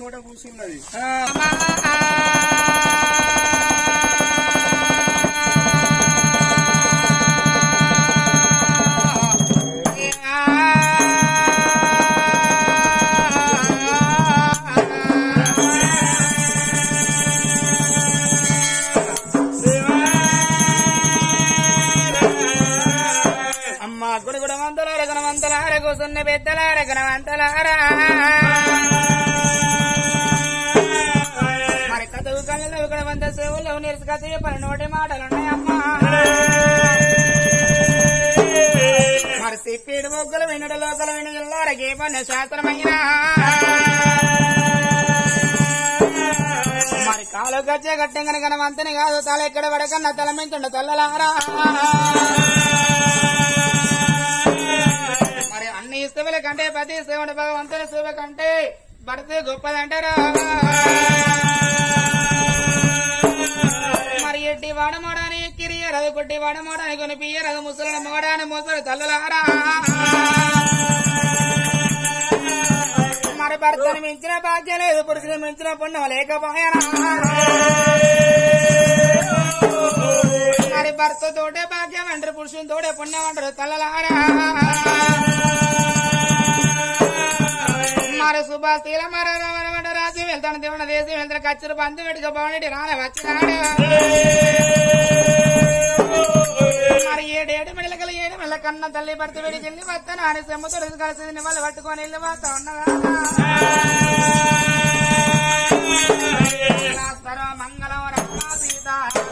పూట కూర్చున్నది అమ్మ గురుగుడ మంతలార గుణవంతలార కూసున్న పెద్దలార గుణవంతలారా మరి కథవు కళ్ళలో గుణవంత సేవలో నిరసక పని నోటి మాటలున్నాయమ్మా మరి సిప్పేడు మొగ్గులు వినుడ లోకలు విను ఇల్లారకే పన్ను శాస్త్రమైన మరి కాలు గచ్చే గట్టెంగని గణవంతని కాదు తల ఎక్కడ పడకన్నా తల మించుండ తల్లలారా మరి అన్ని ఇష్టముల కంటే ప్రతి శివుడు భగవంతుని శివ కంటే భర్త గొప్పదంటారా మరి ఎట్టి వాడమోడాని ఎక్కిరియరదు కొట్టి వాడమోడాని కొని పియ్యరదు ముసలి మోడాని ముసలి తల్లులారా మరి భర్తను మించిన భాగ్యం లేదు పురుషుని మించిన పుణ్యం లేకపోయారా మరి భర్త తోటే భాగ్యం అంటారు పురుషుని తోటే పుణ్యం అంటారు తల్లలారా మరి సుభాస్తీల మర రమణ రాసి వెళ్తాను దేవుని దేశం వెళ్తాను కచ్చురు బంధు పెట్టుక బాగుండి రాన వచ్చినాడు మరి ఏడేడు మెడలకల ఏడు మెల్ల కన్న తల్లి భర్త వెడి చెల్లి వస్తాను అని సెమ్మతుడు కలిసి వాళ్ళు పట్టుకొని వెళ్ళి వస్తా ఉన్నదా మంగళం రమణ సీత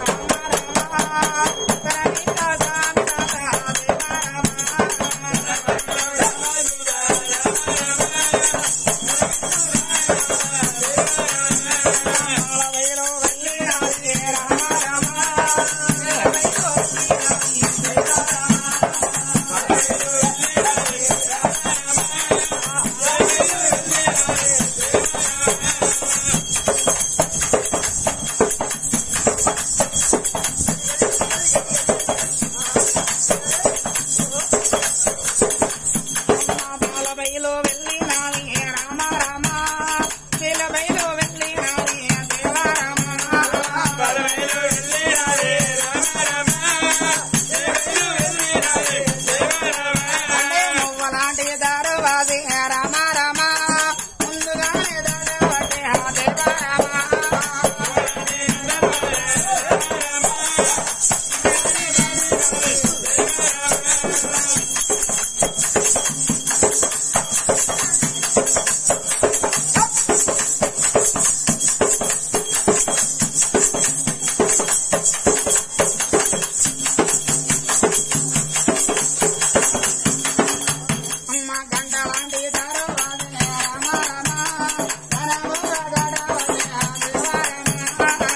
బయలు వెళ్ళి నాలి రామ రామ బయలు వెళ్ళి నాలి దేవ రామ అంటే నువ్వలాంటి దారువాది రామ రామ ముందుగానే దారవటి దేవ రామ అమ్మ గంట లాంటి దారువాది రామ రామ ధనము గడవటి దేవ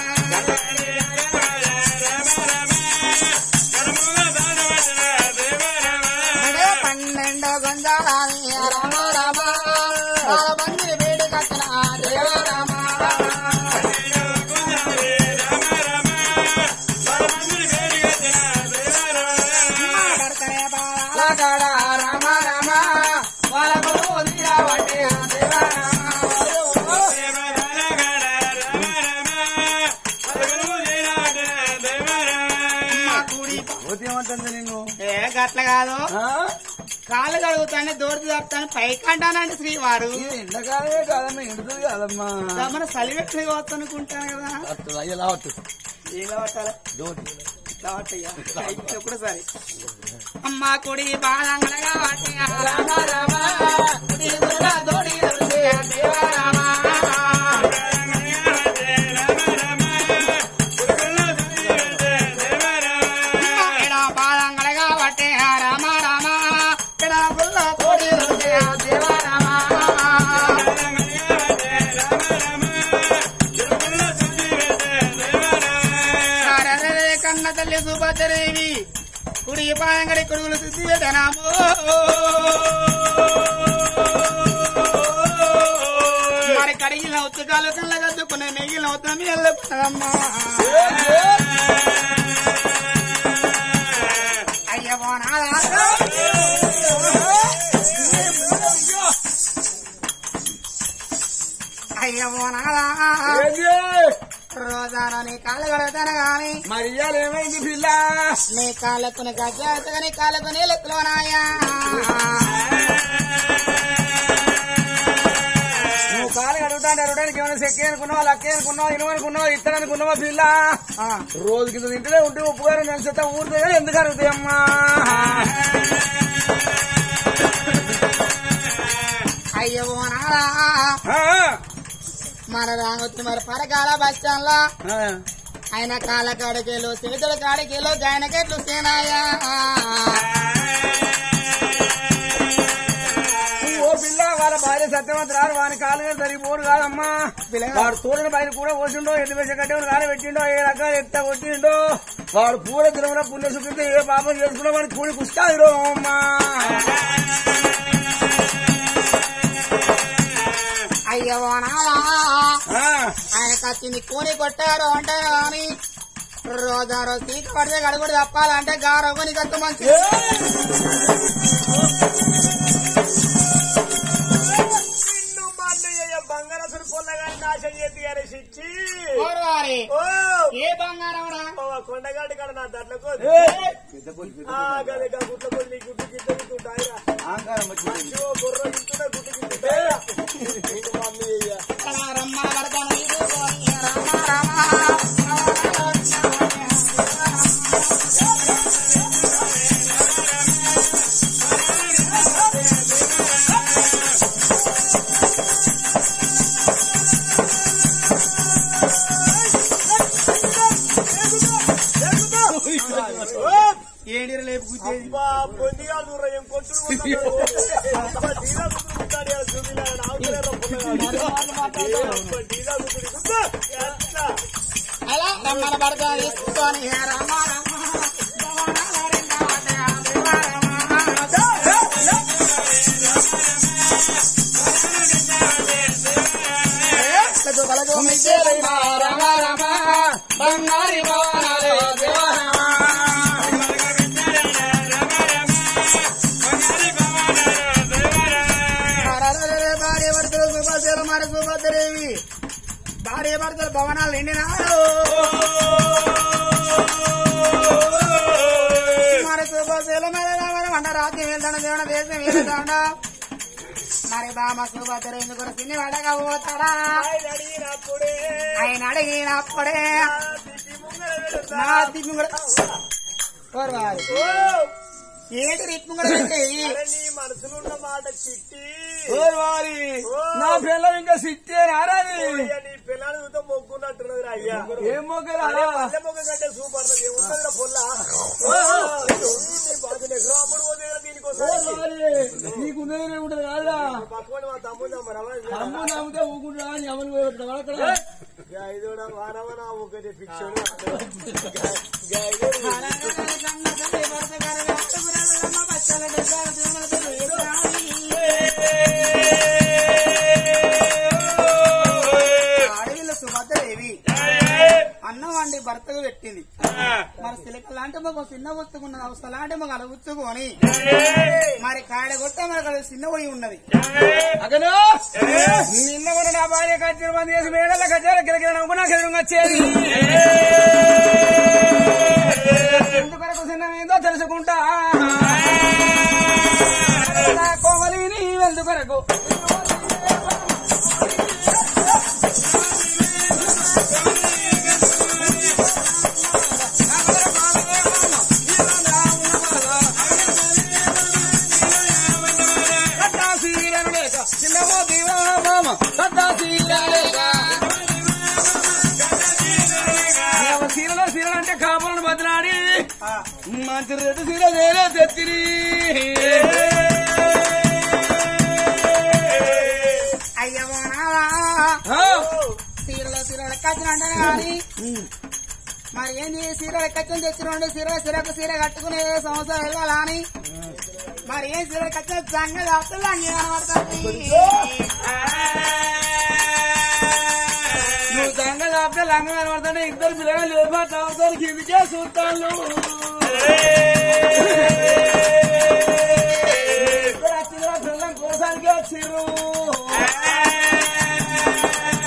అంటే పన్నెండు గంజాలని రామ రామ చాలా మంది వేడి కట్టిన దేవ రామ భర్తనే బాలగడ రామ రామ వాళ్ళకు వదిలిరావటే దేవ ఏమంటుంది నిన్ను ఏ గట్ల కాదు ఆ? కాళ్ళు కడుగుతాను దూరది తప్పుతాను పైకంటానండి శ్రీవారు ఇది ఎండకాలమే కాదమ్మా ఎండుతుంది కాదమ్మా మన సలివెట్లు పోతా అనుకుంటాను కదా అత్తు అయ్యా లావట్టు ఇలా పట్టాలి డోటి ఎప్పుడు సరే అమ్మ కుడి బాలంగడగా వాటి రామ రామ కుడి గురుగా దోడి దొరికే దేవ రామ ఎడా బాలంగడగా వాటి రామ రామ ఎడా గుల్ల దోడి దొరికే దేవ రామ అరెరెరె కన్న తల్లి సుభద్రదేవి కుడి పాయంగడి కొడుకులు సిద్ధి వేదనామో మరి కడిగిన ఉత్తకాలు కళ్ళ కద్దుకున్న నెగిలిన ఉత్తరం వెళ్ళకున్నదమ్మా అయ్యవో నాదా అయ్యో నాదా ఏంది? రోజాన నీ కాళ్ళు కడతాను గాని మరి ఇవాళ ఏమైంది పిల్ల నీ కాళ్ళకు నీ గజ్జా నీ కాళ్ళకు నీళ్ళెత్తులోనాయా నువ్వు కాలు అడుగుతాంటే అడగడానికి ఏమైనా సెక్కి అనుకున్నావా లక్కే అనుకున్నావా ఇనుము అనుకున్నావా ఇత్తడి అనుకున్నావా పిల్ల రోజు కింద తింటూనే ఉంటే ఉప్పు గారు నెలసెత్తా ఊరితే ఎందుకు అడుగుతాయి అమ్మా అయ్యో నాదా ఆ, మన రాగొచ్చి మరి పరకాల బస్ స్టాండ్ లో ఆ. ఆయన కాళ్ళ కాడికేలు చేతుల కాడికేలు జాయినకెట్లు సేనాయా ఓ పిల్ల వాళ్ళ భార్య సత్యవంతరాలు వాని కాలు మీద సరిపోడు కాదమ్మా వాడు తోడిన పైన కూడా పోసిండో ఎన్ని వేస కట్టే కాడ పెట్టిండో ఏ రకాలు ఎట్ట కొట్టిండో వాడు పూల తిరుమల పుణ్య సుఖితే ఏ పాపం చేసుకున్నా వాడికి కూలి కుస్తాది అమ్మా అయ్యో నాదా ఆ, ఆయన కత్తిని కూని కొట్టారు అంటే కానీ రోజా రోజు తీక పడితే గడుగుడు తప్పాలంటే గారొకని కత్తు మంచి నిన్ను మన్ను ఎయ్య బంగారసుడు పొల్లగాని నాశనం చేతి గారి శిక్షి ఓర్వారి, ఓ ఏ బంగారం ఓ కొండగాడి కాడ నా దట్లకు ఏయ్! ఆ గదే గా గుట్ల కొద్ది నీ గుడ్డు గిట్ట గిట్టుంటాయిరా ఆంకారం వచ్చింది. ఓ గుర్ర గిట్టున గుడ్డు గిట్టుంటాయిరా నీకు మమ్మీ అయ్యా రమ్మ పడతాను నీకు పోనీ, రమ్మ, రమ్మ. ఏడిర లేపు కూర్చేది అబ్బా పొందిగా దూర ఏం కొట్టుడు కొట్టాడు. అబ్బా, డీలా దుక్కుడు కొట్టాడు ఇవాళ చూపిలా. నావుతలే రా పొల్లగాడు. అబ్బా, డీలా దుక్కుడు గుద్దు. ఎట్లా? అలా రమ్మన పడతాను తీసుకొని రమ్మ రమ్మ భవనాల రెండవ దేవ రమ్మ. కదు కలదు మిసేలై రమ రమ బంగారి భవనాలే దేవరమ హరరరే భార్య భర్తలు సుభద్ర మరి సుభద్రేవి భార్య భర్తలు భవనాలు నిండినాడు మరి సుభద్రల మీద రావడం అంట రాత్రి వెళ్తాడు దేవుని దేశం వెళ్తాడు మరి బామ సుభద్ర ఎందుకు తిని వడగా పోతాడా ఆయన అడిగినప్పుడే ఆయన అడిగినప్పుడే ఆ తిప్పి ముంగర పెడతా. నా తిప్పి కూడా ఓర్వారి. ఓ ఏంటి రిప్పు కూడా పెట్టేయి అరే నీ మనసులో ఉన్న మాట చిట్టి ఓ వారి నా పిల్లలు ఇంకా సిట్టే రారాది అయ్యా, నీ పిల్లలు చూస్తే మొగ్గున్నట్టున్నది రా అయ్యా ఏం మొగ్గరా అరే పల్లె మొగ్గ కంటే సూపర్ ఉన్నది ఏమున్నదిరా పొల్ల నీ బాధ రాముడు పోతే దీనికోసం నీకుందే ఉంటుంది కాదా పక్కన మా తమ్ముడు రమణ అమ్మ నమ్మితే ఊకుంటా అని ఎవరు పోయి అక్కడ ఐదోడ వారవన ఒకటి ఫిక్షన్ అడవిలో సుభద్రదేవి అన్నం వండి భర్తకు పెట్టింది మరి సిలక లాంటి మాకు చిన్న ఒత్తుకున్నది అవసరం లాంటి మాకు అలా ఉచ్చుకొని మరి కాడ కొట్ట మనకు అది చిన్న పోయి ఉన్నది అగను నిన్న కూడా నా భార్య కచ్చిన మంది చేసి మేడల కచ్చారు గిరగిర నవ్వు నాకు ఎదురుగా వచ్చేది ఎందుకొరకు చిన్నమేందో తెలుసుకుంటా నా కోమలిని ఎందుకొరకు సీరను లేక చిన్నవో దివా మామ సద్దా సీరను లేక సీరలో సీరలు అంటే కాపులను బదిలాడి మంచి రెడ్డి సీర వేరే తెత్తిరి అయ్యవో నావా సీరలో సీరలు ఎక్కచ్చినంటే కానీ మరి ఏంది సీరలు ఎక్కచ్చని తెచ్చినండి సీర సీరకు సీర కట్టుకునే సంవత్సరం వెళ్ళాలని మరి ఏం సీరలు కచ్చిన సంగతి అసలు అంగీ కనబడుతుంది నువ్వు దంగ కాపితే లంగ కనబడుతుంటే ఇద్దరు పిల్లలు లేకపోతే కిందికే చూస్తాను ఇద్దరు వచ్చిన పిల్లలు కోసానికే వచ్చిర్రు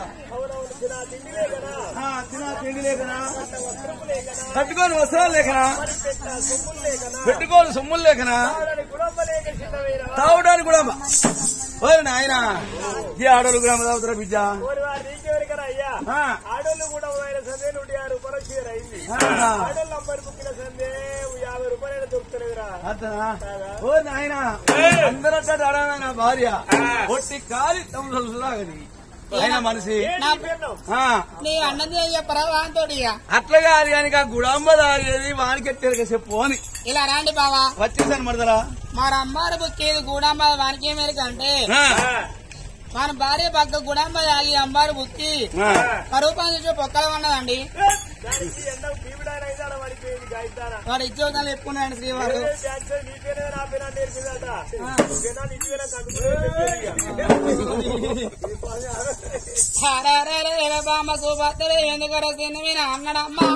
అవునవును తినా తిండి లేకనా ఆ, తినా తిండి లేకనా వస్త్రము లేకనా కట్టుకోని వస్త్రాలు లేకనా మరి పెట్ట సొమ్ములు లేకనా పెట్టుకోని సొమ్ములు లేకనా ఆడని గుణమ్మ లేక చిన్నవేరా తాగడానికి కూడా ఓరి నాయన ఈ ఆడోళ్ళు గ్రామ తాగుతారా బిడ్డ ఓరి వారు నీకెవరికరా అయ్యా ఆ, ఆడోళ్ళు కూడా ఆయన సందే నూట యాభై రూపాయలు చీర అయింది ఆ, ఆడోళ్ళు అమ్మాయి బుక్కిన సందే యాభై రూపాయలు దొరుకుతలేదురా అంతనా ఓ నాయన అందరట్లా ఆడమైన భార్య ఒట్టి కాలి తమ్ములాగది ఆయన మనిషి నా ఆ, నీ అన్నది చెప్పరా వాంతోడి ఇక. అట్లా కాదు కానీ ఆ గుడాంబ తాగేది వానికెట్టారు చెప్పు అని ఇలా రండి బావా వచ్చేసాను మరదలా మరి అమ్మారు బుక్కేది గూడాంబ వానికి ఏమేరికి అంటే మన భార్య పక్క గుడాంబ తాగి అంబారు బుక్కి కరూపాన్ని చూసి పొక్కల ఉన్నదండి దానికి ఎండ బీబిడాయన అయితే ఆడ పడిపోయింది గాయతారా వాడు ఇచ్చోదాలు చెప్పుకున్నాడు శ్రీవారు నీ పేరు నా పేరు నేర్పిందట నువ్వేనా నీ పేరు కనుక్కునే బామ్మ సూపత్తలే ఎందుకు రసింది మీరు అన్నడమ్మా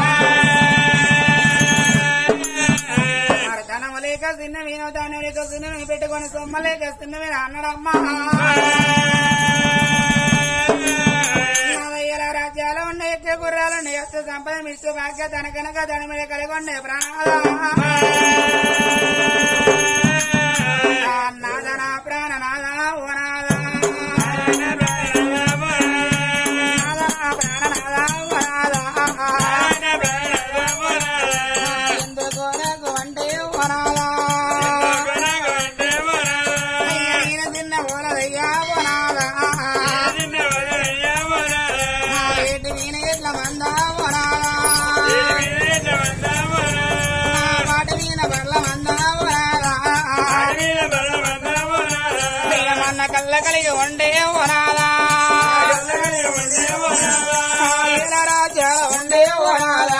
మరి ధనము లేక చిన్న మీను ధాన్యం లేక చిన్న మీను పెట్టుకొని సొమ్మ లేక చిన్న మీరు అన్నడమ్మా నలభైల రాజ్యాలు ఉండే ఎక్కువ గుర్రాలు ఉండే ఎత్తు సంపద మిస్తు భాగ్య తనకనక ధన మీద కలిగి ఉండే ప్రాణాల నాదన ప్రాణనాద ఓ నాద నాద ప్రాణనాద ఓ నాద ఎందుకు నాకు అంటే ఓ నాద అయ్య ఈయన చిన్న ఓలదయ్యా ఓ నాద ఏటి వీణ ఎట్ల మంద ఓ నాద పాటి వీణ బర్ల మంద ఓ నాద పిల్లమన్న కళ్ళ కలిగి ఉండే ఓ నాద రాజ్యాల ఉండే ఓ నాద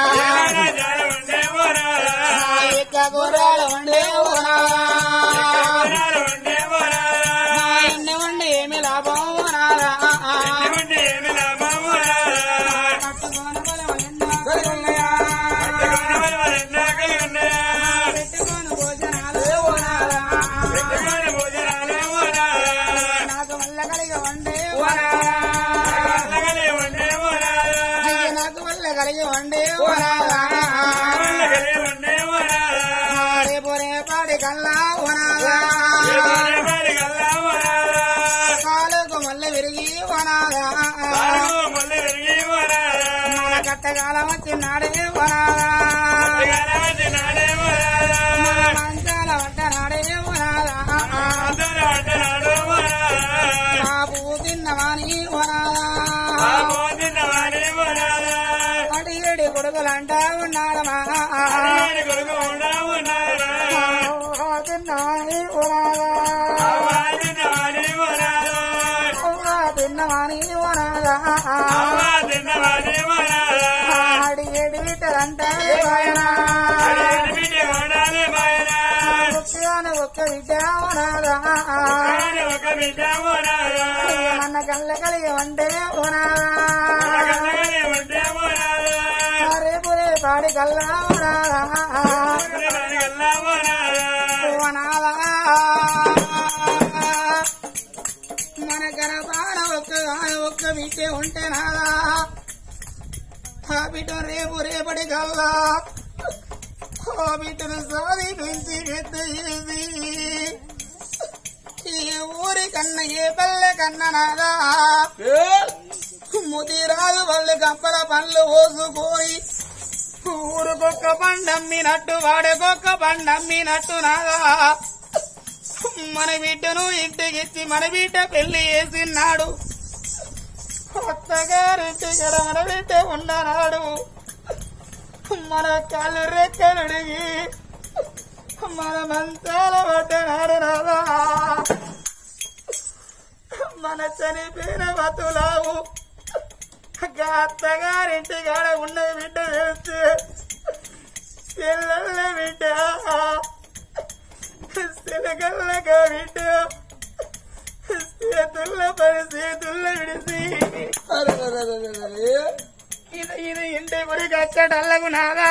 ఇక్క గుర్రాలు ఉండే ఓ నాద ఎన్ని ఉండి ఏమి లాభం ఓ నాద కట్టుకోని బలం ఎన్నో కలిగున్నాయా. పెట్టుకోని భోజనాలు ఓ నాద నాకు వల్ల కలిగి ఉండే ఓ నాద అయ్య నాకు వల్ల కలిగి ఉండే ఓ నాద రేపు రేపాడి కల్లా ఓ నాద కాలుకు మళ్ళీ విరిగి ఓ నాద మన కట్టకాలం వచ్చినాడే ఓ నాద మన మంచాల పట్టనాడే ఓ నాద బాబు తిన్నవాని ఓ నాద అడి ఏడి కొడుకులంటా ఉన్నారమా తిన్నవాని ఓ నాద తిన్నవాని ఓ నాద ఆడి ఏడి విట్టరంటే బాయనా ఒక్కగాను ఒక్క విద్య ఓ నాద మన కళ్ళ కలిగి ఉంటే ఓ నాద రేపు రేపాడి కల్లా ఓ నాద ఓ నాద మన గర్భాన ఒక్కగాను ఒక్క విద్య ఉంటే నాదా ఆ బిడ్డ రేపు రేపటి కల్లా ఆ బిడ్డను సాది పెంచి పెద్ద చేసి ఈ ఊరి కన్న ఏ పల్లె కన్న నాదా ముదిరాజు వాళ్ళు గంపల పండ్లు పోసుకొని ఊరుకొక్క పండమ్మినట్టు వాడకొక్క పండమ్మినట్టు నాదా మన బిడ్డను ఇంటికిచ్చి మన బిడ్డ పెళ్లి చేసినాడు కొత్తగారు ఇంటికి మన బిడ్డ ఉండనాడు మన కాళ్ళు రెక్కలుడిగి మన మంచాల పడ్డనాడు నాదా మన చనిపోయిన బతులావు అత్తగారింటి కాడ ఉన్న బిడ్డ తెలిస్తే పిల్లల బిడ్డ శనగల్లగా బిడ్డ చేతుల్ల పని చేతుల్ల విడిసి ఇది ఇది ఇంటి గురికి వచ్చేటల్లకు నాదా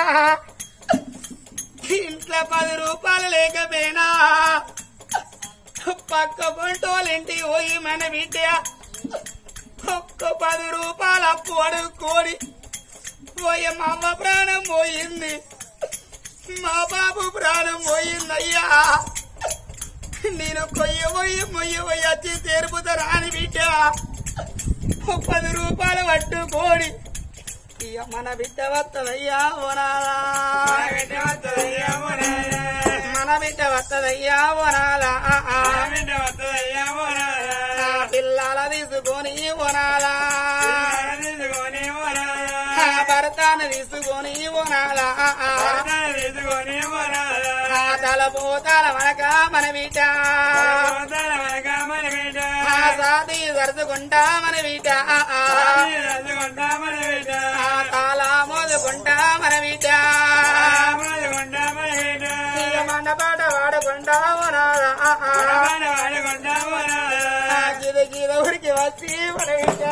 ఇంట్లో పది రూపాయలు లేకపోయినా పక్క పంటోళ్ళ ఇంటికి పోయి మన బిడ్డ ఒక్క పది రూపాయల అప్పు అడుక్కోడి పోయే మా అమ్మ ప్రాణం పోయింది మా బాబు ప్రాణం పోయిందయ్యా నేను కొయ్య పోయి మొయ్య పోయి వచ్చి తెరుపుతారా అని బిడ్డ పది రూపాయలు పట్టుకోడి ఇక మన బిడ్డ వత్తదయ్యా ఓనాలా మన బిడ్డ వత్తదయ్యా ఓనాలా ఆ పిల్లల తీసుకొని ఓనాలా ఆ భర్తను తీసుకొని ఓనాలా ఆ తల పోతాల మనక మన బిడ్డ ఆ సాది సరుచుకుంటా మన బిడ్డ ఆ తాళ మోదుకుంటా మన బిడ్డ ఇక మన పాట వాడుకుంటా ఓనాలా ఆ గిద గిద ఊరికి వచ్చి మన బిడ్డ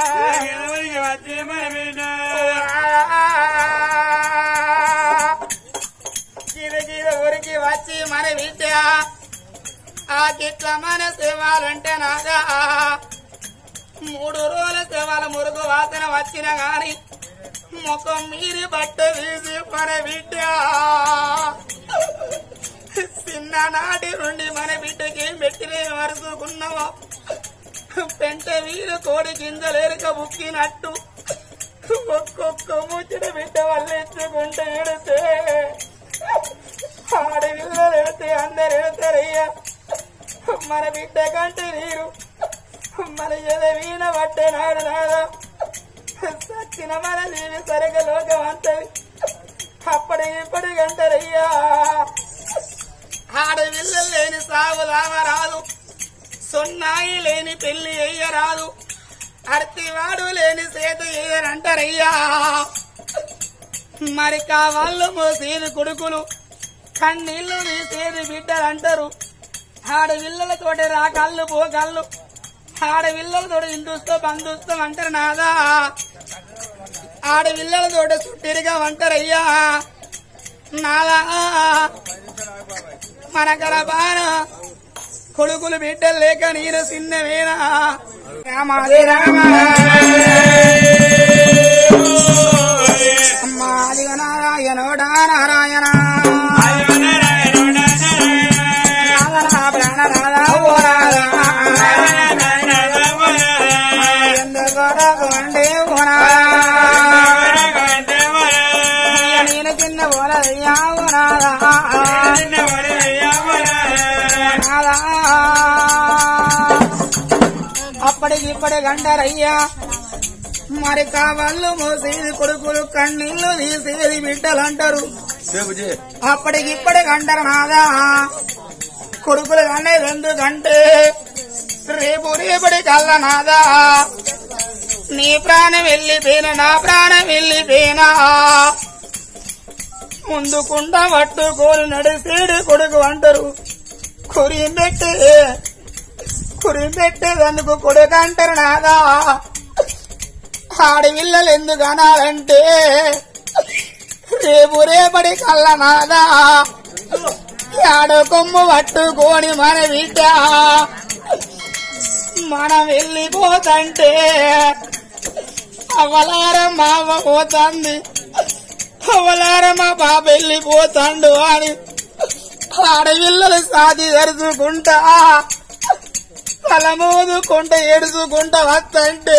గిద గిద ఊరికి వచ్చి మన బిడ్డ ఆ గిట్ల మన సేవాలంటే నాగా మూడు రోజుల సేవల మురుగు వాసన వచ్చిన గాని ముఖం మీరి బట్ట వీసి మన బిడ్డ చిన్ననాటి నుండి మన బిడ్డకి మెట్టినే వరుసుకున్నావా పెంట వీరు కోడి గింజలేరుక బుక్కినట్టు ఒక్కొక్క ముచ్చట బిడ్డ వల్లెత్తుకుంటే ఎడితే ఆడవిల్లలు ఎడితే అందరు ఎడతారయ్యా మన బిడ్డ కంటే నీరు మన ఎద వీణ పట్టే నాడు నాడు సచ్చిన మన నీవి సరిగ లోకం అంతది అప్పటి ఇప్పటి గంటరయ్యా ఆడవిల్లలు లేని సాగు రాదు సున్నాయి లేని పెళ్లి అయ్యరాదు అర్తివాడు లేని సేత ఏదంటారయ్యా మరి కావాళ్ళు మోసేది కొడుకులు కన్నీళ్లు తీసేది బిడ్డలు అంటారు ఆడవిల్లలతోటి రా కళ్ళు పో కళ్ళు ఆడవిల్లలతో ఇందుస్తో బంధుస్తం అంటారు నాదా ఆడవిల్లలతోటి చుట్టిరిగా అంటారయ్యా నాదా మన గడపాన కొడుకులు బిడ్డలు లేక నీరు చిన్నవేనా రామాది రామ అమ్మాది నారాయణోడా నారాయణ నాదనా ప్రాణనాదా ఓ నాదా. ఎందుకొరకు అంటే ఓ నాదా. నేను చిన్న పోలయ్యా ఓ నాదా. నాదా. అప్పటికి ఇప్పటి గంటరయ్యా మరి కావాళ్ళు మోసేది కొడుకులు కన్నీళ్లు తీసేది బిడ్డలు అంటారు అప్పటికి ఇప్పటి గంటరు నాదా కొడుకులు కనేది ఎందుకంటే రేపు రేపటి కల్ల నాదా నీ ప్రాణం వెళ్ళిపోయిన నా ప్రాణం వెళ్ళిపోయినా ముందుకుండా పట్టుకోని నడిసేడు కొడుకు అంటారు కురి పెట్టే కురి పెట్టేదందుకు కొడుకు అంటారు నాదా ఆడపిల్లలు ఎందుకు అనాలంటే రేపు రేపటి కళ్ళ నాదా ఆడో కొమ్ము పట్టుకొని మన బిడ్డ మనం వెళ్ళిపోతంటే అవలారం మా అవ్వ పోతుంది అవలారం మా బాబు వెళ్ళిపోతాండు అని ఆడపిల్లలు సాది తెరుచుకుంటా తలమోదుకుంటా ఏడుచుకుంటా వస్తంటే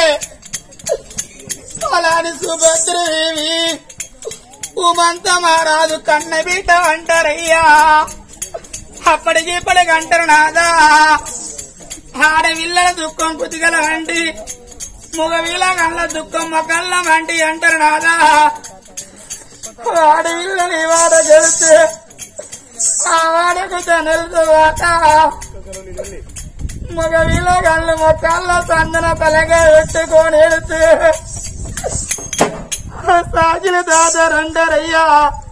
అలాని సుభద్రదేవి ఉమంత మారాదు కన్న బిడ్డ అంటారయ్యా అప్పటికి ఇప్పటికి అంటారు నాదా ఆడవిల్లల దుఃఖం కుతిగల వంటి మగవిల కళ్ళ దుఃఖం మొకళ్ళ వంటి అంటారు నాదా ఆడవిల్లని వాడ గెలిస్తే ఆ వాడకు తనలువాత మగవిల కళ్ళు మొక్కళ్ళ సందన తలగా పెట్టుకొని ఎడితే సాగిన దాదారంటారయ్యా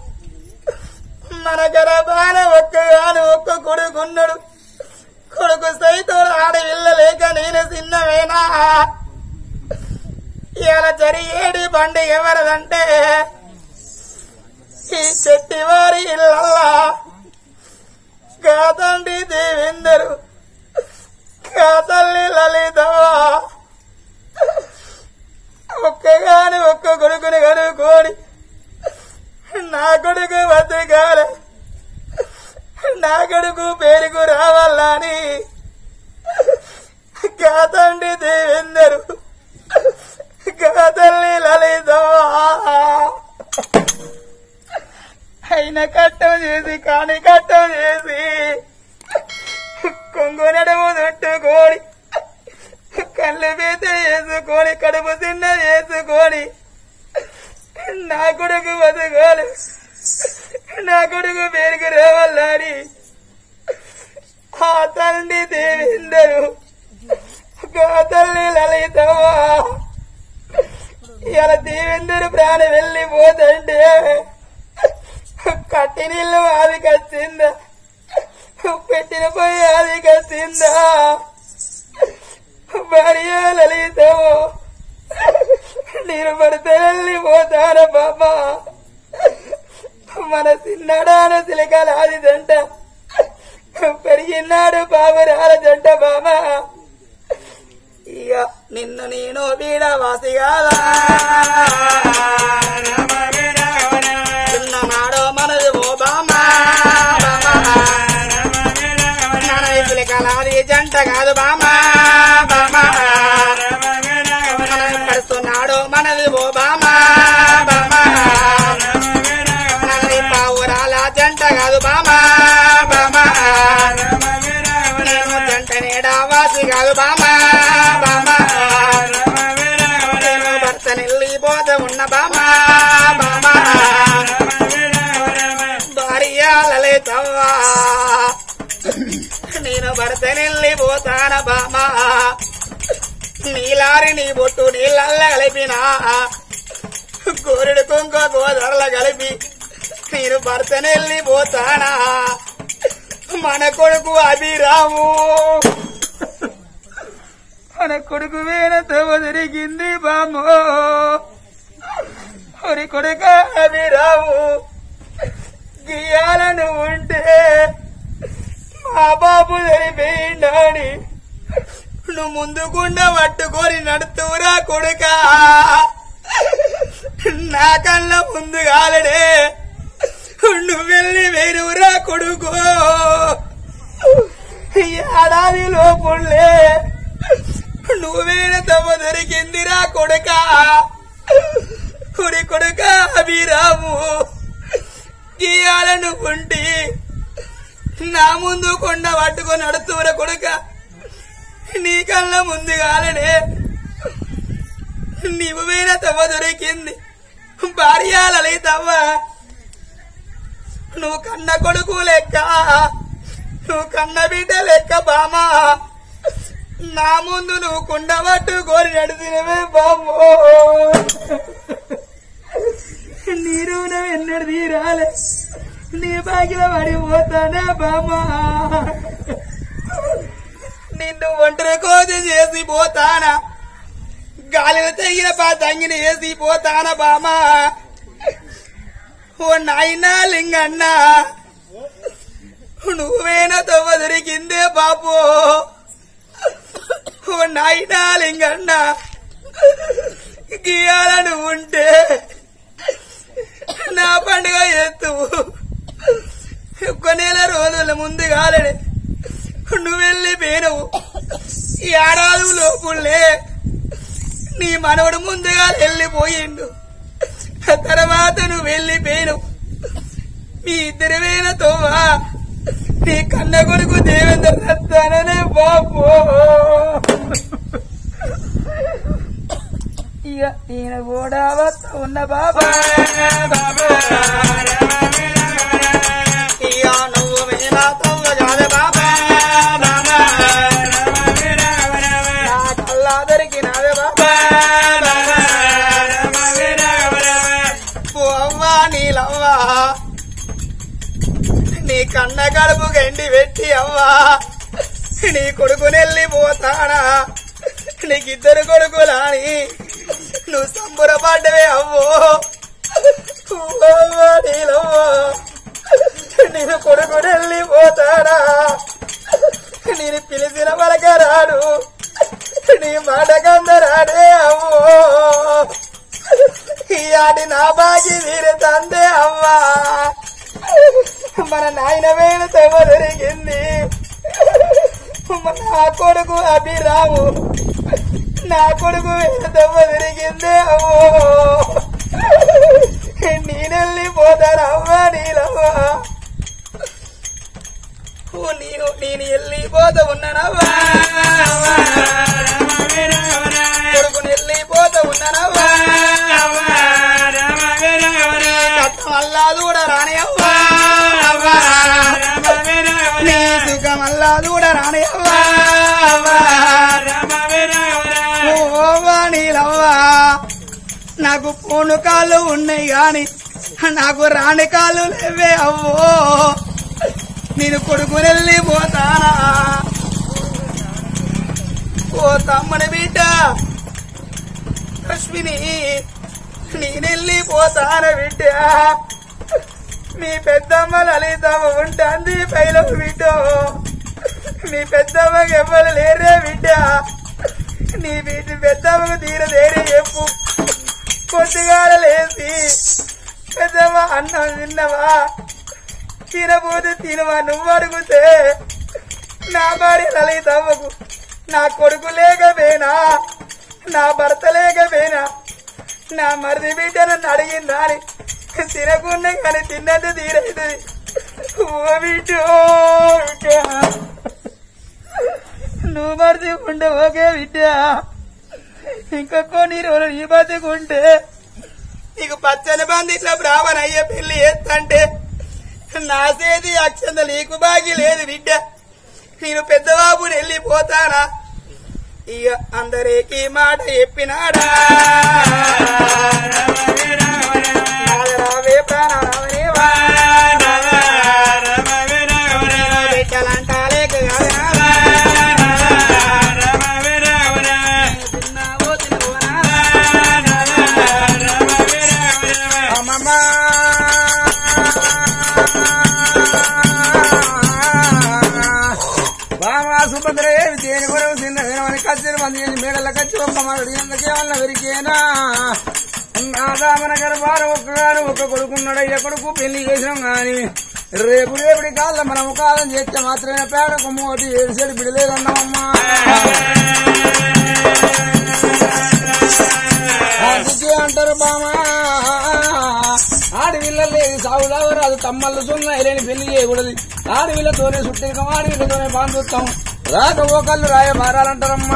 మన గర్భాన ఒక్కగాను ఒక్క కొడుకున్నాడు కొడుకు సైతం ఆడవిల్ల లేక నేను చిన్నవేనా ఇలా జరిగేడి బండి ఎవరిదంటే ఈ చెట్టివారి ఇళ్ళల్లా కాదండి దేవేందరు కాతల్లి లలితవా ఆయన కట్టం చేసి కాని కట్టం చేసి కొంగు నడుము చుట్టుకోడి కళ్ళు బీత వేసుకొని కడుపు తిన్న వేసుకొని నా కొడుకు బతుకోలు నా కొడుకు పేరుకు రేవల్లాడి ఆ తల్లి దేవేందరు ఆ తల్లి లలితమ్మ ఇలా దేవేందరు ప్రాణం వెళ్ళిపోతుంటే కట్టి నీళ్ళు అది కచ్చిందా పెట్టిన పోయి అది కచ్చిందా భార్య లలితము నేను పడితే వెళ్ళిపోతాను బాబా మన చిన్నడాన సిలికల అది జంట పెరిగినాడు బాబురాల జంట బాబా ఇక నిన్ను నేను వీడవాసి కాదా చిన్ననాడో మనది ఓ బామా సిలికలాది జంట కాదు బామా బామా పడుతున్నాడు మనది ఓ బామా బామా మనది పావురాల జంట కాదు బామా బామా నేను జంట నీడా వాసి కాదు బామా బామా నేను భర్త నెల్లిపోత ఉన్న బామా బామా భార్య లలితవ్వా నేను భర్త నెల్లిపోతాన బామా నీలారి నీ బొట్టు నీళ్ళల్ల కలిపినా గోరెడు కుంక గోదరల కలిపి నేను భర్త నెల్లిపోతానా మన కొడుకు అభిరాము మన కొడుకు వేనతో తిరిగింది బాము ఒరి కొడుక అభిరాము గీయాలను ఉంటే మా బాబు సరిపోయిండాని నువ్వు ముందుకుండా పట్టుకొని నడుతురా కొడుక నా కళ్ళ ముందు కాలడే నువ్వు వెళ్ళి వేరురా కొడుకు ఏడాది లోపులే నువ్వేన తమ దొరికిందిరా కొడుక కుడి కొడుక అభిరాము గీయాలను ఉండి నా ముందు కొండ పట్టుకొని నడుతురా కొడుక నీ కళ్ళ ముందు కాలనే నీవు వేన తవ్వ దొరికింది భార్య లలితవ్వ నువ్వు కన్న కొడుకు లెక్క నువ్వు కన్న బిడ్డ లెక్క బామా నా ముందు నువ్వు కుండ పట్టుకొని నడిచినవే బామ్మో నీరు ఎన్నడు తీరాలే నీ బాగిల పడిపోతానే బామా నిన్ను ఒంటరి కోసి చేసి పోతానా గాలిలో తెగిన పా తంగిని వేసి పోతానా బామా ఓ నాయనా లింగన్న నువ్వేనా తవ్వ దొరికిందే బాపు ఓ నాయనా లింగన్న గీయాలను ఉంటే నా పండుగ ఎత్తు ఒక నెల రోజుల ముందు కాలనే నువ్వు వెళ్ళిపోయినవు ఈ ఏడాది లోపులే నీ మనవడు ముందుగా వెళ్ళిపోయిండు తర్వాత నువ్వు వెళ్ళిపోయినవు మీ ఇద్దరి వేన తోవా నీ కన్న కొడుకు దేవేంద్ర రత్తాననే బాబు ఇక ఈయన కూడా వస్తా ఉన్న బాబా ఇక నువ్వు మీనా తవ్వ కాదు బాబా నా కల్లా దొరికినావే బాబా ఓ అవ్వా నీలవ్వా నీ కన్న కడుపు గండి పెట్టి అవ్వా నీ కొడుకు నెల్లిపోతాడా నీకిద్దరు కొడుకులాని నువ్వు సంబురపడ్డవే అవ్వో ఓ అవ్వా నీలవ్వా నేను కొడుకు నెల్లిపోతాడా నేను పిలిచిన పలకరాడు నీ మాట కందరాడే అవ్వో ఈ ఆటి నా బాగి వీరు తందే అవ్వా మన నాయన వేలు తెవ దొరికింది మన నా కొడుకు అభిరాము నా కొడుకు వేలు తెవ దొరికింది అవ్వో నేనెళ్ళిపోతాను అవ్వా నీలవ్వా ఉండనవ్వా కట్టం అల్లా దూడ రానయ్యవ్వా నీ సుఖం అల్లా దూడ రానయ్యవ్వా ఓవా నీలవ్వా నాకు పూను కాళ్ళు ఉన్నాయి గాని నాకు రాని కాళ్ళు లేవే అవ్వో నేను కొడుకుని వెళ్ళిపోతానా ఓ తమ్మని బిడ్డ లక్ష్మిని నేనెళ్ళిపోతాన బిడ్డ మీ పెద్దమ్మ లలితమ్మ ఉంటుంది పైలో బిడ్డ మీ పెద్దమ్మకి ఎవ్వరు లేరే బిడ్డ నీ బిడ్డ పెద్దమ్మకు తీరదేరే చెప్పు పొద్దుగాల లేచి పెద్దమ్మ అన్నం తిన్నవా తినబోతే తినవా నువ్వు అడిగితే నా భార్య లలితమ్మకు నా కొడుకు లేకపోయినా నా భర్త లేకపోయినా నా మరిది బిడ్డ నన్ను అడిగిందా అని తినకుండా కానీ తిన్నది తీరైతుంది ఓ బిడ్డ బిడ్డ నువ్వు మరిదికుంటే ఓకే బిడ్డ ఇంకా కొన్ని రోజులు ఈ బతికుంటే నీకు పచ్చని బంది ఇట్లా బ్రాహ్మణ అయ్యే పెళ్లి చేస్తంటే నా సేది అక్షంత నీకు బాగి లేదు బిడ్డ నేను పెద్దబాబుని వెళ్ళిపోతానా ఇక అందరికి మాట చెప్పినాడా రావే ప్రాణరావనేవా బిడ్డలంటాలేక కాదా తిన్నావో తినవోనా అమ్మమ్మ బామా సుభద్రే దేని కొరకు చిన్న వినమని కచ్చిన మంది చేసి మేడల కచ్చి ఒక్క మరడి ఎందుకే వల్ల వెరికేనా నాదామన గర్భాలు ఒక్కగాను ఒక్క కొడుకున్నాడయ్య కొడుకు పెళ్లి చేసినాం గాని రేపు రేపటి కాళ్ళ మనం కాలం చేస్తే మాత్రమే పేడకు మోటి ఏడు సెడు బిడలేదన్నామమ్మా అందుకే అంటారు బామా ఆడవిల్ల లేదు సాగుదావరు అది తమ్మళ్ళు సున్నాయి లేని పెళ్లి చేయకూడదు ఆడవిల్లతోనే సుట్టికం ఆడవిల్లతోనే బాంధుత్వం రాక ఓకళ్ళు రాయ మారాలంటారమ్మా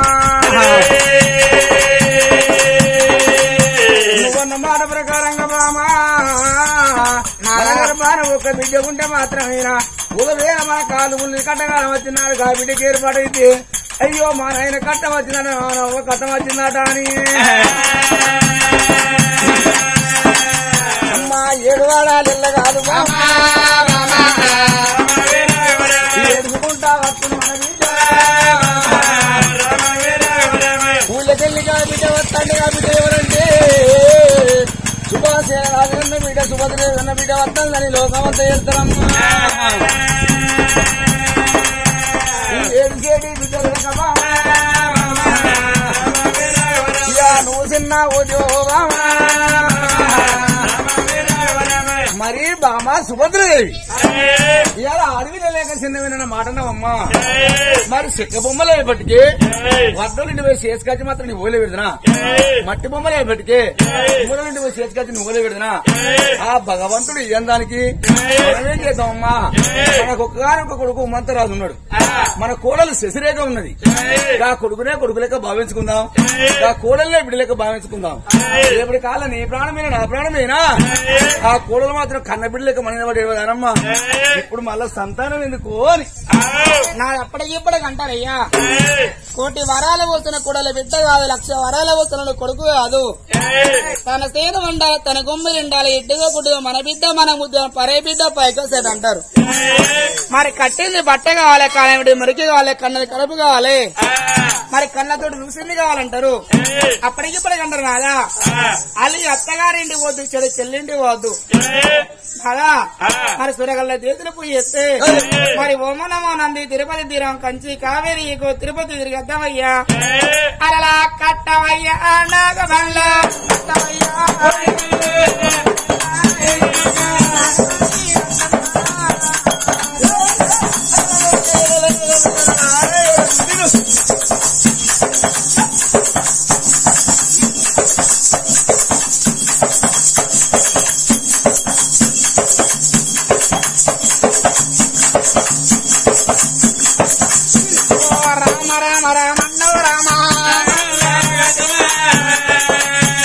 నువ్వన్న మాట ప్రకారంగా బామా బాన ఒక బిడ్డ ఉంటే మాత్రమేనా ఒకవేళ మా కాలు ముందు కట్టగాలం వచ్చినాడు ఆ బిడ్డకి ఏర్పాటైతే అయ్యో మా నాయన కట్టం వచ్చిందట మా కట్టం వచ్చిందట అని అమ్మా ఏడు వాడాలి ఇళ్ళ కాదు బామా. ఏడుచుకుంటా వస్తుంది మన బిడ్డ ఊళ్ళకెళ్ళిగా బిడ్డ వస్తాండి ఆ బిడ్డ ఎవరంటే సుభాష్ రాజన్న బిడ్డ సుభద్రేదన్న బిడ్డ వస్తుందని లోకమంతా చేస్తారమ్మా ఏడు చేడి బిడ్డలు కమా. ఇక నువ్వు చిన్న ఉద్యోగమా మరి బామా సుభద్రదేవి ఇవాళ అడవిలో లేక చిన్న విన మాట అమ్మా మరి చెక్క బొమ్మలు అయ్యేపటికి వడ్డలు ఇంటి పోయి చేసుకొచ్చి మాత్రం నీ ఓలే పెడదనా మట్టి బొమ్మలు అయ్యేపటికి మూల నుండి పోయి చేసుకొచ్చి నువ్వు ఓలే పెడదనా ఆ భగవంతుడు ఇయ్యం దానికి మనమేం చేద్దామమ్మా మనకు ఒక్కగానొక్క కొడుకు ఉమంతరాజు ఉన్నాడు మన కోడలు శశిరేఖ ఉన్నది ఆ కొడుకునే కొడుకు లెక్క భావించుకుందాం ఆ కోడలనే బిడ్డ లెక్క భావించుకుందాం రేపటి కాలం నీ ప్రాణమేనా నా ప్రాణమేనా ఆ కోడలు మాత్రం కన్న బిడ్డ లెక్క మన పడేవారమ్మా ఇప్పుడు మళ్ళా సంతానం ఎందుకు అని నాది అప్పటికి ఇప్పటికి అంటారయ్యా కోటి వరాల పోతున్న కూడల బిడ్డ కాదు లక్ష వరాల పోతున్న కొడుకు కాదు తన సేను ఉండాలి తన గుమ్మలు ఉండాలి ఇడ్డుగా గుడ్డుగా మన బిడ్డ మన ముద్ద పరే బిడ్డ పైకొసేది అంటారు మరి కట్టింది బట్ట కావాలి కానివ్వండి మురికి కావాలి కన్నది కడుపు కావాలి మరి కళ్ళతోటి రుసింది కావాలంటారు అప్పటికి ఇప్పటికి అంటారు కాదా అల్లి అత్తగారింటి పోద్దు చెడు చెల్లింటి పోద్దు కదా మరి సూర్యగల్ల చేతులు పోయి ఎత్తే మరి ఓమనమో నంది తిరుపతి తీరం కంచి కావేరి ఈగో తిరుపతి తిరిగద్దవయ్యా అలా కట్టవయ్యా నాగమల్ల కట్టవయ్యా ఓ రామ రామ రామన్నో రామ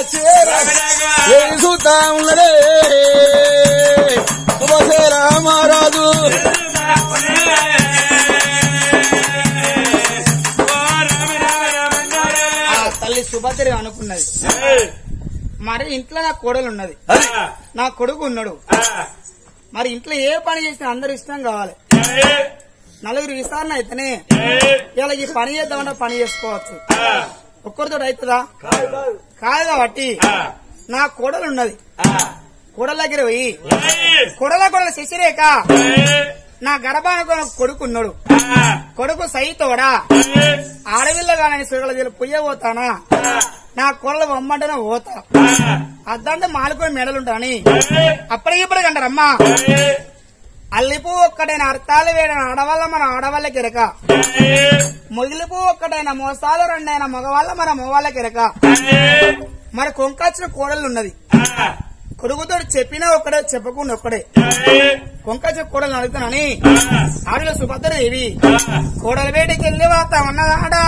వచ్చేరా ఏ చూతా ఉన్నదే శుభసే రామారాజు ఆ తల్లి సుభద్ర అనుకున్నది మరి ఇంట్లో నా కోడలు ఉన్నది నా కొడుకు ఉన్నాడు మరి ఇంట్లో ఏ పని చేసినా అందరు ఇష్టం కావాలి నలుగురు విచారణ అయితేనే ఇలా ఈ పని చేద్దామన్నా పని చేసుకోవచ్చు ఒక్కరితో అవుతుందా కాదు కాబట్టి నా కోడలు ఉన్నది కోడల దగ్గర పోయి కొడల కొడల శశిరేఖ నా గర్భానికి ఒక కొడుకు ఉన్నాడు కొడుకు సైతోడా ఆడవిల్లగానని సురగల దగ్గర పుయ్యబోతానా నా కొడలు బొమ్మంటేనే పోతా అద్దంటే మాలుకొని మెడలుంటాని అప్పటికిప్పుడు కంటారమ్మా అల్లిపు ఒక్కటైన అర్థాలు వేడిన ఆడవాళ్ళ మన ఆడవాళ్ళకి ఎరక మొగిలిపు ఒక్కటైన మోసాలు రెండైన మగవాళ్ళ మన మగవాళ్ళకి ఎరక మరి కొంకాచిన కోడలు ఉన్నది కొడుకుతో చెప్పినా ఒక్కడే చెప్పకుండా ఒక్కడే కొంకాచిన కోడలు అడుగుతానని ఆడలో సుభద్ర దేవి కోడల వేడికి వెళ్ళి వాతా ఉన్నదాడా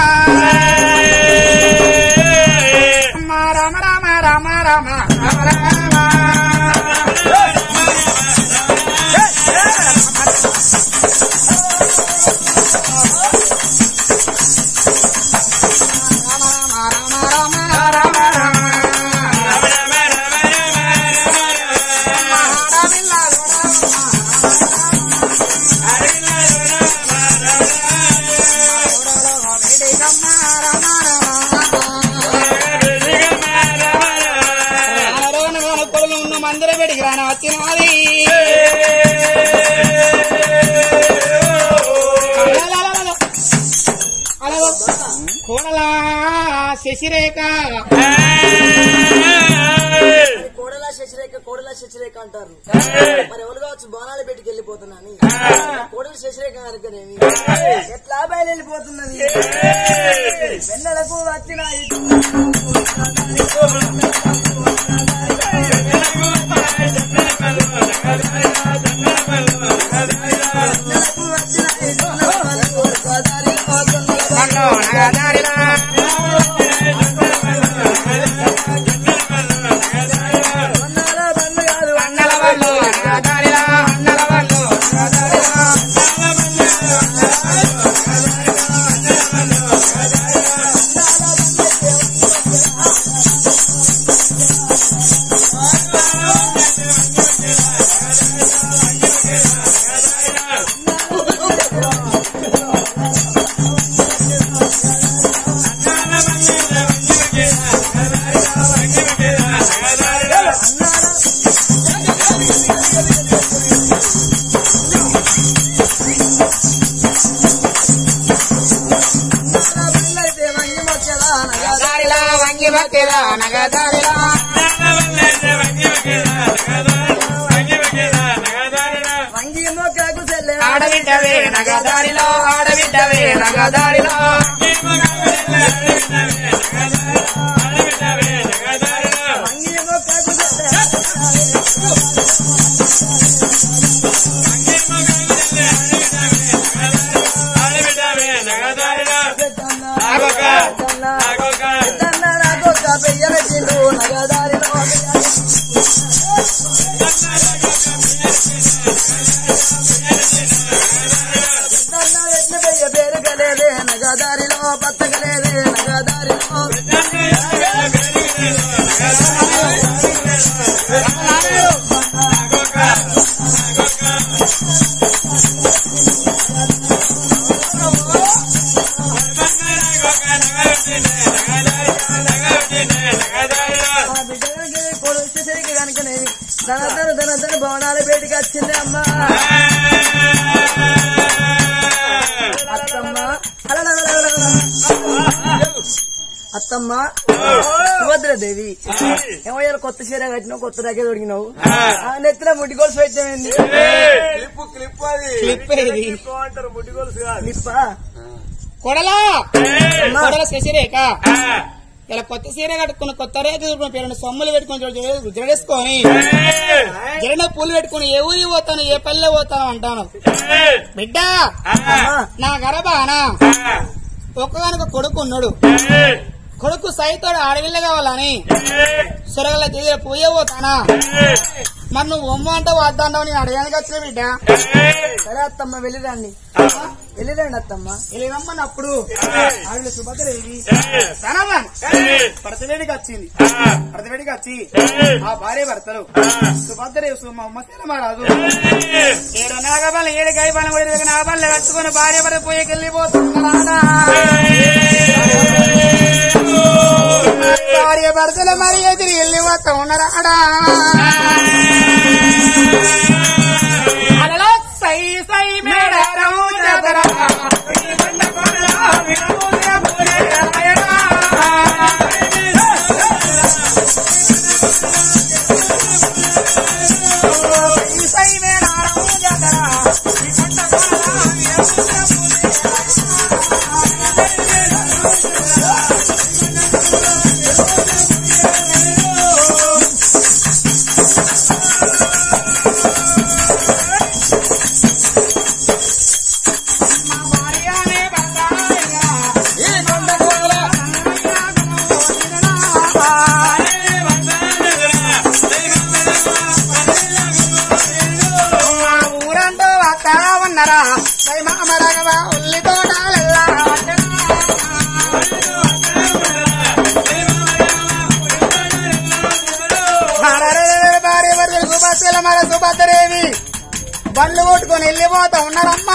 రామ రామ రామ రామ రామ రామ మందిర పెడికి రాని వచ్చినది కోడలా శశిరేఖ కోడల శశిరేఖ కోడల శశిరేఖ అంటారు మరి ఎవరు కావచ్చు బోనాలు పెట్టుకు వెళ్ళిపోతున్నాని కోడల శశిరేఖ అనుకునేమి ఎట్లా బయలు వెళ్ళిపోతున్నది వెన్నెలకు వచ్చిన కన్ను నగదారినా అన్నల వాళ్ళు నగదారినా అన్నల వాళ్ళు నగదారినా నగదారిలా వంగి భక్తిలా నగదారిలా వంగి మొక్కకు చెల్లె ఆడబిడ్డవే నగదారిలో ఆడబిడ్డవే నగదారిలో వంగి మొక్కకు చెల్లె నాకొక్క పెయ్య పెట్టిండు నగదారిలో ఎట్ల పెయ్య పేరు కలేదే నగదారిలో పచ్చగలేదే నగదారిలో ఆ బిడ్డలకి కొడుకు వచ్చేసరికి కనుకనే ధన ధన ధన ధన భవనాల బయటికి వచ్చింది అమ్మ అత్తమ్మ హలలలలలల. అత్తమ్మ సుభద్రదేవి ఏమయ్యారు కొత్త చీర కట్టినావు కొత్త దగ్గర దొరికినావు ఆ నెత్తిన ముడ్డి గొలుసు పెట్టినవింది క్లిప్పు క్లిప్ అది క్లిప్ ఇది క్లిప్పు అంటారు ముడ్డి గొలుసు కాదు నిప్ప కొడలా కొడల శశిరేఖ ఇలా కొత్త సీర కట్టుకుని కొత్త రేఖ చూపుకుని పేరుని సొమ్ములు పెట్టుకుని జడేసుకొని జడ పూలు పెట్టుకుని ఏ ఊరి పోతాను ఏ పల్లె పోతాను అంటాను బిడ్డ నా గర్భాన ఒక్కగానొక కొడుకు ఉన్నాడు కొడుకు సైతోడు ఆడవిల్ల కావాలని సొరగల దగ్గర పోయేపోతానా మరి నువ్వు ఒమ్మ అంటే వద్దంటావు నేను అడగానికి వచ్చిన బిడ్డ సరే అత్తమ్మ వెళ్ళిరండి వెళ్ళిరండి అత్తమ్మ ఇలా రమ్మన్నప్పుడు ఆవిడ సుభద్రేవి ధనవాన్ భర్తవేడికి వచ్చింది భర్తవేడికి వచ్చి ఆ భార్య భర్తలు సుభద్రేవి సుమ ఉమ్మసేన మహారాజు ఏడు నాగబల ఏడు గైబల కూడా నాగబల్ల కట్టుకుని భార్య భర్త పోయేకి వెళ్ళిపోతున్నాడా భార్య భర్తలు మరి ఎదిరి వెళ్ళి వస్తా ఉన్నారాడా అలలో సై సై మేడారం జాతర సై మేడారం జాతర భార్యనే బంగారయ్యా ఈ కొండ కోల ఊరంటూ వస్తా ఉన్నారా మామరగవా ఉల్లి తోటాలెల్లా భార్య భర్తలు సుభద్రల మన సుభద్రేవి బండ్లు కొట్టుకొని వెళ్ళిపోతా ఉన్నారమ్మా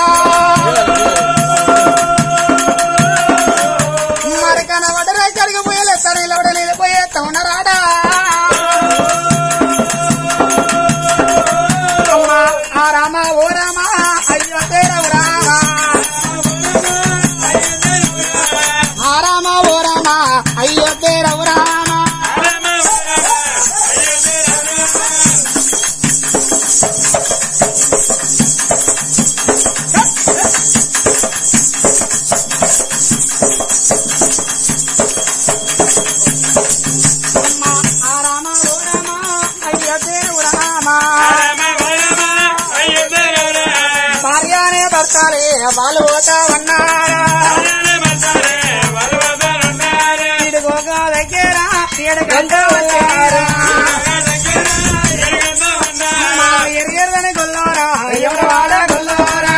మరి కనబడరా ఇక్కడికి పోయలేస్తారు నిలబడ నిలిపోయేస్తా ఉన్నారాడా అమ్మా, ఆ రామ ఓ రామ అయ్యో తేరవు రామ ఆ రామ ఓ రామ అయ్యో తేరవు రామ అమ్మా, ఆ రామ ఓ రామ అయ్యో తేరవు రామ భార్యనే భర్తలే వాళ్ళు పోతా ఉన్నారా ఇడుగోగా దగ్గర ఎడగంట వచ్చారా ఎరియర్దని గొల్లోరా ఎవరు వాడ గొల్లోరా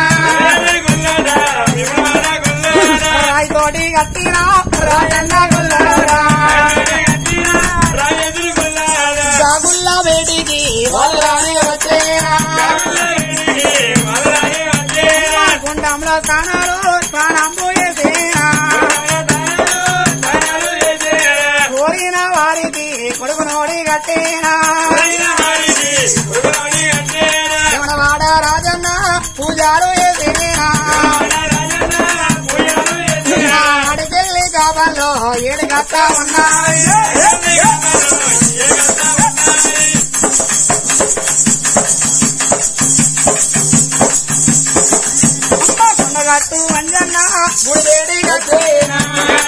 రాయి తోటి కట్టినా రాజన్న గొల్లోరా జాగుల్లా వేడికి వాళ్ళనే వచ్చేరా గుండంలో స్థానాలు స్నానం పోయేసేనా కోరిన వారికి కొడుకు నోడి కట్టేనా యమనవాడ రాజన్న పూజారు వేసేనా అడికెళ్ళి కాపాల్లో ఏడు గట్ట ఉన్నాయి కొండగట్టు అంజన్న గుడివేడి కట్టేనా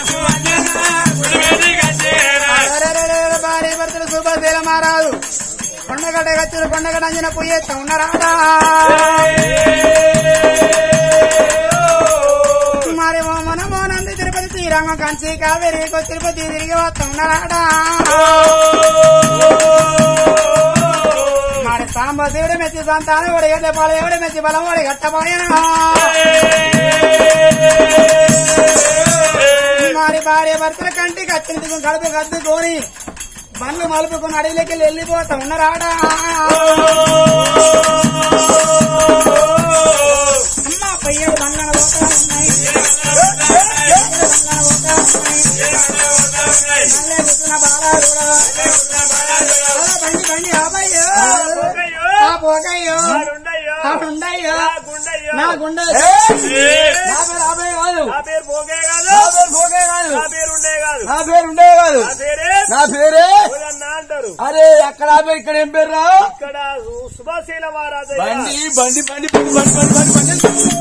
అరెరెరెరె భార్య భర్తలు శుభశీల మారాదు కొండగడ్డ గచ్చులు కొండగడ్డ అంజన పోయేస్తా ఉన్నారాడా మరి ఓ మన మోనంది తిరుపతి శ్రీరంగం కంచి కావేరి తిరుపతి తిరిగి వస్తా ఉన్నారాడా మరి సాంబశివుడు మెచ్చి సంతానం కూడా ఎడ్ల పాలు ఎవడు మెచ్చి బలం వాడి గట్టపోయినా మరి భార్య భర్తల కంటికి అత్యంత కడుపు కద్దుకొని బండ్లు మలుపుకొని అడవిలోకి వెళ్ళి వెళ్ళిపోతా ఉన్నారాడా అమ్మ పయ్యలు బండ్లను పోతా ఉన్నాయి మళ్ళీ కూర్చున్న బాలాలు కూడా ఆ బండి బండి ఆపయ్యో ఆ పోకయ్యో ఆ ఉండయ్యో నా గుండె నా పేరు అభయ కాదు నా పేరు పోగే కాదు నా పేరు భోగే కాదు నా పేరు ఉండే కాదు నా పేరు ఉండే కాదు నా పేరే నా పేరే పోదన్న అంటారు అరే ఎక్కడ ఆపే ఇక్కడ ఏం పేరు రా ఇక్కడ సుభాశీల మహారాజయ్య బండి బండి బండి బండి బండి బండి బండి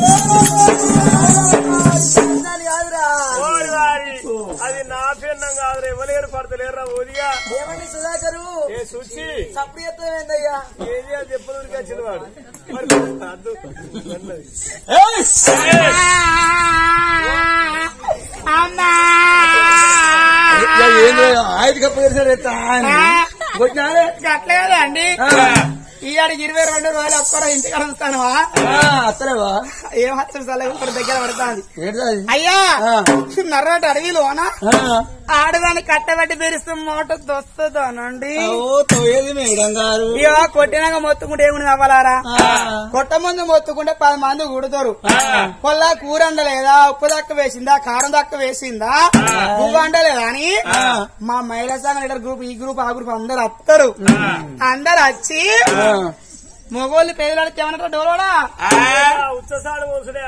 దాని కాదురా ఓరి వారి అది నా పిన్నం కాదు ఎవరు పడతలేరా ఓదిగా ఏమండి సుధాకరు ఏ సుచి సప్పుడు చెప్తామేందయ్యా ఏది అని చెప్పడానికి వచ్చిన వాడు మరి అద్దు అన్నది. ఏయ్! అమ్మా ఐదు కప్పు చేశాడు ఎత్తా అని. కొట్టినాడే? అట్లే కదా అండి ఆ, ఈ ఆడికి ఇరవై రెండు రోజులు ఒక్కరో ఇంటికి కలుస్తానువా ఆ, అత్తలేవా ఏం హత్యం సలహా ఇక్కడ దగ్గర పడుతుంది ఏంటది అయ్యా ఆ. నర్రటి అడవిలోనా ఆ, ఆడదాన్ని కట్టబెట్టి బెరిస్తే మోట దొస్తుందనండి ఓ తోయేది మేడం గారు ఇక కొట్టినాక మొత్తుకుంటే ఏముంది అవ్వాలారా ఆ, కొట్ట ముందు మొత్తుకుంటే పది మంది కుడతారు కొల్ల కూర వండలేదా ఉప్పు దక్క వేసిందా కారం దక్క వేసిందా పువ్వు వండలేదా అని మా మహిళా సంఘ లీడర్ గ్రూప్ ఈ గ్రూప్ ఆ గ్రూప్ అందరు వస్తారు అందరు వచ్చి ఆ. మొగోళ్ళు పేదలాడితే ఏమన్నా డోలోడా ఉచ్చసాడు పోసుడే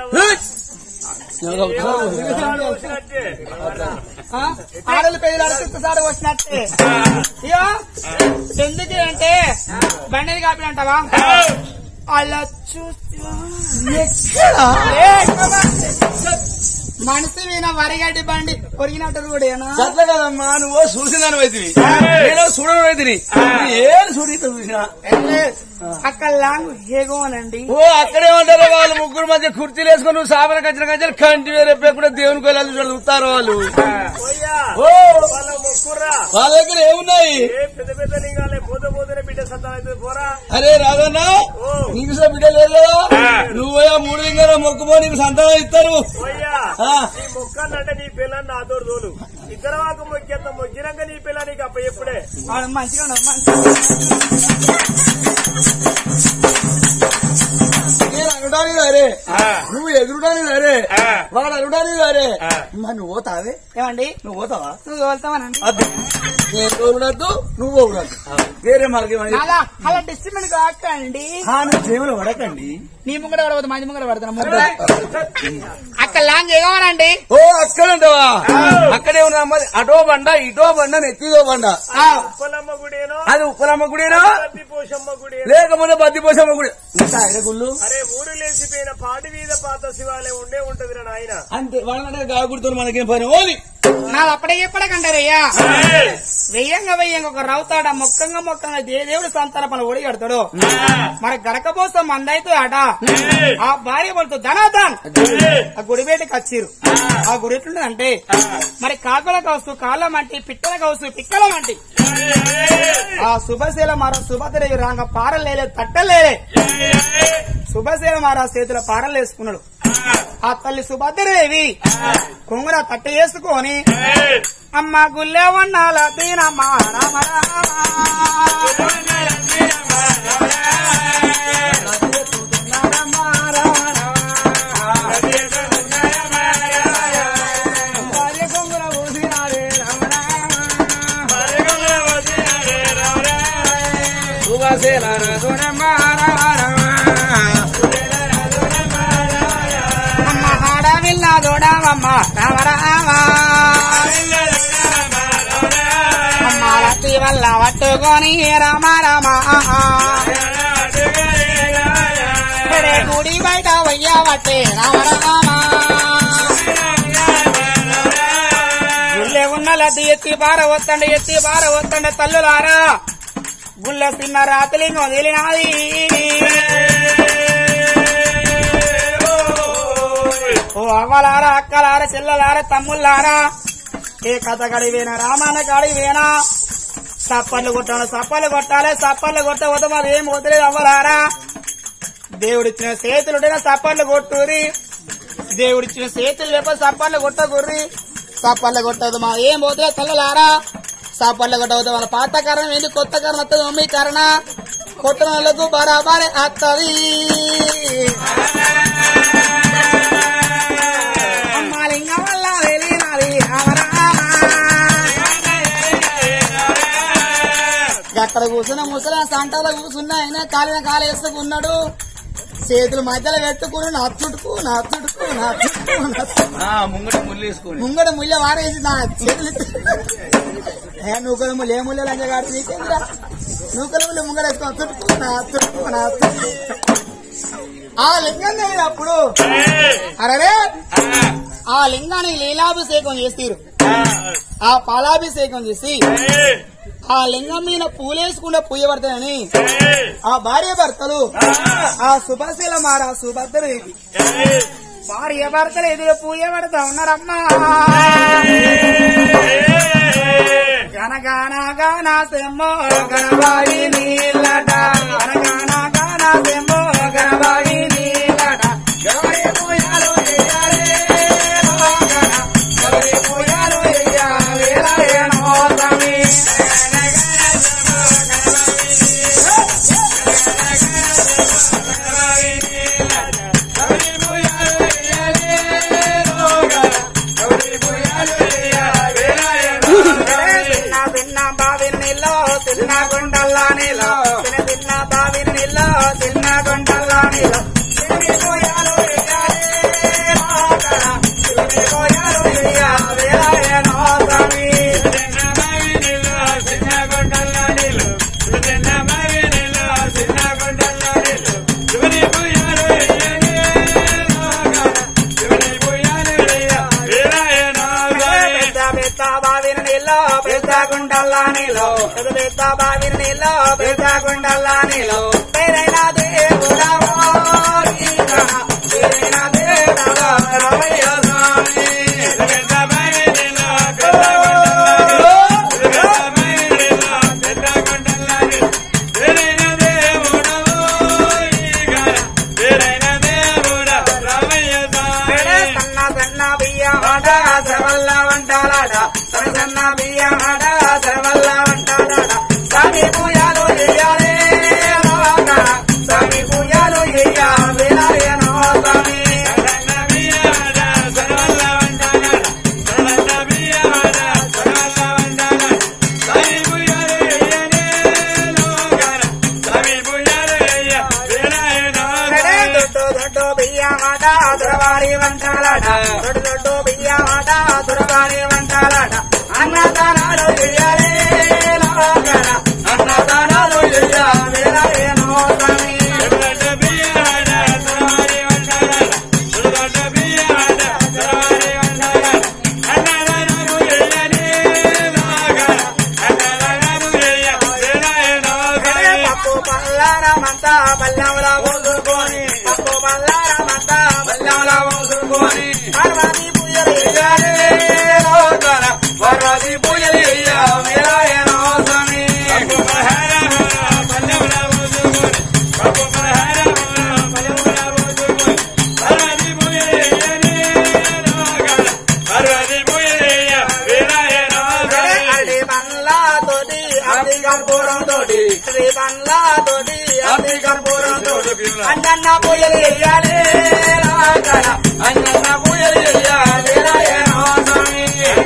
పోసినట్టే ఆడలు పేదలాడితే సాడు వచ్చినట్టే ఇయో ఎందుకు అంటే బండిని కాపినంటావా అలా చూస్తా మనిషి మీద వరిగడ్డి బండి కొరిగినట్టు కూడానా అట్లా కదమ్మా నువ్వు చూసిందని వైద్యుని నేను చూడని వైద్యుని ఏం చూడి చూసినా అక్కడ లాంగ్ హేగోనండి ఓ అక్కడే ఉంటారు వాళ్ళు ముగ్గురు మధ్య కుర్చీలు వేసుకొని నువ్వు సాబన కచ్చిన కచ్చిన కంటి వేరే కూడా దేవుని కొలాలు చూస్తారు వాళ్ళు పోయ్యా ఓ వాళ్ళ మొక్కుర్రా వాళ్ళ దగ్గర ఏమున్నాయి ఏ పెద్ద పెద్ద లింగాలే పోతే పోతేనే బిడ్డ సంతానం అవుతుంది పోరా అరే రాదన్నా ఓ నీకు సో బిడ్డ లేదు కదా నువ్వే మూడు లింగాల మొక్కుపో నీకు సంతానం ఇస్తారు పోయ్యా ఆ, నీ మొక్కన్నంటే నీ పిల్లని నాతో తోలు ఇద్దరు వాకు మొక్కేంత మొక్కినాక నీ పిల్ల నీకు అప్ప ఎప్పుడే వాడు మంచిగా ఉన్నాడు, మంచిగా నేను అనుడానికి సరే నువ్వు ఎదురుడానికి సరే వాడు అనుడానికి సరే మరి నువ్వు పోతావే ఏమండి నువ్వు పోతావా నువ్వు తోలుతామనండి అద్దు నేను తోలుడద్దు నువ్వు పోకూడదు వేరే మార్గం అలా అలా డిస్ట్రిబ్యూట్ కాకండి నువ్వు దేవులు పడకండి నీ ముంగడ పడవద్దు మంది ముంగడ పడతాను అక్కడ లాంగ్ ఎగవనండి ఓ అక్కడంటావా అక్కడే ఉన్నా మరి అటో బండ ఇటో బండ నెత్తిదో బండ ఉప్పలమ్మ గుడేనో అది ఉప్పలమ్మ గుడేనా తప్పి పోషమ్మ గుడేనో లేకపోతే బద్దిపోసమ్మ గుడి ఉంటా ఆయన గుళ్ళు అరే ఊరు లేచిపోయిన పాటి మీద పాత శివాలయం ఉండే ఉంటది రా నాయన అంతే వాళ్ళంటే గాగుడితో మనకేం పని ఓది నాది అప్పుడే చెప్పడకంటారయ్యా వెయ్యంగా వెయ్యంగా ఒక రౌతాడ మొక్కంగా మొక్కంగా దే దేవుడు సంతాన పని ఒడి కడతాడు మరి గడకపోసం మందైతే అట ఆ భార్య పడుతూ ధనాథన్ ఆ గుడి బయటకు వచ్చిరు ఆ గుడి ఎట్లుంటదంటే మరి కాకుల కౌసు కాళ్ళ మంటి పిట్టల కౌసు పిక్కల మంటి ఆ శుభశీల మార శుభద్రవి రాంగ పారలేలే తట్టలేలే శుభశీల మార చేతిలో పారలు వేసుకున్నాడు ఆ తల్లి సుభద్రదేవి కొంగుర తట్ట వేసుకొని అమ్మ గుల్లె వండాల దీనమ్మ రామ అమ్మ ఆడవిల్ల దోడవమ్మ రామ రామ అమ్మ రతి వల్ల పట్టుకొని రామ రామ ఇక్కడే గుడి బయట వయ్యవట్టే రామ రామ గుళ్ళె ఉన్న లద్ది ఎత్తి బార వత్తండి ఎత్తి బార వత్తండి తల్లులారా గుళ్ళ తిన్న రాత్రిలింగం వదిలినాది ఓ అవ్వలారా అక్కలారా చెల్లలారా తమ్ముళ్ళారా ఏ కథ గడివేనా రామాన గడివేనా సప్పర్లు కొట్టాలి సప్పర్లు కొట్టాలి సప్పర్లు కొట్టవద్దు మాది ఏం వదిలేదు అవ్వలారా దేవుడిచ్చిన చేతులుంటే సప్పర్లు కొట్టురి దేవుడిచ్చిన చేతులు లేకపోతే సప్పర్లు కొట్టకుర్రి సప్పర్లు కొట్టదు మా ఏం పోతే తల్లలారా సప్పర్లు కొట్టవద్దు వాళ్ళ పాత కారణం ఏంటి కొత్త కారణం వస్తుంది మమ్మీ కారణ కొట్టిన వాళ్ళకు బరాబరే వస్తుంది అమ్మాలింగ వల్ల వెళ్ళినది అక్కడ కూర్చున్న ముసలి సంటలో కూర్చున్న ఆయన కాలిన కాలు వేసుకున్నాడు చేతులు మధ్యలో పెట్టుకుని నా చుట్టుకు నా చుట్టుకు నా చుట్టుకు నా చుట్టుకు. ముంగట ముళ్ళు వేసుకొని ముంగడ ముళ్ళ వారేసి నా చేతులు ఏ నూకల ముళ్ళు ఏ ముళ్ళు లంజ గారు నీకేంద్రా నూకల ముళ్ళు ముంగడ వేసుకో చుట్టుకు నా చుట్టుకు నా చుట్టుకు. ఆ లింగం తెలియనప్పుడు అరే ఆ లింగానికి లీలాభిషేకం చేసిరు ఆ పాలాభిషేకం చేసి ఆ లింగం మీద పూలేసుకుంటే పూయబడతాయని ఆ భార్య భర్తలు ఆ సుభశీల మార సుభద్ర భార్య భర్తలు ఎదురు పూయబడతా ఉన్నారమ్మా గనగాన గాన సెమ్మో గణవాయి నీలట గనగాన గాన సెమ్మో గణవాయి నీలట ఎవరి పూజలు చేయాలి ఎవరి పూజలు చేయాలి రాయణో స్వామి చిన్న చిన్న బావి నీలో చిన్న గుండల్లా నీలో చిన్న చిన్న బావి నీలో చిన్న గుండల్లా నీలో చిన్ని పోయాలు వేయాలి రాగడ. చిన్ని పోయాలు వేయాలి రాయనో స్వామి. పెద్ద పెద్ద బావి నీలో పెద్ద గుండల్లా నీలో పెద్ద పెద్ద బావి నీలో పెద్ద గుండల్లా నీలో పేరైన దేవుడవో ఈయన. పేరైన దేవుడవో రమయ్య స్వామి. సన్న సన్న బియ్యమాట సర్వల్ల వంటాలాడ సన్న సన్న బియ్యమాట సర్వల్ల వంటాలాడ స్వామి పూజలు చేయాలి రాగా. స్వామి పూజలు చేయాలి రాయనో స్వామి నడే దొడ్డు దొడ్డు బియ్యమాట దురవారి వంటాలాడ దొడ్డు దొడ్డు బియ్యమాట దురవారి వంటాలాడ అన్నదానాలు చేయాలి రాగా. అన్నదానాలు చేయాలి రాయనో స్వామి అరే పప్పు పల్లారమంతా బల్లంలా ఊదుకొని పప్పు పల్లారమంతా బల్లంలా ఊదుకొని పార్వతి పూజలు చేయాలి రోజున పార్వతి పూజలు చేయాలి రాయనో స్వామి అరే అడి బంగ్లా తోటి అతి కర్పూరం తోటి శ్రీ బంగ్లా తోటి అతి కర్పూరం తోటి అన్న పూజలు చేయాలి రాగడ అన్న పూజలు చేయాలి రాయనో స్వామి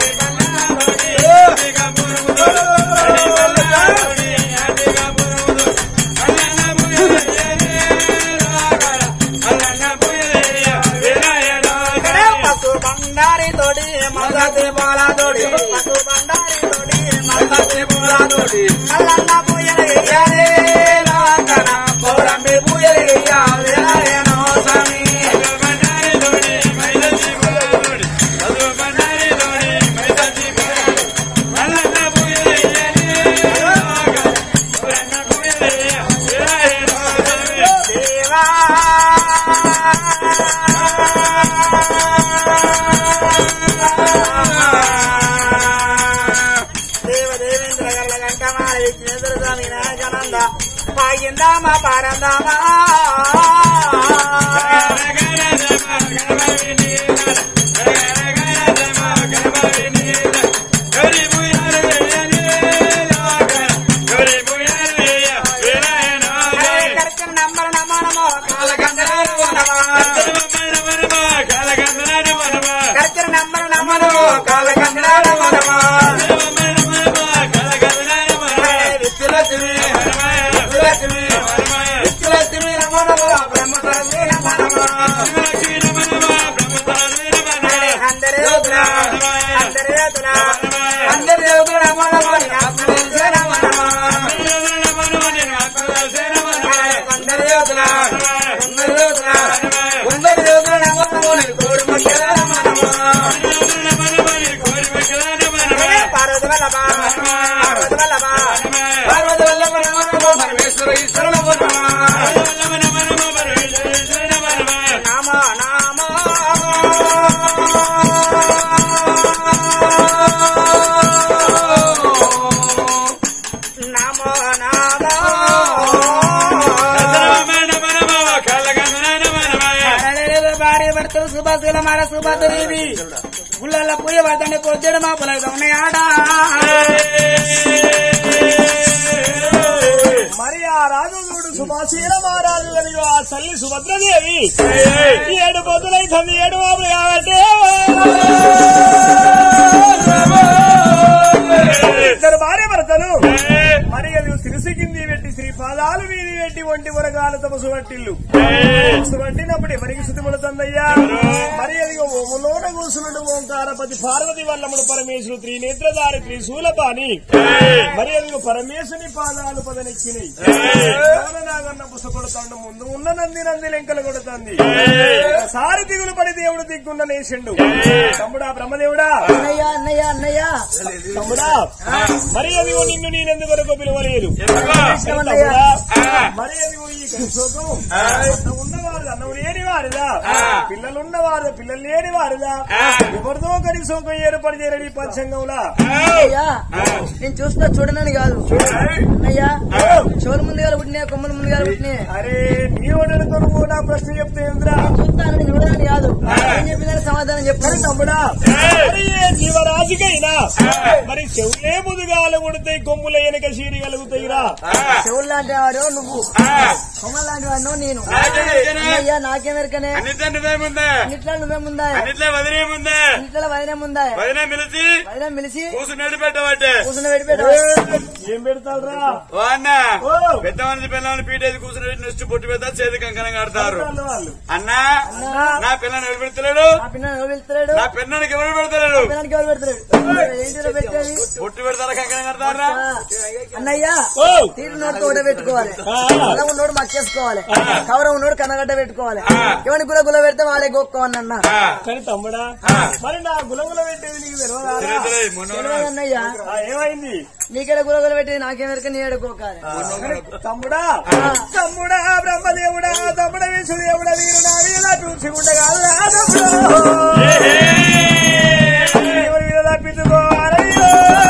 అరే పసు బండారి తోటి మగతి బాల తోటి పసు బండారి తోటి మగతి బాల తోటి కల్లన్న పూజలు చేయాలి రాగడ పౌరంబి పూజలు చేయాలి రాయనో స్వామి దేవా దేవదేవేంద్ర గల్ల గంటమారి విఘ్నేశ్వర స్వామి నాయకనంద పాగిందామా పారందామా కరెక్ట్ నంబర్ నమనమో కాలగంధరాలు నమా కరెక్ట్ నంబర్ నమనమో కాలగంధరాలు నమా విత్తులక్ష్మి విత్తులక్ష్మి విత్తులక్ష్మి నమనమో బ్రహ్మ సరస్వతి నమనమో అందరి యోధుల అందరి యోధుల అందరి యోధుల నమనమో ఆత్మదేశ నమనమో కొందరి యోధుల కొందరి యోధుల కొందరి యోధుల నమనమో కోడి మధ్య నమనమో పార్వతి వల్లభ పార్వతి వల్లభ పార్వతి వల్లభ నమనమో పరమేశ్వర ఈశ్వర నమనమో నామ నామ నమో నమో భార్య భర్తలు సుభాషల మార సుభాదేవి గుళ్ళ పూయ వద్దండి పొద్దుడు మా పొలం ఉన్నాయి ఆడ మరి ఆ రాజుడు సుభాషీల మహారాజు అని ఆ తల్లి సుభద్రదేవి ఏడు పొద్దులైతుంది ఏడు మాపులు కాబట్టి ఇద్దరు భార్య భర్తలు మరి అది సిరిసి కింది పెట్టి శ్రీ పాదాలు వీధి పెట్టి ఒంటి వరగాలు తమ సువట్టిల్లు సువట్టినప్పుడు ఎవరికి శుద్ధి పడుతుందయ్యా మరి అది ఓములోన కూసునుడు ఓంకారపతి పార్వతి వల్లముడు పరమేశ్వరు త్రినేత్రధారి త్రిశూలపాని మరి అది పరమేశ్వని పాదాలు పదనెక్కినాయి నాగన్న పుస కొడుతాండు ముందు ఉన్న నంది నంది లెంకలు కొడుతుంది సారి దిగులు పడి దేవుడు దిగ్గున్న లేచిండు తమ్ముడా బ్రహ్మదేవుడా అన్నయ్య అన్నయ్య అన్నయ్య తమ్ముడా మరి అది నిన్ను నేనెందు వరకు పిలవలేదు ఇష్టమన్నయ్య. తమ్ముడా, మరి అది ఈ కృషోకం ఉన్నవారు అన్నం లేని వారిదా పిల్లలున్న వారు పిల్లలు లేని వారిదా ఎవరిదో కడి సోకం ఏర్పడి చేరని ఈ పంచంగంలా అన్నయ్య నేను చూస్తా చూడనని కాదు అన్నయ్య చెవులు ముందుగా పుట్టినాయి కొమ్మలు ముందుగా పుట్టినాయి అరే నీ ఓడలతో నువ్వు నా ప్రశ్న చెప్తే ఏంద్రా చూస్తానని చూడనని కాదు ఏం చెప్పినా సమాధానం చెప్పాను తమ్ముడా మరి ఏ జీవరాశికైనా మరి చెవులే ముదుగాలు కొడితే కొమ్ముల వెనక సీరి కలుగుతాయిరా చెవులు లాంటి వాడు నువ్వు కొమ్మలు లాంటి వాడు నేను అన్నయ్య నాకేమెరకనే అన్నిట్లో నువ్వేముందా అన్నిట్లో నువ్వే ముందా అన్నిట్లో వదిలేముందా అన్నిట్లో వైరం ముందా వదిలే పిలిచి వైరం పిలిచి కూర్చుని పెట్టబట్టే కూర్చుని పెట్టి ఏం పెడతారా ఓ అన్న ఓ. పెద్ద మనిషి పిల్లల్ని పీటేది కూర్చుని పెట్టి నెక్స్ట్ పొట్టు పెద్ద చేతి కంకణం కడతారు వాళ్ళు అన్నా నా పిల్లని ఎవరు పెడతలేడు నా పిన్న ఎవరు పెడతాడు నా పిల్లనికి ఎవరు పెడతలేడు పిల్లలకి ఎవరు పెడతాడు ఏంటిలో పెట్టేది పొట్టు పెడతారా కంకణం కడతారా అన్నయ్య ఓ తీరు నోటు తోట పెట్టుకోవాలి అలా ఉన్నోడు మక్కేసుకోవాలి కవర ఉన్నోడు కన్నగడ్డ పెట్టుకోవాలి ఎవరిని గుల గుల పెడితే వాళ్ళే గోక్కోవాలి అన్న కానీ తమ్ముడా మరి నా గులగుల పెట్టేది నీకు తెలియదా తెలియదు, మొన్న తెలియదు అన్నయ్య ఆ, ఏమైంది నీకెడ గుల గుల పెట్టేది నాకేమెరక నీ ఎడుకోకాలి తమ్ముడా తమ్ముడా బ్రహ్మదేవుడా తమ్ముడ విష్ణుదేవుడా వీరు నా వీళ్ళ చూసి ఉండగా ఎవరి మీద తప్పించుకోవాలయ్యో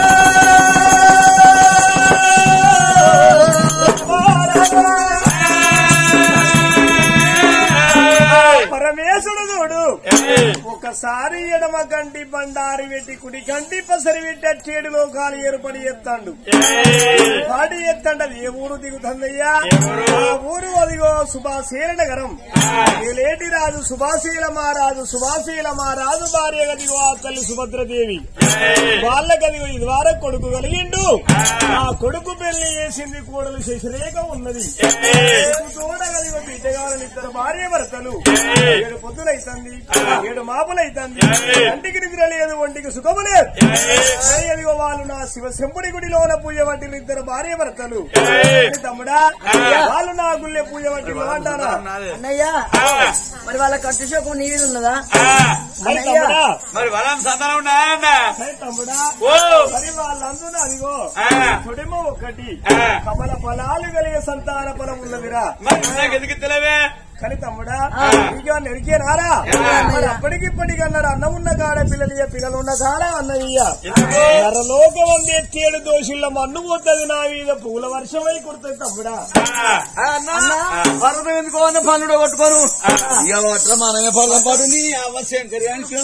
పరమేశుడు చూడు ఒకసారి ఎడమ కంటి బండారి పెట్టి కుడి కంటి పసరి పెట్టి అచ్చేడు లోకాలు ఏర్పడి ఎత్తాడు పాడి ఎత్తండి అది ఏ ఊరు దిగుతుందయ్యా ఆ ఊరు అదిగో సుభాశీల నగరం ఏలేటి రాజు సుభాశీల మహారాజు సుభాశీల మహారాజు భార్య గదిగో ఆ తల్లి సుభద్రదేవి వాళ్ళకదిగో ఇది వారం కొడుకు కలిగిండు ఆ కొడుకు పెళ్లి చేసింది కోడలు శశిరేఖ ఉన్నది చూడగలిగో బిడ్డగాలని ఇద్దరు భార్య భర్తలు ఏడు పొద్దులైతుంది ఏడు మాపులైతుంది కంటికి నిద్ర లేదు ఒంటికి సుఖము లేదు మరి అదిగో వాళ్ళు నా శివ శంపుడి గుడిలోన పూజ వంటిలు ఇద్దరు భార్య భర్తలు తమ్ముడా వాళ్ళు నా గుళ్ళె పూజ వంటిలు అంటారా అన్నయ్య మరి వాళ్ళ కట్టు షోకు నీ మీద ఉన్నదా మరి అన్నయ్య తమ్ముడా మరి వరం సంతానం ఉన్నా అన్న మరి తమ్ముడా ఓ మరి వాళ్ళందున అదిగో ఆ. చుడిమ ఒకటి ఆ. కమల ఫలాలు కలిగే సంతాన ఫలం ఉన్నదిరా మరి నాకు ఎందుకు తెలియవే కానీ తమ్ముడా ఇక నెరికే రారా మరి అప్పటికి ఇప్పటికి అన్నాడు అన్నం ఉన్న కాడ పిల్లలు పిల్లలు ఉన్న కాడ అన్నయ్య ఎందుకు? నరలోకం అందే తేడు దోషుల మన్ను పోతుంది నా మీద పూల వర్షమై కుడుతుంది తమ్ముడా పర్వతం ఎందుకు అన్న పనుడు కొట్టుకోను ఇక ఒట్ల మనమే పొలం పడు నీ అవశ్యం కరిగానికి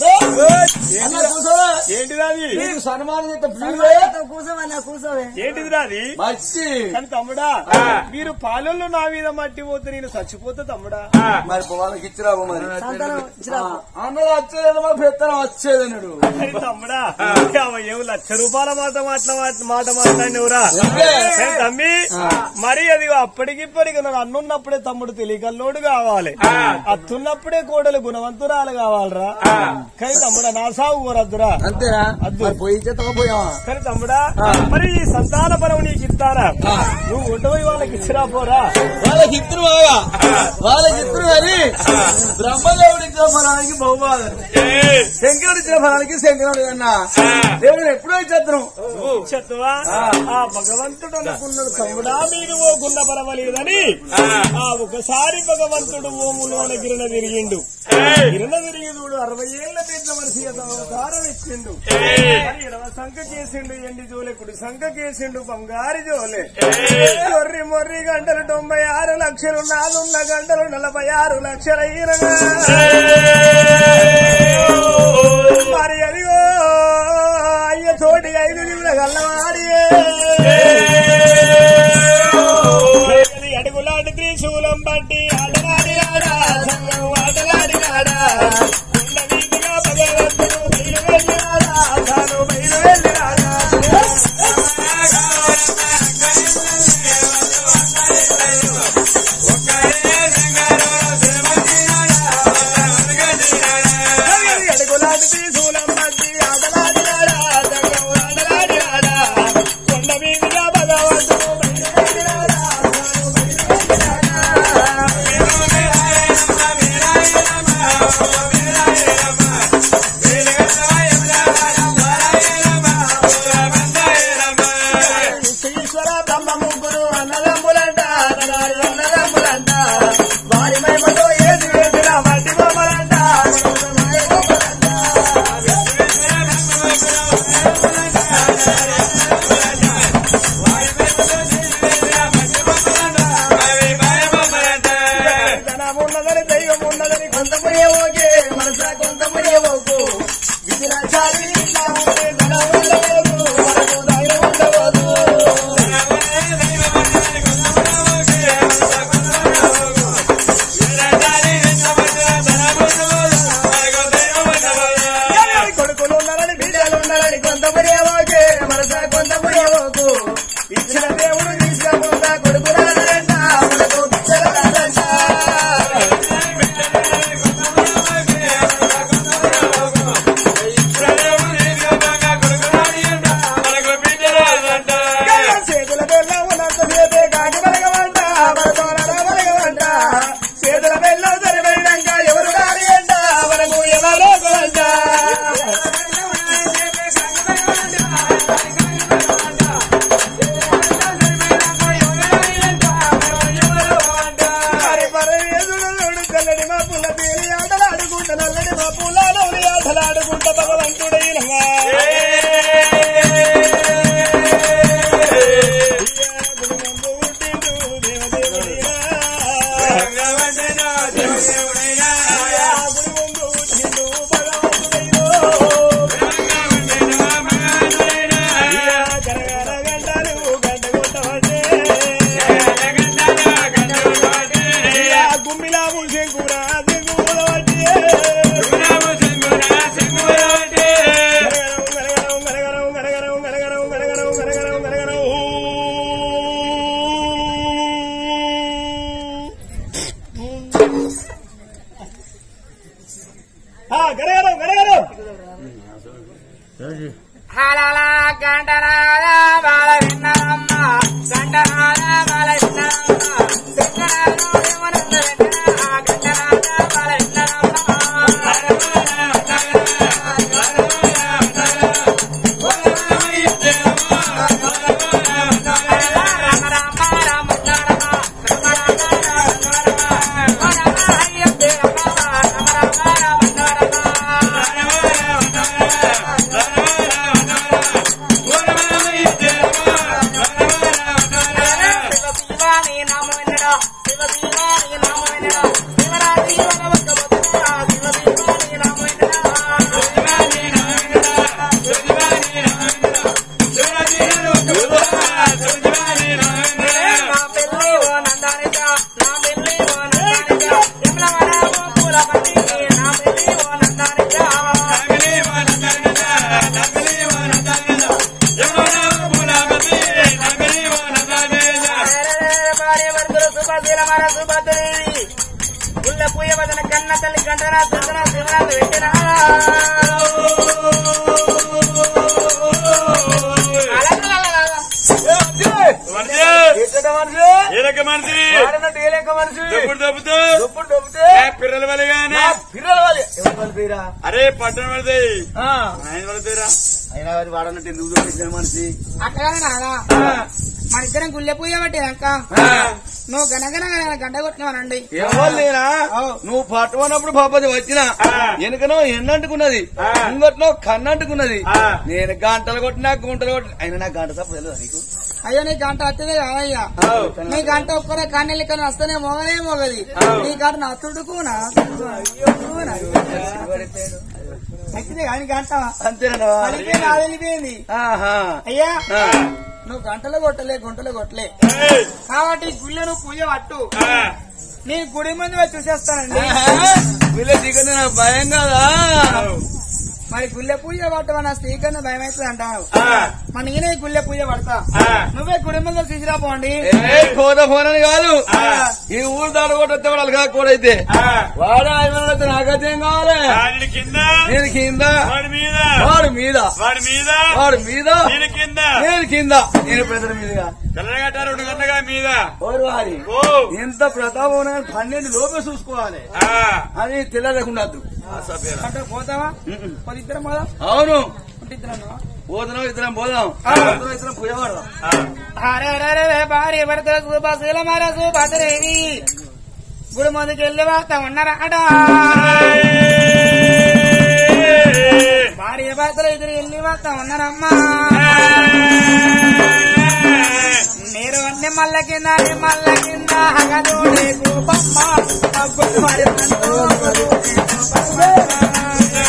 ఏంటిది అది సన్మానం కూసోవన్నా కూసోవే ఏంటిది అది మంచి కానీ తమ్ముడా మీరు పాలల్లో నా మీద మట్టి పోతే నేను చచ్చిపోతా తమ్ముడా మరి వాళ్ళకి ఇచ్చిరావు మరి సంతానం ఇచ్చిరా అన్నది వచ్చేది మా పెత్తనం వచ్చేదన్నాడు కానీ తమ్ముడా యాభై ఏం లక్ష రూపాయల మాట మాట్లా మాట మాట్లాడినవురా కానీ తమ్మి మరి అది అప్పటికిప్పటికి నన్ను అన్నున్నప్పుడే తమ్ముడు తెలియకల్లోడు కావాలి అత్తున్నప్పుడే కోడలు గుణవంతురాలు కావాలరా కానీ తమ్ముడా నా సాగు కోరద్దురా అంతేనా అద్దు. మరి పోయి చేతమా పోయావా కానీ తమ్ముడా మరి ఈ సంతాన పరం నీకు ఇస్తారా నువ్వు ఉండబోయి వాళ్ళకి ఇచ్చిరా పోరా వాళ్ళకి ఇద్దరు బాగా వాళ్ళకి ఇద్దరు అని బ్రహ్మదేవుడి ఇచ్చిన ఫలానికి బహుబాధ శంకరుడు ఇచ్చిన ఫలానికి శంకరుడు అన్నా దేవుడు ఎప్పుడో ఇచ్చేద్దరు చెత్తవా ఆ భగవంతుడు అనుకున్నాడు తమ్ముడా మీరు ఓ గున్న పరవలేదని ఆ ఒకసారి భగవంతుడు ఓములోన గిరిన తిరిగిండు ఇరణ తిరిగి చూడు అరవై ఏళ్ళ పెద్ద మనిషి అతను అవతారం ఇచ్చిండు మరి ఎడమ సంఖ చేసిండు ఎండి జోలే కుడి సంఖ చేసిండు బంగారు జోలే మొర్రి మొర్రి గంటలు తొంభై ఆరు లక్షలు నాదున్న గంటలు నలభై ఆరు లక్షల ఈరగా మరి అదిగో అయ్య తోటి ఐదు నిమిడ గల్లవాడియే అడుగులాంటి త్రిశూలం బట్టి ఆటలాడి ఆడా సంగం ఆటలాడి ఆడా కొండ వీధిగా భగవంతుడు బయలు వెళ్ళి రాడా తాను బయలు వెళ్ళి రాడా అడుగులాంటి త్రిశూలం బట్టి ఆటలాడి ఆడా సంగం ఆటలాడి ఆడా కొండ వీధిగా భగవంతుడు బయలు వెళ్ళి రాడా తాను బయలు ఈశ్వర బ్రహ్మ ముగ్గురు అన్నదమ్ములంట అన్నగారి అన్నదమ్ములంట వారి మహిమతో ఏది వేసిన మట్టి బొమ్మలంట ధనమున్నదని దైవం ఉన్నదని కొంత పోయేవోకే మనసా కొంత పోయేవోకు విధిరాచారి ఇట్లా ఉంటే ధనం ఉండవోదు మనకు ధైర్యం ఉండవోదు కొడుకులు ఉన్నారని బిడ్డలు ఉన్నారని కొంత పోయేవోకే మనసా కొంత పోయేవోకు ఇచ్చిన దేవుడు తీసుకపోతా కొడుకులంట మనకు పిచ్చలంట చేతుల బెల్లం ఉన్నంత సేపే కాకి బలగమంట మనతోన బలగమంట చేతుల బెల్లం సరిపోయినాక ఎవరు రాని అంట మనకు ఎవరో అంట మరి పరమేశుడు చూడు తెల్లడి మా పుల్ల తీరి ఆటలాడుకుంటా నల్లడి మా పుల్ల నవ్వుని ఆటలాడుకుంటా భగవంతుడైనగా గుమ్మిలా పూసే కూర సింగుల గడగడం గడగడం హలల గంటనాద బాల విన్నమ్మ గంటనాద బాల విన్నమ్మ శంకరాలు దేవనంద వెంకట ఆ గంటనాద బాల శివాని నామం వినడా శివ శివాని నామం వినడా శివరాత్రి వనవక్క బతుకురా శివ శివాని నామం నా పెళ్ళి ఓ నందానిక నా పెళ్ళి ఓ నందానిక యమలవన ఓ పూల పట్టి నా పెళ్ళి ఓ నందానిక భార్య వర్గులు సుభద్ర మన సుభద్రదేవి గుళ్ళ పూయ వదన కన్న తల్లి కంటన సుందర శివనాథ వెంటన ఏలక మనిషి దొప్పుడు దొబ్బుతూ పిల్లల వల్ల గానే అరే పట్టణం పడతాయి ఆయన పడతాయిరా అయినా అది వాడన్నట్టు ఎందుకు దొరికింది మనిషి అట్లా నాదా మన ఇద్దరం గుళ్ళె పూయ పట్టేదాక నువ్వు గనగన గంట కొట్టినవనండి ఎవరు లేనా నువ్వు పట్టుకున్నప్పుడు పాపది వచ్చిన వెనుకనో ఎండంటుకున్నది ఇంకొట్నో కన్నంటుకున్నది నేను గంటలు కొట్టినా గుంటలు కొట్టినా అయినా నాకు గంట తప్ప తెలియదు నీకు అయ్యో నీ గంట వచ్చింది కాదయ్యా నీ గంట ఒక్కరే కన్నెల్లి కానీ వస్తేనే మోగనే మోగది నీ గంట నా తుడుకు నా తుడుకు, అయ్యో, నా వచ్చింది కానీ గంట అంతేనా వెళ్ళిపోయింది అది వెళ్ళిపోయింది ఆహా అయ్యా ఆ. నువ్వు గంటలు కొట్టలే గుంటలు కొట్టలే కాబట్టి గుళ్ళె నువ్వు పూజ పట్టు నీ గుడి ముందు వచ్చి చూసేస్తానండి వీళ్ళ దిగదు నాకు భయం కదా మరి గుళ్ళె పూజ పట్టమని స్త్రీకన్నా భయం అవుతుంది అంటావు మన నేనే గుళ్ళె పూజ పడతా నువ్వే గుడి ముందు చూసిరా పోండి ఏ కోత ఫోన్ అని కాదు ఈ ఊరు దాడు కూడా వస్తే వాళ్ళు కాకూడైతే వాడు ఆయన నాకైతే ఏం కావాలి వాడి కింద నేను కింద వాడి మీద వాడు మీద వాడి మీద వాడు మీద నేను కింద నేను కింద నేను పెద్దల మీదుగా తెల్లగట్ట రెండు గంటగా మీద ఓరు వారి ఓ ఎంత ప్రతాపం ఉన్నా కానీ పన్నెండు లోపే చూసుకోవాలి ఆ. అని తెలియకుండా అంటే పోతావా మరి ఇద్దరం పోదాం అవును అంటే ఇద్దరం పోదాం. పోతున్నాం ఇద్దరం పోదాం పోతున్నాం, ఇద్దరం పూజ పడదాం అరే అరే అరే భార్య భర్త శుభశీల మరసు భద్రేవి గుడి ముందుకు వెళ్ళి వార్త ఉన్నారా అట భార్య భర్తలు ఇద్దరు వెళ్ళి వార్త ఉన్నారమ్మా మీరు అన్ని మల్ల కింద నీ మల్ల కింద హగదోడే గోపమ్మ అబ్బుడు మరి పండు, అబ్బుడు గోపమ్మ.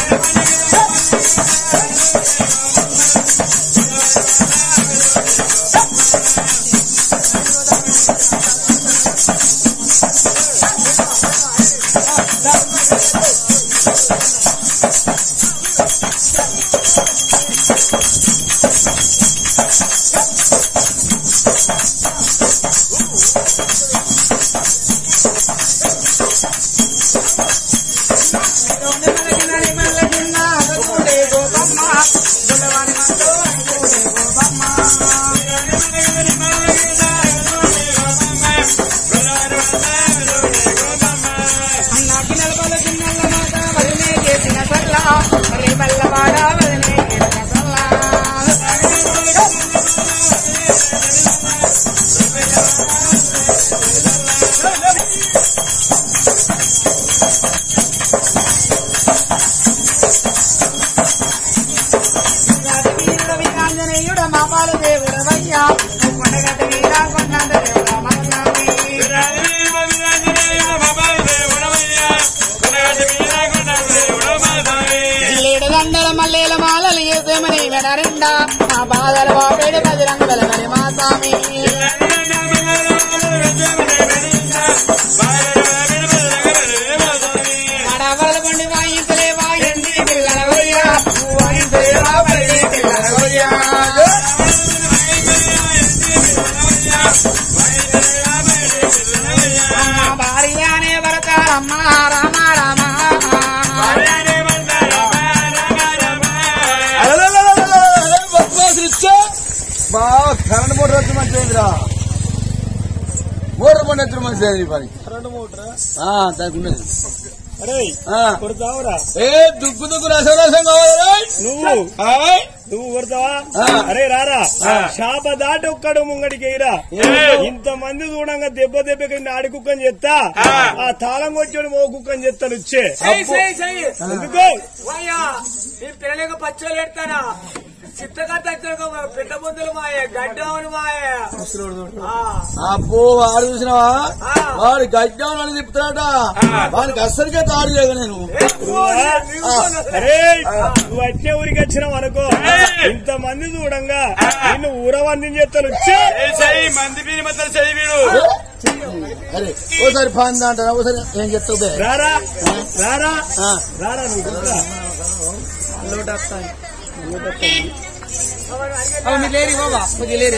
మాపాలు దేవుడవయ్యా కొండగట్ట వీరా కొండ దేవుడా మరనామి లేడు దండల మల్లెల మాలలు వేసేమని వెనరిండా మా బాధల బాబేడు పది రంగుల మరి మా స్వామి మడవల కొండి వాయించలే వాయించి పిల్లల వయ్యా వాయించలే వాయించి పిల్లల వయ్యా భార్యనే భరతారమ్మ రామ రామ బాగా కరెంట్ మోటార్ వచ్చి మంచిదిరా మోటార్ పండు ఎత్తుడు మంచిది పని రెండు మూటరా ఆ, దానికి ఉన్నది అరే ఆ. కొడతావురా ఏ దుక్కు దుక్కు రసం రసం కావాలి రేయ్. నువ్వు ఆయ్. నువ్వు కొడతావా ఆ. అరే రారా శాప దాటి ఒక్కడు ముంగడికి ఎయిరా ఇంత మంది చూడంగా దెబ్బ దెబ్బకి ఆడి కుక్కని చెత్తా ఆ తాళం కొచ్చాడు మో కుక్కని చెత్తాను వచ్చే ఎందుకో వయ్యా నేను పిల్లలకు పచ్చలు పెడతానా చిత్తకట్ట పెద్ద బొద్దులు మాయ గడ్డవును మాయ అబ్బో వాడు చూసినావా వాడు గడ్డం అని తిప్పుతాడట వాడికి అస్సరికే తాడు చేయగా నేను అరే నువ్వు వచ్చే ఊరికి వచ్చినావు అనుకో ఇంత మంది చూడంగా నిన్ను ఊరవన్నీ చెత్తాను వచ్చే మంది పీని మధ్య చెయ్యి వీడు అరే ఓసారి పంది అంటారా ఓసారి ఏం చెప్తావు బే? రారా రారా ఆ. రారా నువ్వు రా. లేరు బాబా కొద్దిగా లేరు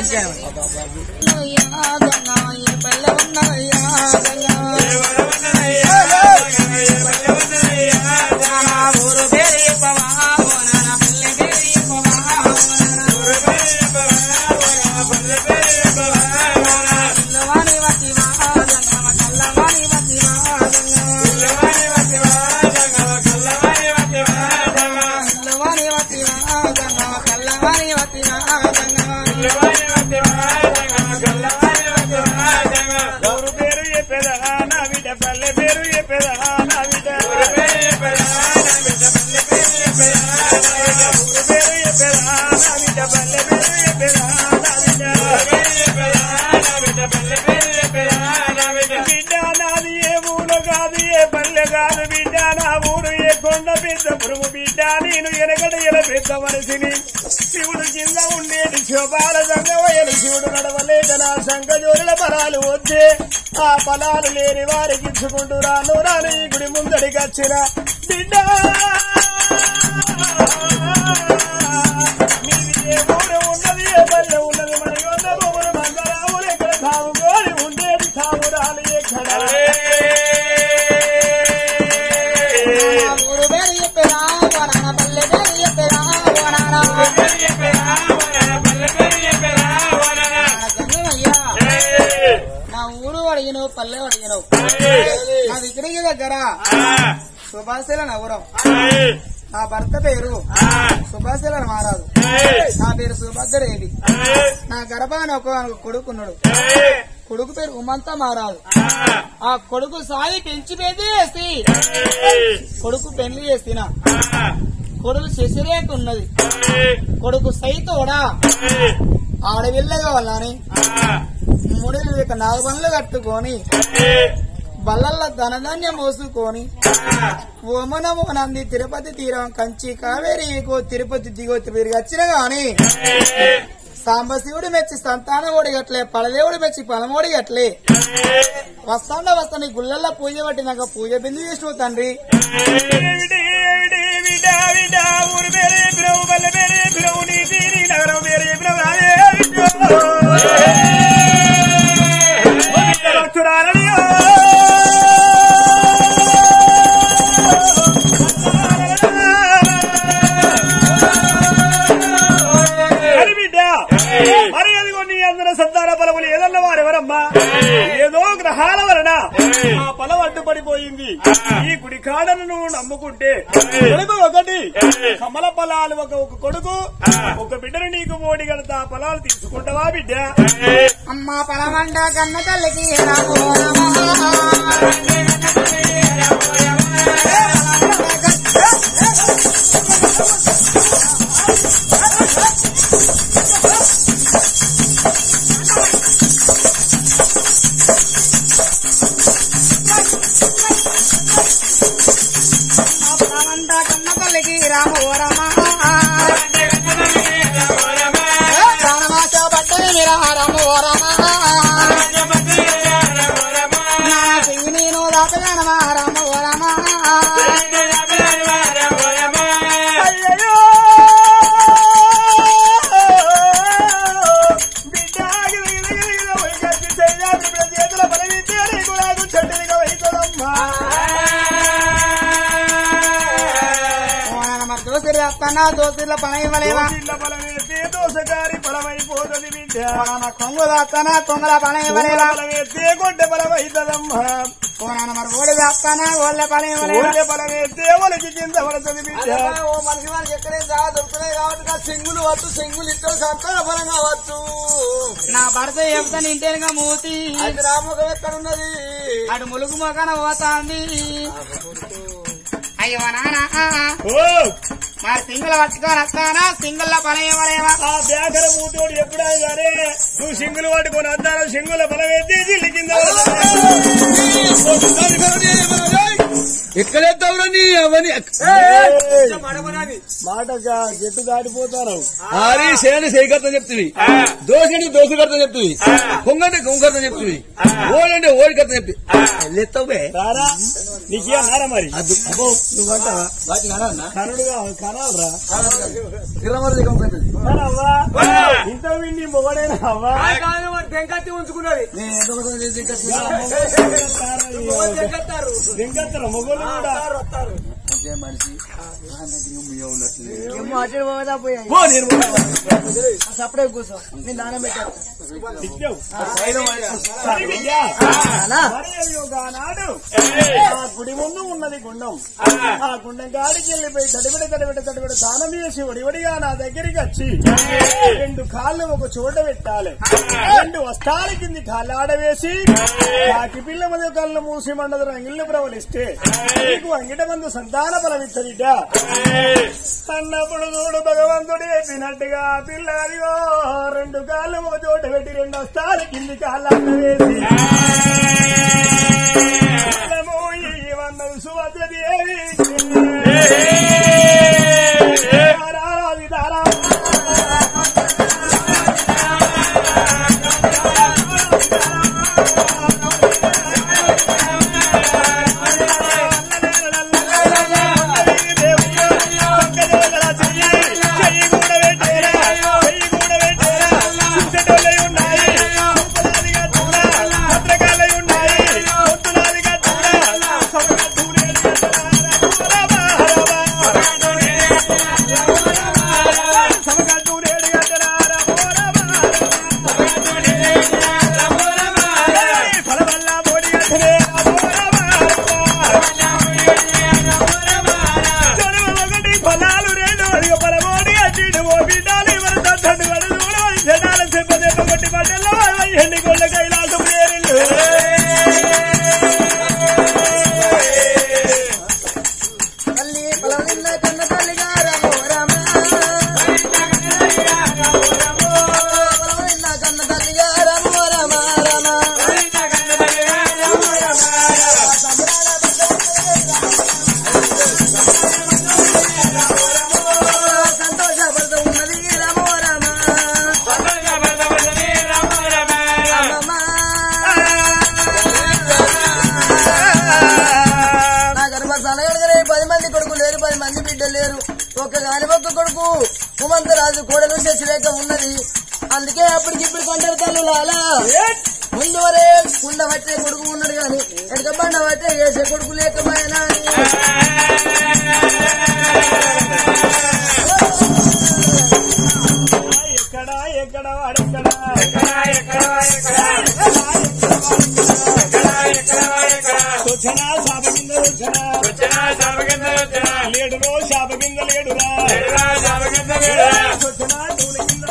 ఊరు పేరు చెప్పవా ఓ నాన్న పల్లె పేరు చెప్పవా పిల్లవాని వతివా జంగమ కల్లవాని వతివా పిల్లవాని వతివా జంగమ కల్లవాని వతివా మనిషిని శివుడు కింద ఉండేది శివపాల సంగమయ్యను శివుడు నడవలేక నా సంఘ జోరుల ఫలాలు వచ్చే ఆ ఫలాలు లేని వారికి ఇచ్చుకుంటూ రాను రాను ఈ గుడి ముందడికి వచ్చిన బిడ్డ మీది ఏ ఊరు ఉన్నది ఏ పల్లె ఉన్నది మరి ఉన్న భూములు మందరాములు ఎక్కడ తావుకోని ఉండేది తావురాలు ఎక్కడ నా ఊరు పేరు చెప్పేరా ఓ నాన్న పల్లె పేరు చెప్పేరా ఓ నాన్న నా జన్మయ్యా నా ఊరు అడిగిను పల్లె అడిగిను నా విగ్రహి దగ్గర సుభాషల నగరం నా భర్త పేరు సుభాషల మారాదు నా పేరు సుభద్రదేవి నా గర్భాన ఒక కొడుకున్నాడు కొడుకు పేరు ఉమంత మారాదు ఆ కొడుకు సాయి పెంచి పెంచి చేసి కొడుకు పెళ్లి చేసిన కొడుకు శశిరేఖ ఉన్నది కొడుకు సైతోడా ఆడవిల్లగా వాళ్ళని ముడిలు ఇక నాగబండ్లు కట్టుకొని బల్లల్లో ధనధాన్యం మోసుకొని ఓమనము నంది తిరుపతి తీరం కంచి కావేరి ఈగో తిరుపతి దిగో తిరిగి వచ్చిన గాని సాంబశివుడు మెచ్చి సంతానం ఓడిగట్లే పలదేవుడు మెచ్చి పలమోడి గట్లే వస్తాండ వస్తాను గుళ్ళల్లో పూజ పట్టినాక పూజ బిందు చేసిన తండ్రి ఏమిటి ఏమిటి విడా విడా ఊరు పేరు చెప్పినవు పల్లె పేరు చెప్పినవు నీ తీరి నగరం పేరు చెప్పినవు రాదే భక్తురాలని బిడ్డ మరి అదిగో నీ అందరూ సంతాన బలములు ఏదన్న వారెవరమ్మా ఏదో గ్రహాల వలన ఆ పొలం అడ్డుపడిపోయింది ఈ గుడి కాడను నువ్వు నమ్ముకుంటే కొడుకు ఒకటి కమల పొలాలు ఒక ఒక కొడుకు ఒక బిడ్డను నీకు మోడి కడతా ఆ పొలాలు తీసుకుంటావా బిడ్డ అమ్మ పరమండ కన్న తల్లికి రామో రామా. అమ్మ పరమండ కన్న తల్లికి రామో రామా. ప్రాణమాచ పట్టని మీరా రామో రామా. నా చెయ్యి నేను దాతగానమా రామో రామా. అయ్యయ్యో! బిడ్డ గిరగిరగిరగిర ఒలిగచ్చి చెయ్యాలి బిడ్డ చేతుల పడవితే నీకు నాకు చెట్టునిగా వైకులమ్మా. ఓ నాన్న మరి దోసిరి వస్తానా దోసిరిలో పని ఇవ్వలేవా దోసిళ్ళ బలమేస్తే దోసగారి బలమైపోతది బిడ్డ. ఓ నాన్న కొంగు దాస్తానా కొంగుల పని ఇవ్వలేవా బలమేస్తే గొడ్డ బలమైతదమ్మా. ఓ నాన్న మరి ఓడి దాస్తానా ఓళ్ళ పని ఇవ్వలేవా ఊళ్ళే బలమేస్తే ఒలికి కింద పడుతుంది బిడ్డ. ఓ మనిషి మనకి ఎక్కడే జాగా దొరుకుతున్నాయి కాబట్టి నా సింగులు వచ్చు సింగులు ఇద్దరు సంతాన ఫలం కావచ్చు నా భర్త చెప్తాను ఇంటేనుగా మూతి అది రాముఖం ఎక్కడున్నది అటు ములుగు మొగన పోతాంది అయ్యో నాన్న ఓ మరి సింగుల పట్టుకొని వస్తానా సింగుల పని ఇవ్వలేవా ఆ బ్యాకర మూతోడు ఎప్పుడైనా సరే నువ్వు సింగులు పట్టుకొని అద్దాలు సింగుల బలమేస్తే జిల్లి కింద ఎక్కడెత్తావురా నీ అవని మాట చెట్టు దాటిపోతారు ఆరి సేన సేకర్తం చెప్తుంది దోషంటే దోషకర్తం చెప్తుంది కొంగంటే కొంగర్తం చెప్తుంది ఓడంటే ఓడికర్తం చెప్తుంది ఎత్తవే రారా నీకే అన్నారా మరి అబ్బో నువ్వు అంటావా వాటిని అన్నా కనుడుగా కనాలరా కిరమరి కొంగతుంది కనవ్వా ఇంత విన్ని మొగడైనా అవ్వా టెంకత్తి ఉంచుకున్నది నేను ఎంత కోసం చేసి దింకత్తర మొగలు కూడా మనిషి పో నేను సపడే కూర్చో నేను నాన్న పెట్టాను దిక్కావు. సరే విద్యా. మరి అది ఒక ఆనాడు ఆ గుడి ముందు ఉన్నది గుండం ఆ గుండం గాడికి వెళ్ళిపోయి తడిబిడ తడిబిడ తడిబిడ దానం చేసి ఒడివడిగా నా దగ్గరికి వచ్చి రెండు కాళ్ళు ఒక చోట పెట్టాలి రెండు వస్తాల కింది కాళ్ళు ఆడవేసి కాకి పిల్ల మధ్య కళ్ళు మూసి మండదు రంగుల్ని ప్రవలిస్తే నీకు అంగిట మందు సంతాన ఫలమిచ్చదిట అన్నప్పుడు చూడు భగవంతుడు చెప్పినట్టుగా పిల్లదిగో రెండు కాళ్ళు ఒక చోట పెట్టి రెండు వస్తాల కింది కాళ్ళు ఆడవేసి ఫలము ఈ వందలు సుభద్రదేవి రారాది సుమంతరాజు కోడలు శశిరేఖ ఉన్నది అందుకే అప్పటికి ఇప్పుడు కొంటారు తల్లు లాలా ముందు వరే కుండ పట్టే కొడుకు ఉన్నాడు కానీ ఎడక బండ పట్టే వేసే కొడుకు లేకపోయినా ఎక్కడ ఎక్కడ వాడెక్కడ వచ్చిన శాప కింద వచ్చిన లేడురో శాప కింద లేడురా వచ్చిన డూల కింద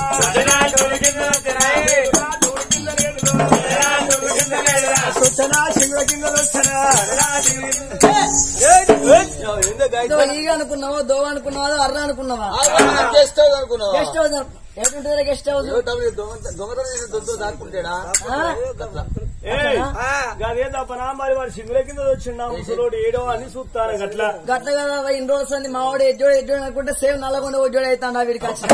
వచ్చిన సింగుల కింద వచ్చిన ఈగ అనుకున్నావా దోవ అనుకున్నావా అర్ర అనుకున్నావా గెస్ట్ హౌస్ అనుకున్నావా గెస్ట్ హౌస్ ఎటుంటుందా గెస్ట్ హౌస్ దొంగతనం చేసిన దొంగ దాక్కుంటాడా అదే తప్పనా మరి వాడు సింగుల కింద వచ్చిండా ముసలోడు ఏడో అని చూస్తాను గట్లా గట్ల కదా ఇన్ని రోజులు ఉంది మా వాడు ఎడ్జోడు ఎడ్జోడు అనుకుంటే సేమ్ నల్లగొండ ఒడ్జోడు అవుతాడు వీడికి వచ్చి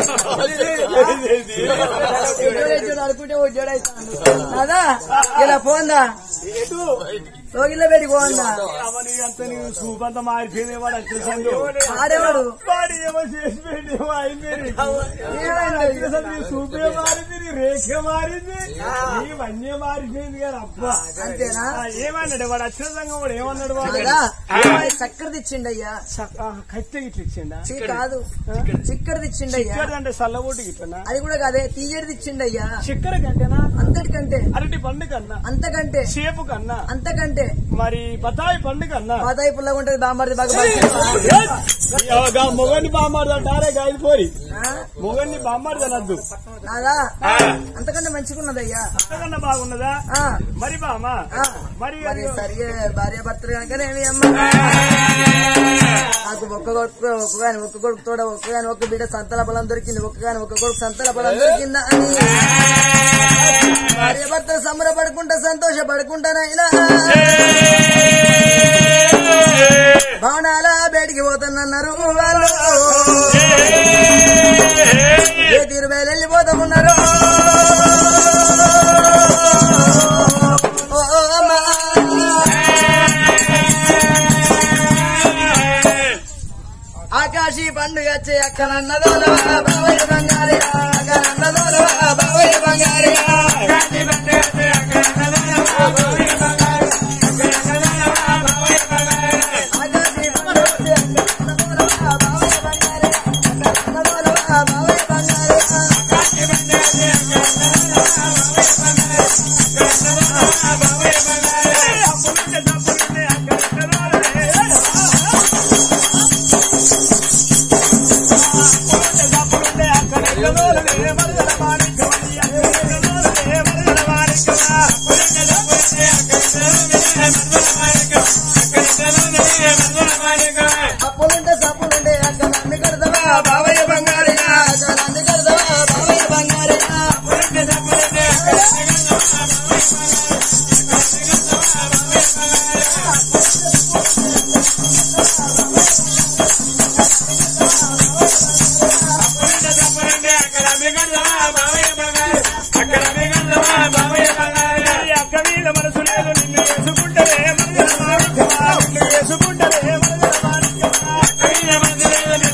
ఎడ్జోడు ఎడ్జోడు అనుకుంటే ఒడ్జోడు అవుతాడు అదా ఇలా పోందా ఎటు సోగిల్లో పెట్టి పోందా అవని అంత నీవు చూపంతా మారిపోయింది వాడు వచ్చేసండు ఆడేవాడు వాడు ఏమో చేసి పెట్టేమో అయిపోయింది వచ్చేసరికి నీ చూపే మారింది నీ రేఖ మారింది నీ వన్య మారిపోయింది కదా అబ్బా అంతేనా ఆ, ఏమన్నాడు వాడు వచ్చిన సంగం వాడు ఏమన్నాడు వాడు అనగా చక్కెర తెచ్చిండయ్యా స- ఆ, కత్తి ఇట్లా ఇచ్చిండా చీ కాదు చిక్కర తెచ్చిండయ్యా చిక్కర అంటే సల్లబోటి ఇట్లనా అది కూడా కాదే తీయడి తెచ్చిండయ్యా చిక్కర కంటేనా అంతటికంటే అరటి పండు కన్నా అంతకంటే సేపు కన్నా అంతకంటే మరి బతాయి పండు కన్నా మాతాయి పుల్లగా ఉంటది బామ్మర్ది బాగా బాగా మొగన్ని బామ్మాడు అంటారే గాయలు పోరి ఆ? మొగన్ని బామ్మాడు అనద్దు నాదా అంతకంటే మంచిగున్నదయ్యా అంతకన్నా బాగున్నదా ఆ, మరి బామా ఆ. మరి మరి అది సరిగే భార్య భర్తలు కనుకనేమి అమ్మ నాకు ఒక్క కొడుకు ఒక్కగాని ఒక్క కొడుకు తోడ ఒక్కగాని ఒక్క బిడ్డ సంతల బలం దొరికింది ఒక్కగాని ఒక్క కొడుకు సంతల బలం దొరికిందా అని భార్య భర్తలు సంబరపడుకుంటా సంతోషపడుకుంటానైనా భవనాల బయటికి పోతున్నారు వాళ్ళు ఏ తీరు బయలు వెళ్ళిపోతామన్నారు ఓ అమ్మా. ఆకాశీ పండుగ వచ్చే అక్కనన్నదోలవా బావయ్య బంగారి అక్కనన్నదోలవా బావయ్య బంగారి ఆకాశీ పండుగ వచ్చే అక్కనన్నదోలవా బావయ్య బంగారి అక్కనన్నదోలవా బావయ్య బంగారి అప్పులుంటే సప్పులుంటే అక్కడ అన్ని కడతావా బావయ్య బంగారి అక్కడ అన్ని కడతావా బావయ్య బంగారి అక్క వీళ్ళ మనసు లేదు నిన్ను వేసుకుంటారే మనగల మాణిక్యమా, నిన్ను వేసుకుంటారే మనగల మాణిక్యమా.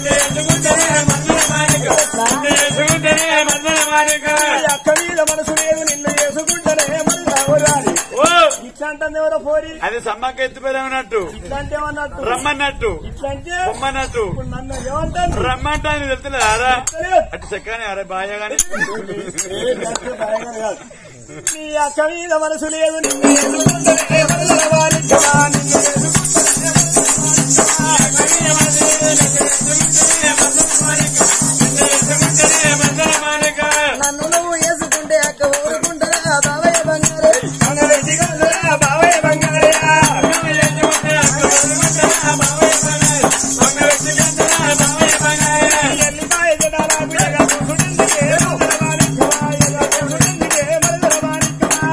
అక్క వీళ్ళ మనసు లేదు నిన్ను వేసుకుంటారే మనగల ఓరాలి. ఇట్లా అంటుంది ఎవరో పోరి అది సమ్మక్క ఎత్తిపోయామన్నట్టు ఇట్లా అంటే ఏమన్నట్టు రమ్మన్నట్టు ఇట్లా అంటే బొమ్మన్నట్టు ఇప్పుడు నన్ను ఏమంటాను రమ్మంటాను తెలుస్తలేదు ఆరా అటు చెక్కని అరే బాగా గాని నీ అక్క మీద మనసు లేదు నిన్ను వేసుకుంటారే మనగల మాణిక్యమా, నిన్ను వేసుకుంటారే నన్ను నువ్వు వేసుకుంటే అక్క ఊరుకుంటారా బావయ్య బంగారు మంగళరెడ్డి గారు బావయ్య బంగారయ్య ఎల్లిపాయ జడాల బిడగా కూసుంటుంది ఏ మంగళ మాణిక్యమా, ఎల్ల కూసుంటుంది ఏ మంగళ మాణిక్యమా.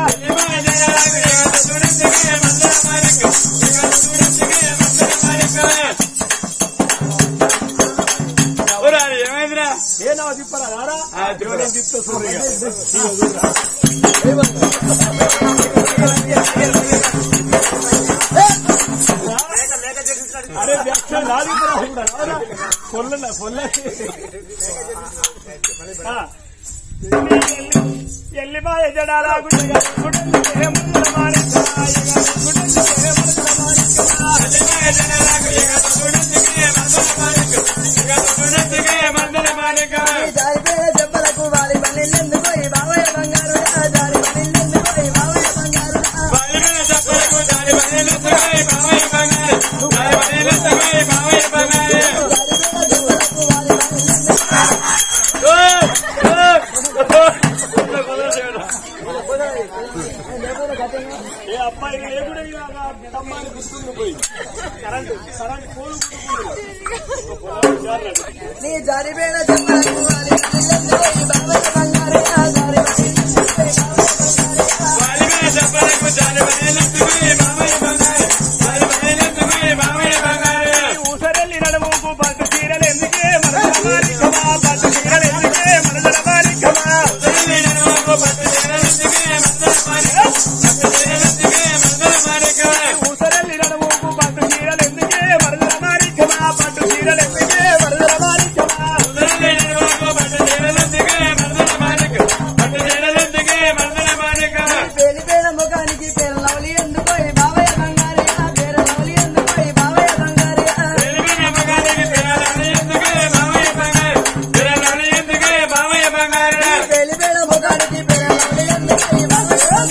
ఏమైందిరా ఏ నవ తిప్పరా రారా ఆ, తిప్పరా. నేను తిప్పుతా సూర్యుగా. అరే వ్యాఖ్య నాది కూడా రారా పొల్ల పొల్ల ఎల్లిపాయ జడాలా గుడ్డగా గుడ్డలు ముందుల మారిక గుడ్డలు ముందుల జారిపోయిన చెప్పలకు వాలి పన్నెండెందుకు ఈ బావయ్య బంగారు జారి పన్నెండెందుకు ఈ బావయ్య బంగారు ఏ అబ్బాయి లేకుండా తమ్మాని గుర్తుంది పోయి కరెంట్ కరెంట్ పోలు నీ జారిపోయిన చెప్పలకు వాలి పన్నెండెందుకు ఈ బావయ్య బంగారు జారి పన్నెండెందుకు ఈ బావయ్య ఊసరెల్లి నడుముకు పట్టు చీరలు ఎందుకే మనసల మారికమా పట్టు చీరలు ఎందుకే మనసల మారికమా ఊసరెల్లి నడుముకు పట్టు చీరలు ఎందుకే మనసల మారికమా పట్టు చీరలు ఎందుకే మనసల మారికమా పేలిపోయిన ముఖానికి పేరు లవలి ఎందుకు ఈ బావయ్య బంగారు పేరు లవలి ఎందుకు ఈ బావయ్య బంగారు పేలిపోయిన ముఖానికి పేరు లవలి ఎందుకు ఈ బావయ్య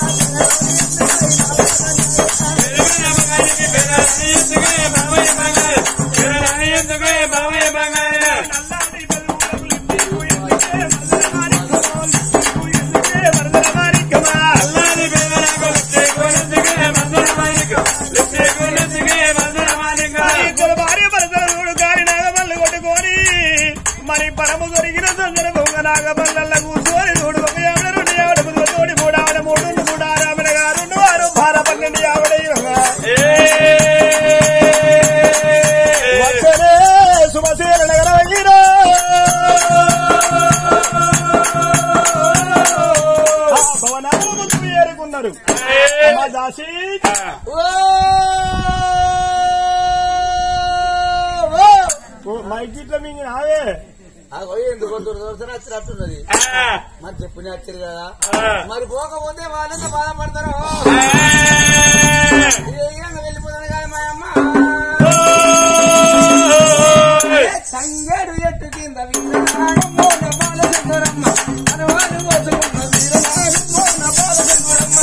నల్లాది బెల్లులకు లిప్పికు ఎందుకే మనసల మారికమా లిప్పికు ఎందుకే మనసల మారికమా ఇద్దరు భార్య భర్తలు కాని నాగమల్లు కొట్టుకొని మరి పరము దొరికిన సందర్భంగా నాగమల్ల కూర్చొని చూడు ఒక ఆవిడ రెండు ఆవిడ ముగ్గురు తోడి మూడు ఆవిడ మూడు మూడు ఆరు ఆవిడ గారు రెండు వారు భార పన్నెండు ఆవిడ వచ్చరే శుభశీల నగర వైరా భవనాల ముందు ఏరుకున్నారు అమ్మ దాసి ఓ, మైక్ ఇట్లా మింగి నావే ఎందుకు వచ్చినట్టున్నది మరి చెప్పుని వచ్చారు కదా మరి పోకపోతే వాళ్ళంతా బాధపడతారు వెళ్ళిపోతాను కదా మా అమ్మ సంగడు ఎట్టు కింద వీరనాడు మోన బాలచంద్రమ్మ మనవాడు మోసుకున్న వీరనాడు మోన బాలచంద్రమ్మ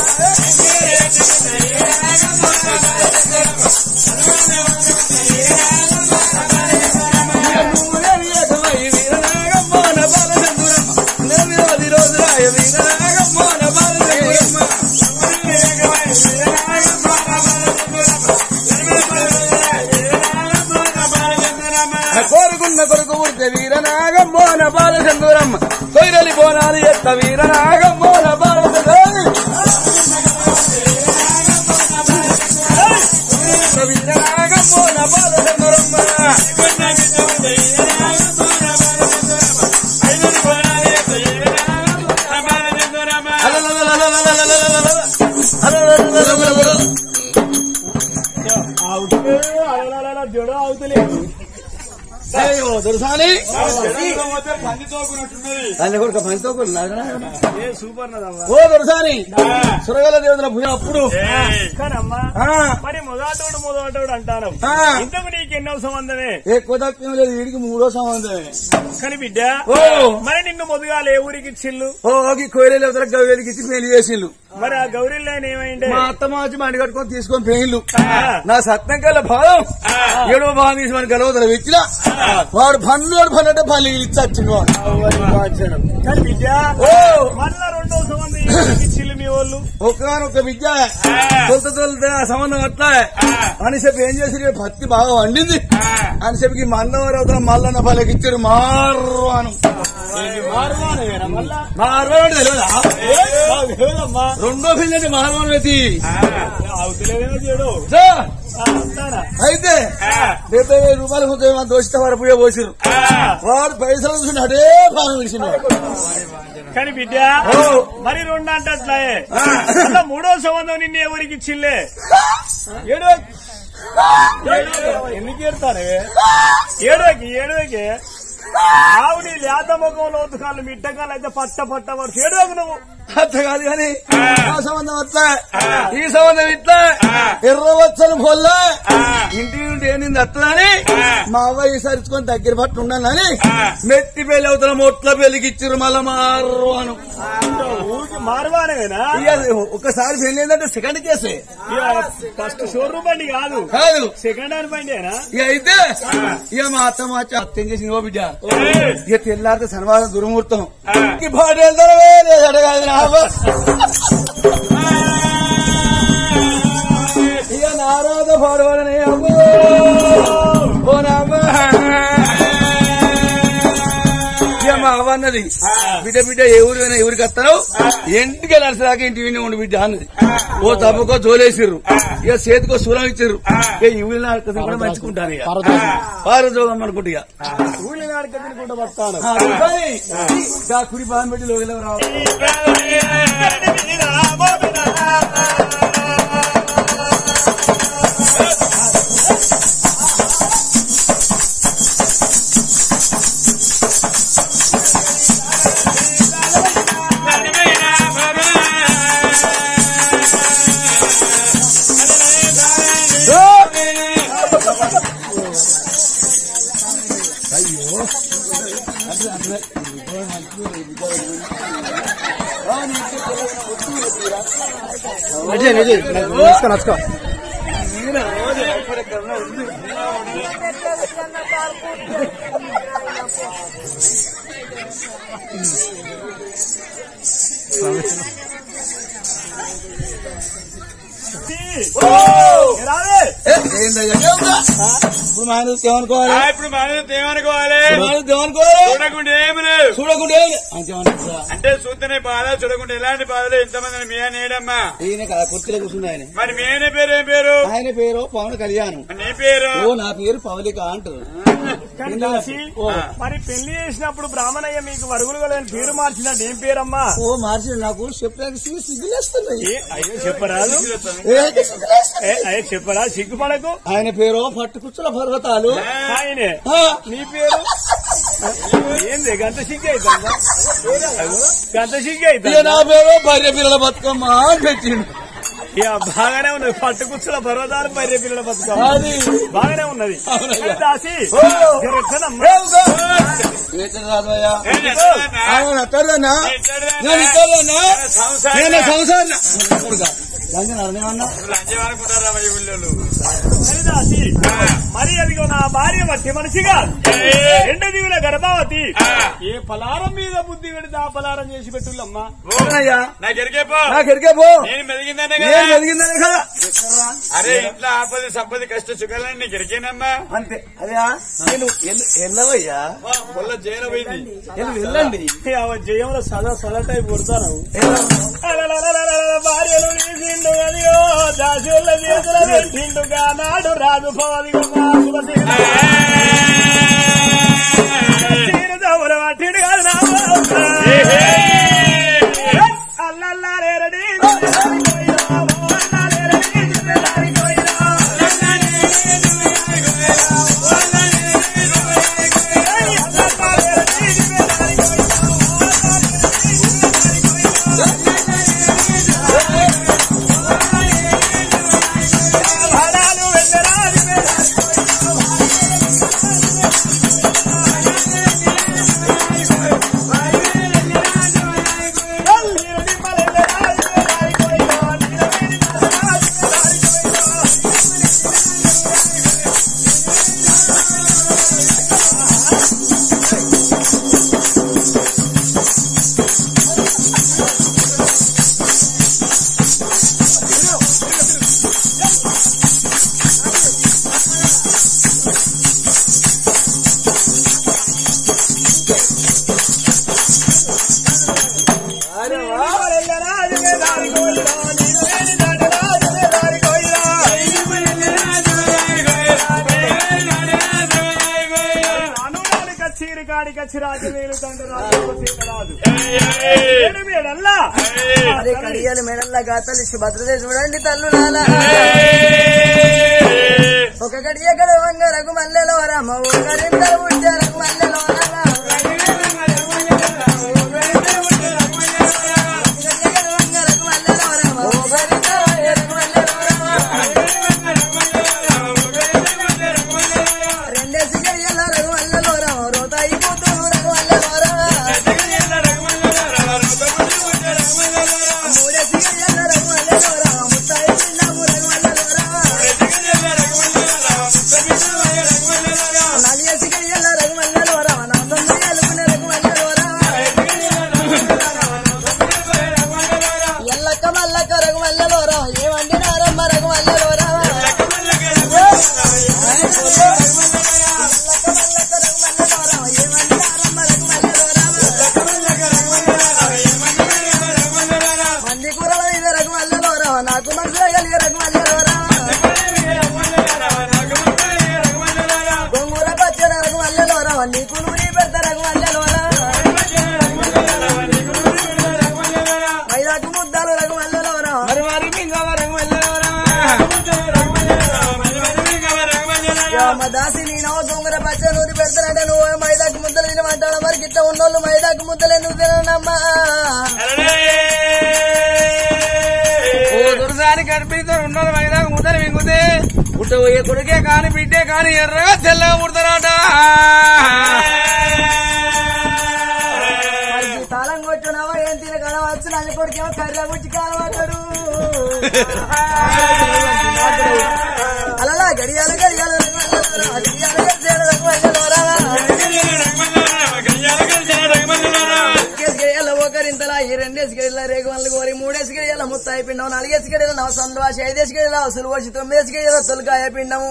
కోరుకున్న కొడుకు ఊరితే వీరనాగం మోన బాలచంద్రమ్మ కొయ్యలి బోనాలు ఎత్త వీరనాగం మోన బాలచంద్ర వీరనాగం మోన బాలచంద్రమ్మ అవుతులే అలలల జడ అవుతలేదు దొరసాలి పందితోకున్నట్టున్నది దాన్ని కొడుకు పనితో ఏ సూపర్ నదమ్మా ఓ దొరసాని సురగల దేవతల భుజం అప్పుడు కానమ్మా ఆ, మరి మొదటోడు మొదటోడు అంటాను ఆ. ఇంతకు నీకు ఎన్నో సంబంధమే ఎక్కువ తక్కువ లేదు వీడికి మూడో సంబంధమే కానీ బిడ్డ ఓ మరి నిన్ను మొదగా ఏ ఊరికి ఇచ్చిల్లు ఓ ఈ కోయిల దేవతల గవ్వేలికి ఇచ్చి పెళ్లి చేసిండు మరి ఆ గౌరీ లైన్ ఏమైంది మా అత్తమ్మ వచ్చి మండి కట్టుకొని తీసుకొని పెయిన్లు నా సత్యం కల్లా భావం ఏడో భావం తీసి మన గలవతల ఇచ్చిన వాడు పన్నుడు పన్నెండు పల్లి ఇచ్చి వచ్చిండు వాడు కానీ బిడ్డ ఓ మళ్ళా రెండో సంబంధం ఏ ఊరికి ఇచ్చిల్లు మీ వాళ్ళు ఒక్కనొక్క విద్య తొలత తొలత సంబంధం అట్లా అని చెప్పి ఏం చేసి పత్తి బాగా వండింది అని చెప్పి మందవరవతల మల్లన్న పల్లెకి ఇచ్చాడు మార్వాను మార్వాను తెలియదా లేదమ్మా రెండో పిల్లని మార్వాను వెతి అవుతలేదేమో చెడు సో, అంటారా అయితే డెబ్బై వేల రూపాయలు కొంచెం మా దోషిత వరపుడే పోసిరు వాడు పైసలు చూసి అదే బాగా విడిచిండు కానీ బిడ్డ ఓ. మరి రెండు అంటే అట్లా ఆ. అట్లా మూడో సంబంధం నిన్ను ఎవరికి ఇచ్చిల్లే ఏడు ఎందుకు ఏడతారే ఏడోకి ఏడోకి ఆవుని లేత ముఖంలో ఉతకాలు మిట్టకాలు అయితే పట్ట పట్ట పట్టు ఏడోకి నువ్వు అత్త కాదు కానీ ఆ సంబంధం అట్లా ఈ సంబంధం ఇట్లా ఎర్రవచ్చని పొల్ల ఇంటి నుండి ఏంది అత్తదని మా అవ్వ ఈసరిచుకొని దగ్గర పట్టు ఉండాలని మెత్తి పెళ్లి అవుతున్న మొట్ల పెళ్లికిచ్చిర్రు మళ్ళా మారు అను ఊరికి మారవానేనా ఇక ఒక్కసారి పెళ్లి ఏంటంటే సెకండ్ కేసే ఫస్ట్ షోరూమ్ బండి కాదు కాదు సెకండ్ హ్యాండ్ బండేనా ఇక అయితే ఇక మా అత్త మా అత్త అత్తం చేసింది ఓ బిడ్డ ఇక తెల్లారితే శనివారం దుర్ముహూర్తం ఈ పాట వెళ్తారో అడగాలి నా అవ్వ. ఇక నారాధ పాడవాడని అవ్వ ఓ నా అవ్వ ఇక మా అవ్వ అన్నది బిడ్డ బిడ్డ ఏ ఊరు పోయినా ఎవరికి వస్తారో ఇంటికి వెళ్ళాల్సిదాకా ఇంటి విని ఉండి బిడ్డ అన్నది ఓ తప్పకో జోలేసిర్రు ఇక చేతికో సూరం ఇచ్చిర్రు ఇక ఈ ఊళ్ళో ఆడుతుంది కూడా మంచుకుంటాను ఇక పారజోగం అనుకుంటు ఇక ఊళ్ళో నాడక తినుకుంటూ వస్తాను ఆ, రూపాయి. గా కుడి బాగా పెట్టి లోకి రావు రావే ఇప్పుడు మాను ఏమనుకోవాలి ఆ, ఇప్పుడు మనం ఏమనుకోవాలి మాను ఏమనుకోవాలి చూడకుండా ఏమి లేవు చూడకుంటే అంతేమనుకోవాలి అంటే చూస్తేనే బాధ చూడకుండా ఎలాంటి బాధలు ఎంతమంది మీ నేడమ్మా ఈయన కదా కుర్చీలో కూర్చుంది ఆయన మరి మీ ఆయన పేరు ఏం పేరు ఆయన పేరు పవన్ కళ్యాణ్ నీ పేరు ఓ నా పేరు పవలిక అంటారు కానీ దాసి, మరి పెళ్లి చేసినప్పుడు బ్రాహ్మణయ్య మీకు వరుగులు లేని పేరు మార్చినట్టు ఏం పేరమ్మా ఓ మార్చి నాకు చెప్పడానికి సిగ్గు- సిగ్గులేస్తున్నాయి ఏ, అయ్యో చెప్పరాదు ఏంటి సిగ్గులేస్తున్నాయి? ఏ, అయ్యో చెప్పరా సిగ్గుపడకు ఆయన పేరు పట్టుకుచ్చుల పర్వతాలు ఆయనే ఆ, నీ పేరు ఏంది గంత సిగ్గు అవుతుందా గంత సిగ్గు ఇక అవుతుందా నా పేరు భార్య పిల్లల బతుకమ్మ అని పెట్టిండు ఇక బాగానే ఉన్నది పట్టుకుచ్చుల పర్వతాలు పర్య పిల్లల బతుకమ్మ అది బాగానే ఉన్నది అవునయ్య. కానీ దాసి ఓ. జర ఎట్లనమ్మా? ఏమిటో? వేతన రాదయ్యా. ఏం చేస్తావన్నా? ఆయన అక్కడనా ఇక్కడనా? నేను ఇక్కడనా సంసారం. నేను సంసారం ఏమన్నా లంచం అనుకుంటారా ఈ ఊళ్ళో కానీ దాసి మరి అదిగో నా భార్య మట్టి మనిషిగా ఎండ దిగుల గర్భావతి ఏ పలారం మీద బుద్ధి పెడితే ఆ పలారం చేసి పెట్టుల్లమ్మా అయ్యా నాకు ఎరికేపో నాకు ఎరికే పో నేను మెదిగిందనే ఏం కదా జరిగిందని కదా అరే ఇంట్లో ఆపది సంపది కష్ట సుఖాలని నీకు ఎరికేనమ్మా అంతే అయ్యా నేను ఎల్- వెళ్ళవయ్యా పొల్ల జైలు పోయింది వెళ్ళి వెళ్ళండి జయంలో సదా సదా టైప్ కొడతాను వెళ్ళ- భార్యలు తీసిండు అదిగో దాసుల చేతుల పెట్టిండుగా నాడు రాజు పోదిగో మా శుభశీల. తీరు దవ్వుల పట్టిండు కాదు నా బాబు. అల్లల్లారేరడి, అల్లల్లారేరడి, జిమ్మెదారి కోయిరా. అల్లల్లారేరడి, జిమ్మెదారి భారాలు వెళ్ళరా, జిమ్మెదారి చీరి కాడికి వచ్చి రాజవేలు తండ్రి రాజు మేడల్లా అరే కడియాలు మెడల్లా గాతలు భద్రత చూడండి తల్లు నాలా ఏయ్! ఒక గడియ గడవంగ రఘు మల్లెలో రామ ఒకరిందరు పుట్టే రఘు మల్లెలో రామ రెండేసి గడియల రఘు మల్లెలో రామ రోత అయిపోతూ రఘు మల్లెలో రామ మూడేసి గడియల రఘు మల్లెలో రామ ముత్తాయి పిల్లము రఘు మల్లెలో రామ నాలుగేసి గడియల రఘు మల్లెలో రామ నా సొంత కలుపున రఘు మల్లెలో రామ ఎల్లక్క మల్లక్క రఘు మల్లెలో రామ ఏమండి నారమ్మ రఘు మల్లెలో రామ మంది కూరల మీద రఘు మల్లెలో రామ నాకు మనసు కలిగే రఘు మల్లెలో రామ గొంగూర పచ్చడి రఘు మల్లెలో రామ నీకు నూనె పెడతా రఘు మల్లెలో రామ మైదాకు ముద్దాలు రఘు మల్లెలో రామ మరి మరి మింగవ రంగు వెళ్ళవరా మా దాసి నేను గొంగూర పచ్చడి నూనె పెడతానంటే నువ్వు మైదాకు ముద్దలు తినమంటాడు మరి గిట్ట ఉన్నోళ్ళు మైదాకు ముద్దలు ఎందుకు తినమ్మా ఓ దురదాని కనిపిస్తే ఉన్నది మైదాక ముద్దలు మింగుతే పుట్టబోయే కొడుకే కాని బిడ్డే కాని ఎర్రగా తెల్లగా పుడతారట మరి ఈ తాళం కొట్టున్నావా ఏం తిన కడవచ్చు నన్ను కొడుకేమో కర్ర గుచ్చి కాలవాడు అలా గడియాలు గడియాలు గడియాలు గడియాలు గడియాల ఒకరింతలా ఈ రెండేసి గడియాల రేగు వల్ల కోరి మూడేసి గడియాల ముత్తాయి పిండం నాలుగేసి గడియాల నవ సంద్వాసి ఐదేసి గడియాల అసలు వచ్చి తొమ్మిదేసి గడియాల తొలకాయ పిండము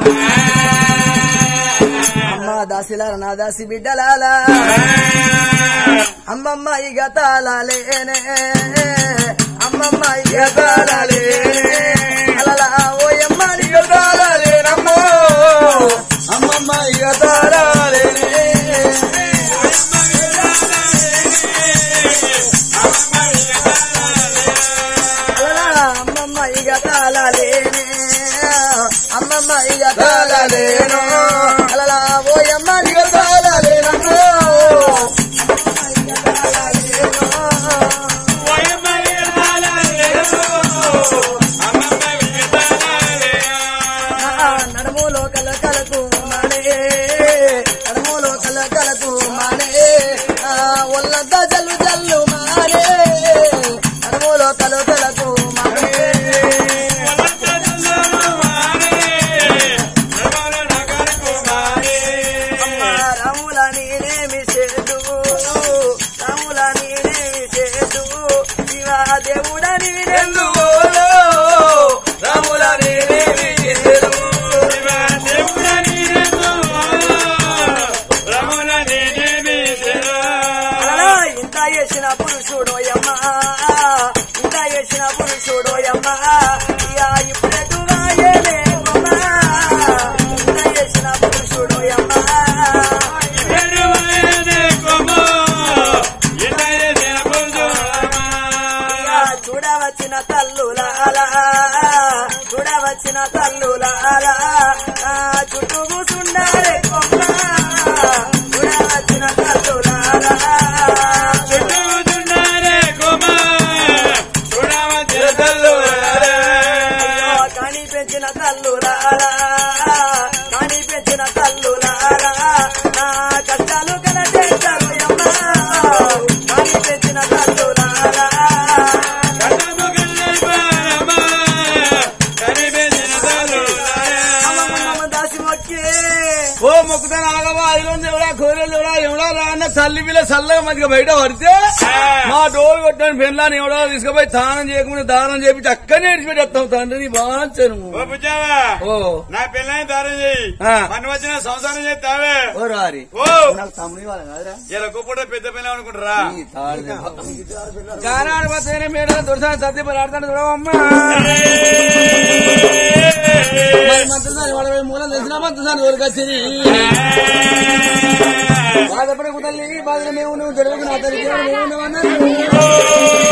అమ్మ దాసిలార నా దాసి బిడ్డలాలా అమ్మమ్మ ఇక తాళలేనే అమ్మమ్మ ఇక తాళలేనే అలలా ఓయమ్మ నీకు తాళలేనమ్మో అమ్మమ్మ ఇక తాళలేనే అలలా అమ్మమ్మ ఇక తాళలేనే అమ్మమ్మ ఇక తాళలేను అలలా ఓయమ్మ నీకు తాళలేనమ్మో నడుములో కల కలకు మానే నడుములో కల కలకు మానే ఆ, ఒళ్ళంత జల్లు జల్లు మానే నడుములో కల కలకు మానే అమ్మ రాముల నేనేమి చేదు రాముల నేనేమి చేదు శివ దేవుడ నేనెందు రాముల నేనేమి చేదు అలా ఇంత చేసిన పురుషుడు అమ్మా ఇంత చేసిన పురుషుడు అమ్మా ఇక ఇప్పుడే దువాయేనే అమ్మా ఇంత చేసిన పురుషుడు అమ్మా ఇక చూడవచ్చిన తల్లులాలా చూడవచ్చిన తల్లులాలా ఆ, చుట్టూ కూసుండారే కొమ్మ చూడవచ్చిన తల్లులాలా అయ్యో, కాని పెంచిన తల్లులారా కాని పెంచిన తల్లులారా నా కష్టాలు కన చేశారు అమ్మా కాని పెంచిన తల్లులారా అమ్మమ్మ దాసి మొక్కి ఓ మొక్కుతాను ఆగమా ఐదు ఎవడా కూరలు ఎవడా ఎవడా రా అన్న తల్లి పిల్ల చల్లగా మంచిగా బయట పడితే మా డోర్ కొట్టాను పెళ్ళాన్ని ఎవడో తీసుకుపోయి దానం చేయకుండా దానం చేపించి అక్కడనే విడిచిపెట్టేస్తాం తండ్రి బాగా ఓ బుజ్జావా ఓ నా పిల్లని దారం చేయి ఆ. మన వచ్చిన సంసారం చేస్తావే ఓ రారి ఓ నాకు తమ్ముడి వాళ్ళ కాదురా ఇలా గొప్ప పెద్ద పిల్ల అనుకుంటారా ఈ తాడు దెబ్బ. గానాడు పోతేనే మీరు దొరసాని సర్ది పలాడతాడు చూడవమ్మా మరి మంత్రులు వాడు మూలం తెలిసిన మంత్రులు దొరికొచ్చింది బాధపడే కుదల్ని బాధలు మేము నువ్వు తెలియదు నా తల్లి దేవుడు మేము ఉన్నామన్నారు.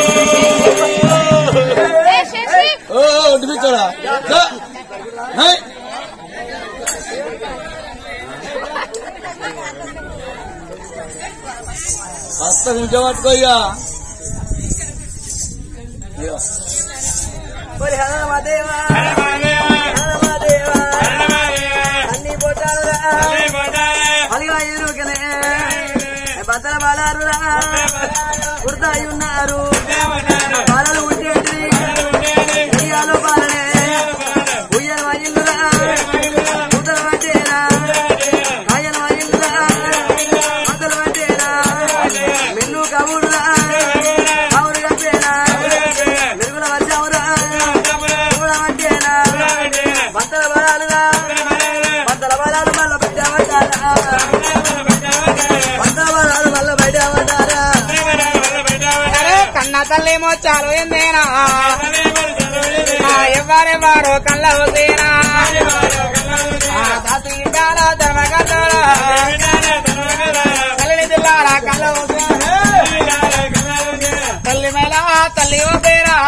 ఓ ఒడ్డు పిచ్చోడా. దా. హై. కొత్త కొంచెం పట్టుకో ఇక మరి హనుమదేవా హనుమదేవా అన్ని పొట్టాలురా అలిగా ఎరుకనే బద్దల బాలారురా కుర్తాయి ఉన్నారు బాలలు ఉండేటి ఉయ్యాలో బాలనే ఉయ్యాల వాయిల్లురా ఉదల వంటేరా కాయల వాయిల్లురా బద్దల వంటేరా మెన్ను కవుడురా కవురు కట్టేరా మెరుగుల వర్షమురా మెరుగుల వంటేరా బద్దల బలాలురా బద్దల బలాలు మళ్ళ పెట్టామంటారా బద్దల బలాలు మళ్ళ పెట్టామంటారా అరే కన్న తల్లేమో చాలు ఎందేనా ఎవరెవరో కళ్ళ హుసేనా దాసి ఇంటారా ధర్మగతుడా తల్లిని దిల్లారా కళ్ళ హుసేనా తల్లి మేళ తల్లి హుసేనా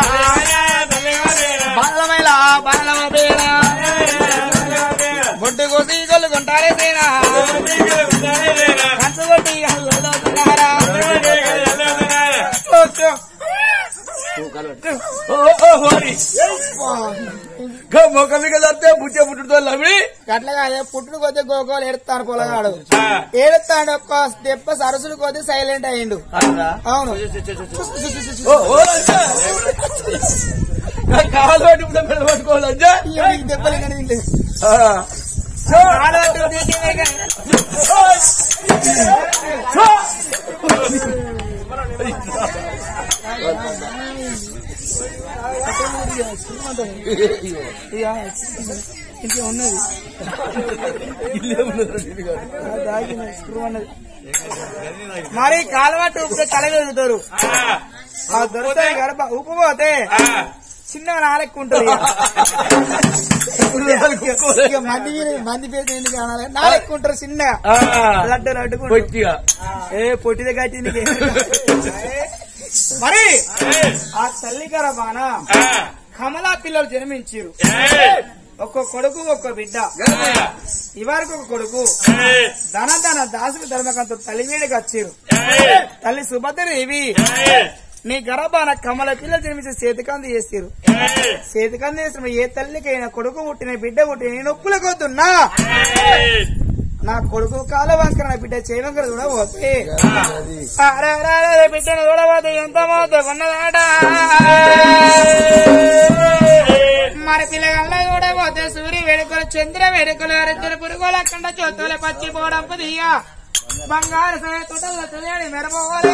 బాల మేళ బాల హుసేనా బొడ్డు కోసి కొల్లుకుంటారే సేనా కంచు కొట్టి కళ్ళుతున్నారా మొక్కలు కదా బుట్టే పుట్టుతో లవి అట్లా పుట్టుడు కొద్ది గోగోలు ఎడతాను పొలగాడు ఏడుతాడు ఒక్క దెబ్బ సరసులు కొద్ది సైలెంట్ అయ్యిండు అవును కాలు పట్టి ఇప్పుడు మెడ పట్టుకోవాలంటే ఈవిడికి దెబ్బలు కానీ తినలేదు. కాలు పట్టుకు తీసేదే కానీ. ఇక ఇంకే ఉన్నది దాగిన స్క్రూ ఉన్నది మరి కాలువట్టు ఉప్పు తల వెళ్తారు ఆ దొరుకుతాయి గడప ఉప్పు పోతే చిన్న నాలెక్కుంటుంది ఇక మంది మీద- మంది పేరు ఎందుకు అనాలి నాలెక్కుంటారు చిన్న లడ్డు లడ్డుకుంటారు పొట్టిగా ఏ పొట్టిదే కట్టి నీకే. మరి ఆ తల్లి గర్భాన కమలా పిల్లలు జన్మించారు ఒక్క కొడుకు ఒక్క బిడ్డ ఇవరకు ఒక కొడుకు ధన ధన దాసుకు ధర్మకంతో తల్లి మీదకి వచ్చారు తల్లి సుభద్రదేవి నీ గర్భాన కమల పిల్లలు జన్మించి చేతికంది చేస్తారు చేతికంది చేసిన ఏ తల్లికైనా కొడుకు పుట్టిన బిడ్డ పుట్టిన నేను ఒప్పులకొద్దున్నా నా కొడుకు కాల వంకర నా బిడ్డ చేయవంకర కూడా పోతే అరే, అరే, అరే, బిడ్డను చూడబోతే ఎంత మోత ఉన్నదాట మరి పిల్లగల్ల చూడబోతే సూర్య వేడుకలు చంద్ర వేడుకలు అరిద్దరు పురుగుల కండ చోతుల పచ్చి పోవడం దియ్య బంగారు సరే తొడల తెలియని మెరపోలే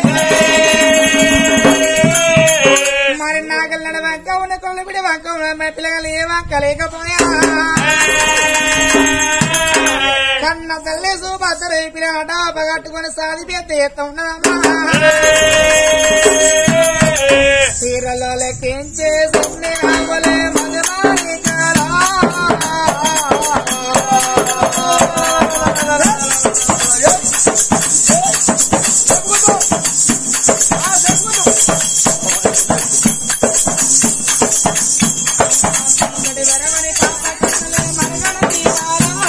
మరి నాగల్ల వంక ఉన్న కొల్ల బిడ్డ వంక ఉన్న పిల్లగలు ఏ వంక లేకపోయా కన్న తల్లి సుభద్ర పిల్లట పగట్టుకుని సాది పెద్ద ఎత్త ఉన్నదమ్మా చీరలో లెక్కించే సున్నే ఆగలే మగమాలి కాలా. ఒకటి వరమని పాప కన్నలే మరగడ తీరాలా.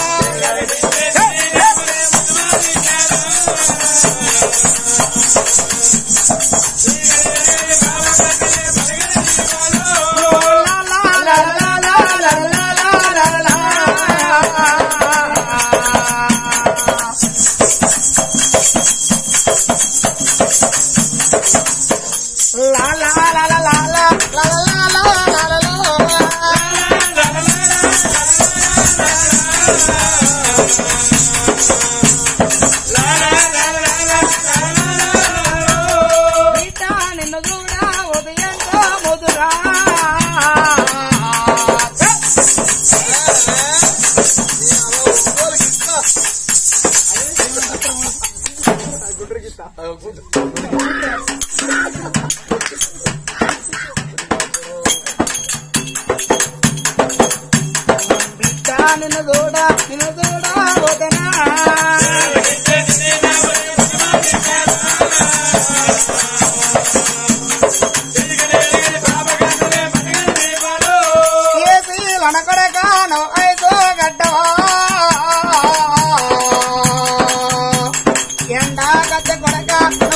నిన్ను చూడా ఉదయంతో ముదురా బిడ్డ నిన్ను చూడా నిన్ను చూడా వదనా ఏసి వనకొడకాను ఐదో గడ్డవా ఎండా గడ్డ కొడక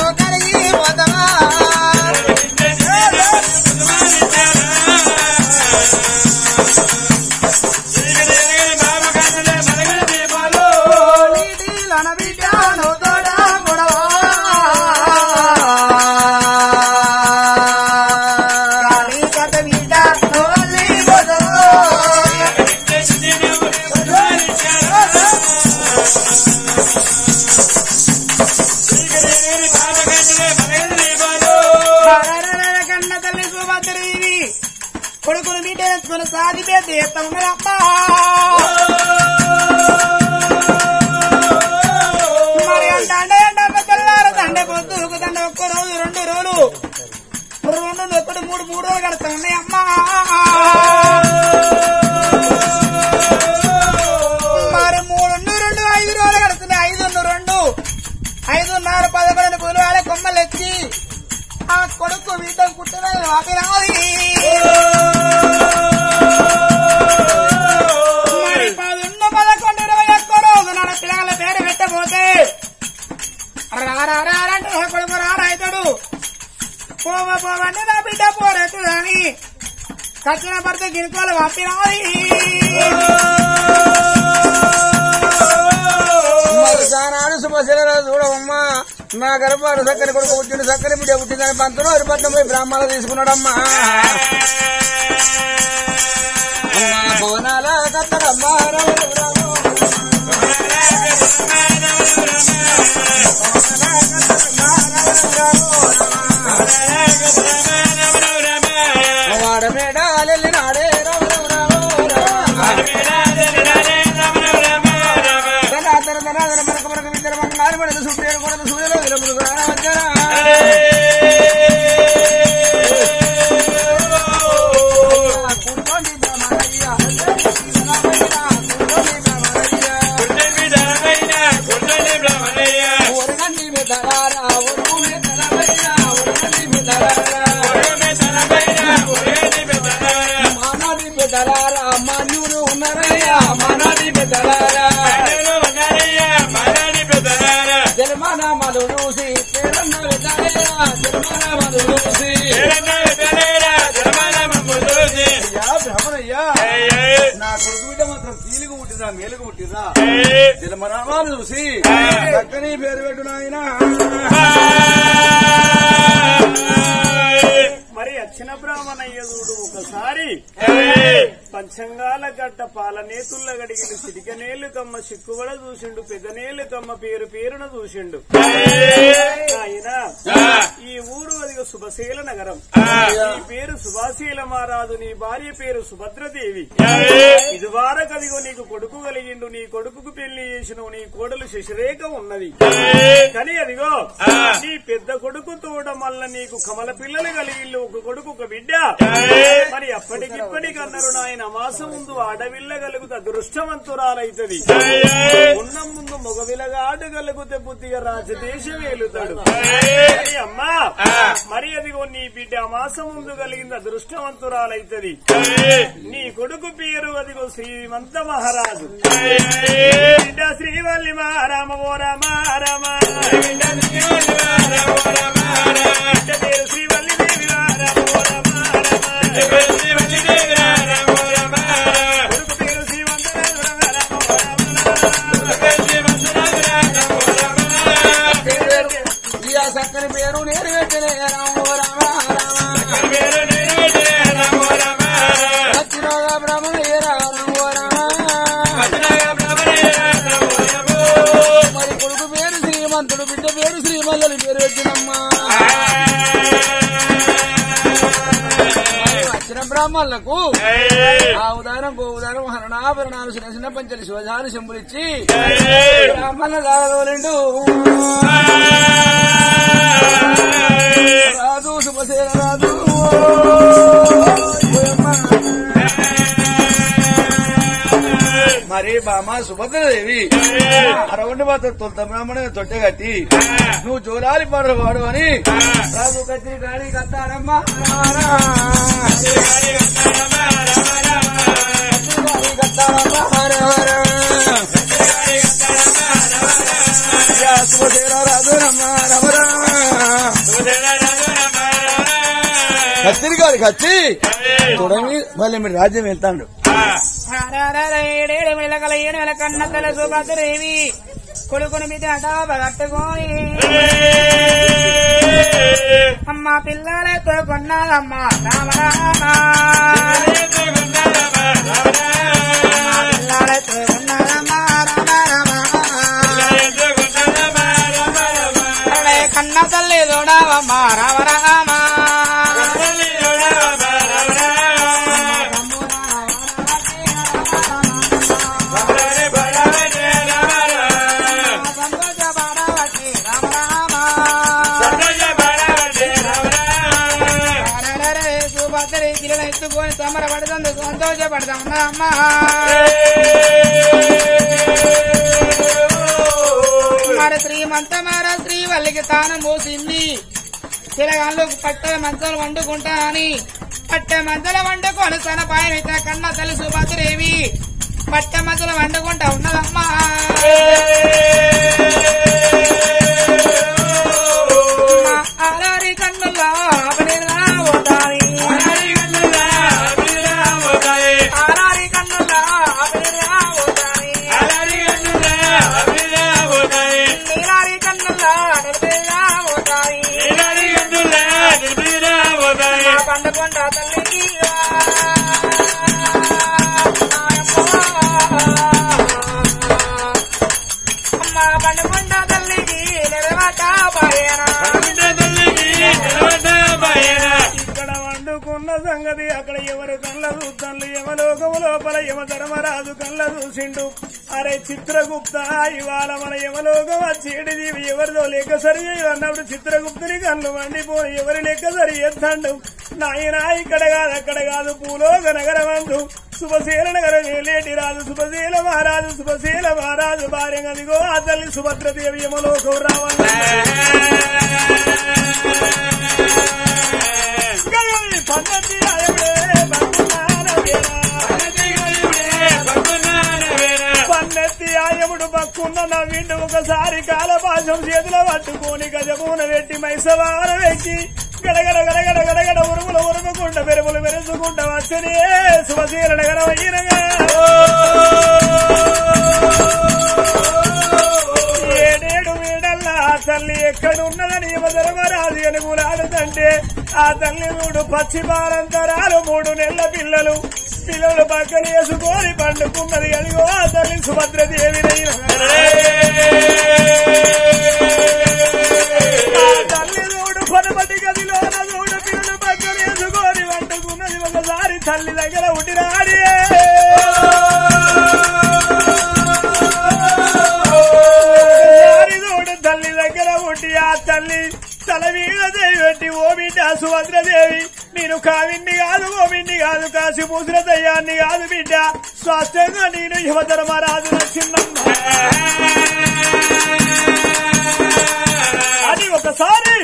కొడుకును బిడ్డ ఎత్తుకుని సాగి పెద్ద ఎత్త ఉన్నదమ్మా మరి అంటే అంటే తెల్లారు దండ పొద్దు దండ ఒక్క రోజు రెండు రోజులు రెండు ఒకటి మూడు మూడు రోజులు గడుస్తా ఉన్నాయి అమ్మా మరి మూడు రెండు ఐదు రోజులు గడుస్తున్నాయి ఐదు రెండు ఐదున్నర పదకొండు పులివాళ్ళ కొమ్మలు ఎత్తి ఆ కొడుకు బిడ్డ కుట్టిన వాపినాది మరి పదున్న పదకొండు ఇరవై ఒక్క రోజు నాడు పిల్లల పేరు పెట్టబోతే రారంటే కొడుకు రారాయితాడు పోవ పోవండి నా బిడ్డ పోరెత్తుడు అని కచ్చిన భర్త గిరికోలు పంపినాది మరి దానాడు శుభశీల చూడవమ్మా నా గర్భాడు చక్కని కొడుకు పుట్టిండు చక్కని బిడ్డ పుట్టిందని పంతులు హరిపట్నం పోయి బ్రాహ్మణులు తీసుకున్నాడమ్మా అమ్మా భవనాల కత్తడమ్మా రామ రామ. వాడ మేడాలెల్లి నాడే రామ రామ రామ రామ. ధనాధన ధనాధన మనకు మనకు విద్యల మంగళాలు మనకు సుప్రియలు కొనకు సూర్యులు విరములు రావచ్చరా. కూర్చోండి బ్రహ్మయ్య. కూర్చోండి బ్రహ్మయ్య. ఒరగండి మెదలారా, ఒరుగు మెదలవయ్య, ఒరగండి మెదలారా. మానాది మెదలారా, మాన్యులు ఉన్నారయ్యా, మానాది మెదలారా. జన్మన మలు చూసి పేరన్న వెదలయ్యా, జన్మన మలు చూసి. అయ్యా, బ్రహ్మణయ్యా, నా కొడుకు బిడ్డ మాత్రం కీలుగు పుట్టిరా మేలుగు పుట్టిరా జన్మనామాలు చూసి చక్కని పేరు పెట్టు నాయనా మరి అచ్చిన బ్రాహ్మణయ్య చూడు ఒకసారి పంచంగాల గడ్డ పాలనేతుల్ల గడిగిన సిటికనేలు కమ్మ సిక్కుబడ చూసిండు పెద్దనేలు కమ్మ పేరు పేరున చూసిండు ఆయన ఈ ఊరు అది శుభశీల నగరం నీ పేరు సుభాశీల మారాదు నీ భార్య పేరు సుభద్రదేవి ఇది వారకదిగో నీకు కొడుకు కలిగిండు నీ కొడుకుకు పెళ్లి చేసిన నీ కోడలు శశిరేఖ ఉన్నది కానీ అదిగో నీ పెద్ద కొడుకు తోడ మల్ల నీకు కమల పిల్లలు కలిగిల్లు ఒక కొడుకు ఒక బిడ్డ మరి అప్పటికిప్పటికి అన్నారు నాయన మాసం ముందు ఆడవిల్ల కలుగుత అదృష్టవంతురాలైతది ఉన్న ముందు మగవిలగా ఆడగలుగుతే బుద్ధిగా రాజదేశం ఏలుతాడు మరి అమ్మా మరి అదిగో నీ బిడ్డ మాసం ముందు కలిగింది అదృష్టవంతురాలైతది నీ కొడుకు పేరు అదిగో శ్రీమంత మహారాజు బిడ్డ శ్రీవల్లి రామ ఓ రామ రామ బిడ్డ పేరు శ్రీవల్లి దేవి రామ ఓ రామ రామ కొడుకు పేరు శ్రీమంతరాజు రామ ఓ ఇయా చక్కని పేరు నేను పెట్టినే రామ రామ రామ సత్యరోగ బ్రహ్మయ్య రామ రామ మరి కొడుకు పేరు శ్రీమంతుడు బిడ్డ పేరు శ్రీమల్లని పేరు పెట్టినమ్మా వచ్చిన బ్రాహ్మణులకు ఆ ఉదాహరణ గో ఉదాహరణ హరణాభరణాలు చిన్న చిన్న పంచలు శివజాలు శంభులిచ్చి బ్రాహ్మణ దాగోలిండు రాజు శుభసేన రాజు మరి బామ సుభద్రదేవి అరవండి మాత్రం తొలత బ్రాహ్మణ తొట్టె కట్టి నువ్వు జోలాలి పడరు వాడు అని రాజు కత్తి గాడి కత్తారమ్మా రాజు రమ్మ రమ కత్తిరి గారికి వచ్చి చూడండి మళ్ళీ మీరు రాజ్యం వెళ్తాడు ఏడేడు మెలకల ఏడు మెల కన్న తల సుభద్రేవి కొడుకుని మీద డాబ కట్టుకొని అమ్మ పిల్లలతో కొన్నాదమ్మా రామ రామ పిల్లలతో కొన్నాదమ్మా రామ రామ అరే కన్న తల్లి చూడవమ్మా రామ రామ ఎత్తుకొని తమర పడుతుంది సంతోషపడతా ఉన్నదమ్మా మరి శ్రీమంతమార శ్రీవల్లికి తాను మూసింది పిల్లగాళ్ళు పట్టె మంచాలు వండుకుంటా అని పట్టె మంచలు వండుకొని తన పైన కన్నా తెలుసు బతురేవి పట్టె మంచలు వండుకుంటా ఉన్నదమ్మా మా అలరి కన్నుల్లో అపనిలా పోతాయి. అలరి కన్నుల్లో అపనిలా పోతాయి. నీలారి కన్నుల్లో అపనిలా పోతాయి. మా పండుకొండ తల్లికి అమ్మ పండుకొండ తల్లికి నిలవట పాయనా ఇక్కడ వండుకున్న సంగతి అక్కడ ఎవరు కళ్ళ చూస్తాను యమలోకము లోపల యమ ధర్మరాజు కళ్ళ చూసిండు అరే చిత్రగుప్త ఇవాళ మన యమలోకం వచ్చేటి జీవి ఎవరిదో లెక్క సరి అన్నప్పుడు చిత్రగుప్తుని కళ్ళు మండిపోయి ఎవరి లెక్క సరి ఎత్తండు నాయన ఇక్కడ కాదు అక్కడ కాదు భూలోక నగరమందు శుభశీల నగరం ఏలేటి రాజు శుభశీల మహారాజు శుభశీల మహారాజు భార్య అదిగో ఆ తల్లి సుభద్రదేవి యమలోకం రావాలి గగని పన్నతి అయవే బంకునానవేరా. పన్నెత్తి ఆయముడు పక్కున్న నవ్విండు ఒకసారి కాలపాశం చేతిలో పట్టుకొని గజమున పెట్టి మైసవార వెక్కి గడగడ గడగడ గడగడ ఉరుముల ఉరుముకుంట పెరుగులు మెరుచుకుంట వచ్చని శుభశీల నగరం అయినగా ఏడేడు వీడల్లా ఆ తల్లి ఎక్కడున్నదని యువధర్మరాజు అనుగులాడుతంటే ఆ తల్లి మూడు పచ్చి బాలంతరాలు మూడు నెలల పిల్లలు పిల్లలు పక్కన వేసుకొని పండుకున్నది అదిగో ఆ తల్లి సుభద్రదేవినైన ఆ తల్లి చూడు పనమటి గదిలో చూడు పిల్లలు పక్కన వేసుకొని వండుకున్నది ఒకసారి తల్లి దగ్గర ఉండిరాడి ఒకసారి చూడు తల్లి దగ్గర ఉండి ఆ తల్లి తల మీద పెట్టి ఓ బిడ్డ సుభద్రదేవి నేను కావిండి కాదు ఓ బిడ్డి కాదు కాసి ముద్ర దయ్యాన్ని కాదు బిడ్డ స్వాస్థ్యంగా నేను యువధర్మరాజు నచ్చిందమ్మ అది ఒకసారి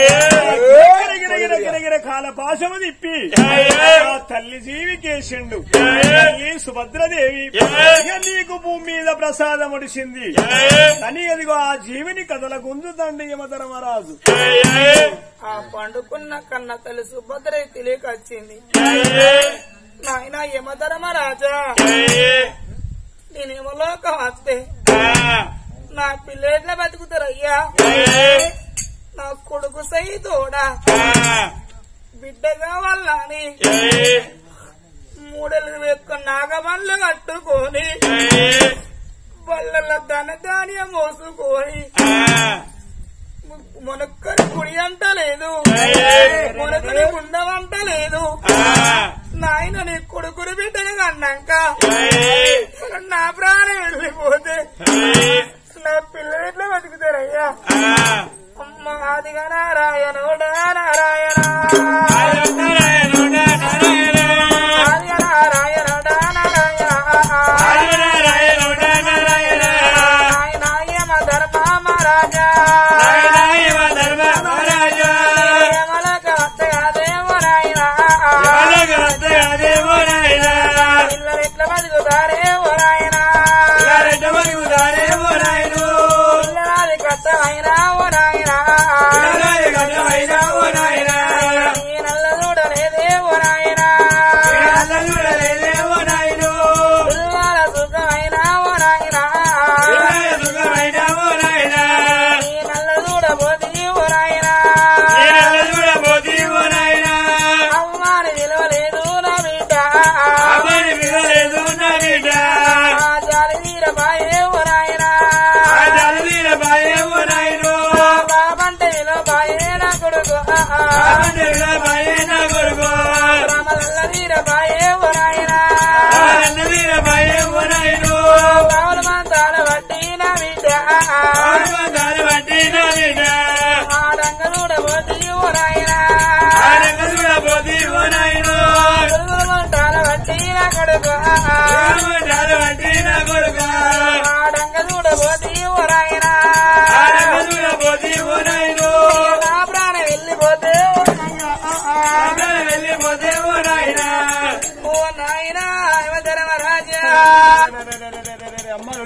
గిరగిర కాల పాశము తిప్పి ఆ తల్లి జీవికేసిండు తల్లి సుభద్రదేవి ఇక నీకు భూమి మీద ప్రసాదం ఒడిసింది అని అదిగో ఆ జీవిని కథల గుంజుతండి యమధర్మరాజు ఆ పండుకున్న కన్న తల్లి సుభద్ర తెలియక వచ్చింది నాయన యమధర్మరాజా నేనేమలోక వస్తే నా పిల్లెట్లా బతుకుతారయ్యా నా కొడుకు సైతోడా బిడ్డ కావాలని మూడలు యొక్క నాగబండ్లు కట్టుకొని బల్లల ధన ధాన్యం మోసుకొని మొనక్కని కుడి అంట లేదు మొనకని ఉండవంట లేదు నాయన నీ కొడుకుని బిడ్డగా అన్నాక నా ప్రాణం వెళ్ళిపోతే నా పిల్లలు ఎట్లా బతుకుతారయ్యా అమ్మ ఆదిగా నారాయణోడా నారాయణ ఆదిగా నారాయణోడా నారాయణ నాయన యమ ధర్మ మహారాజా యమలక అత్తగాదేమో నాయన పిల్లలు ఎట్లా బతుకుతారేమో నాయన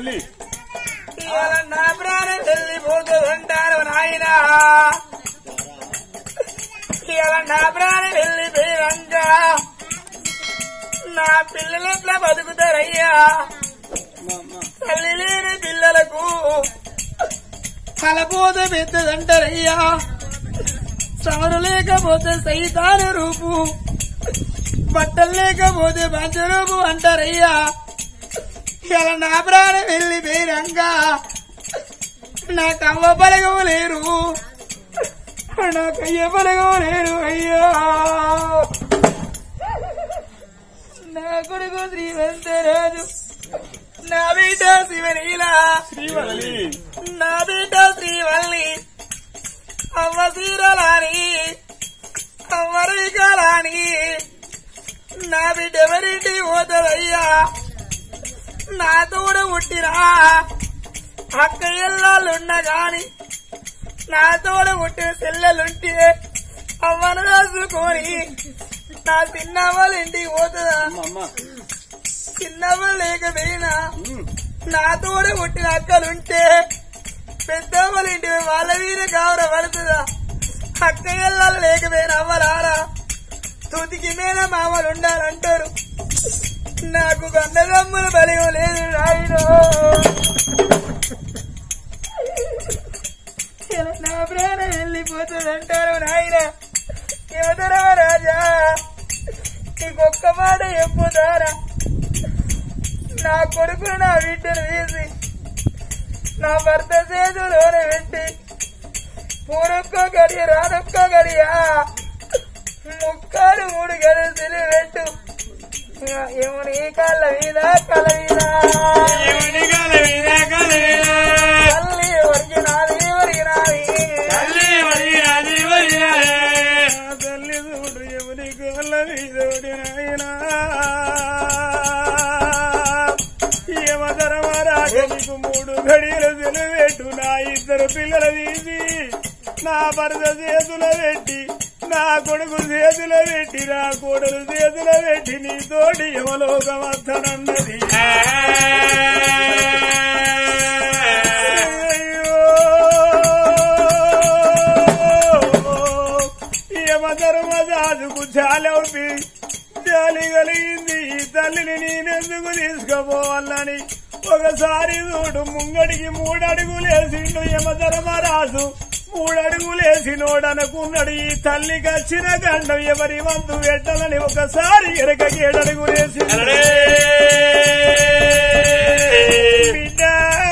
తల్లి ఇవాళ నా ప్రాణం వెళ్ళిపోతుందంటారు నాయన ఇవాళ నా ప్రాణం వెళ్ళిపోయినాక నా పిల్లలు ఎట్లా బతుకుతారయ్యా తల్లి లేని పిల్లలకు కలపోత పెద్దదంటారయ్యా సవరు లేకపోతే సైతాన రూపు బట్టలు లేకపోతే పంచరూపు అంటారయ్యా ఇలా నా ప్రాణం వెళ్ళిపోయినాక నా కవ్వ పలగం లేరు నా కయ్య పలగం లేరు అయ్యో నా కొడుకు శ్రీవంతరాజు నా బిడ్డ శివలీల శ్రీవల్లి నా బిడ్డ శ్రీవల్లి అవ్వ సీరలాని అవ్వ రీకాలాని నా బిడ్డ ఎవరింటి పోతుందయ్యా నా తోడ పుట్టినా అక్క ఇళ్ళున్నా గాని నా తోడ పుట్టిన చెల్లెలుంటే అవ్వను రాసుకొని నా చిన్నవ్వల ఇంటికి పోతుందా చిన్నవ్వ లేకపోయినా నా తోడ పుట్టిన అక్కలుంటే పెద్దవ్వల ఇంటికి వాళ్ళ వీర కావర పడుతుందా అక్క ఇళ్ళలు లేకపోయినా అవ్వరారా తుదికి మీద మామలు ఉండాలంటారు నాకు గండగమ్ముల బలిగం లేదు రాయుడు నా ప్రాణం వెళ్ళిపోతుందంటారు నాయన యువతరా రాజా ఇంకొక్క మాట చెప్పుతారా నా కొడుకును నా బిడ్డను వేసి నా భర్త చేతులోనే పెట్టి పూరొక్క గడియ రానొక్క గడియా ముక్కాలు మూడు గడిసెలు పెట్టు ఏమని కళ్ళ మీద కళ్ళ మీద ఎవరి కాల మీద కాల మీద తల్లి ఒరిగినాది ఒరిగినాది తల్లి వరిగినది వరిగినది నా తల్లి చూడు ఎవరి గోళ్ళ మీదోడి నాయనా యమధర్మరాజ నీకు మూడు గడియలు సెలవెట్టు నా ఇద్దరు పిల్లలు తీసి నా భర్త చేతుల పెట్టి నా కొడుకు చేతుల పెట్టి నా కోడలు చేతుల పెట్టి నీ తోటి యమలోకమత్తనన్నది యమధర్మదాసుకు జాలవుపి జాలి కలిగింది ఈ తల్లిని నేనెందుకు తీసుకుపోవాలని ఒకసారి చూడు ముంగడికి మూడడుగులేసిండు యమధర్మరాజు మూడడుగులేసినోడనుకున్నాడు ఈ తల్లికి వచ్చిన గండం ఎవరి వంతు పెట్టాలని ఒకసారి ఎరకకి ఏడడుగులేసి బిడ్డ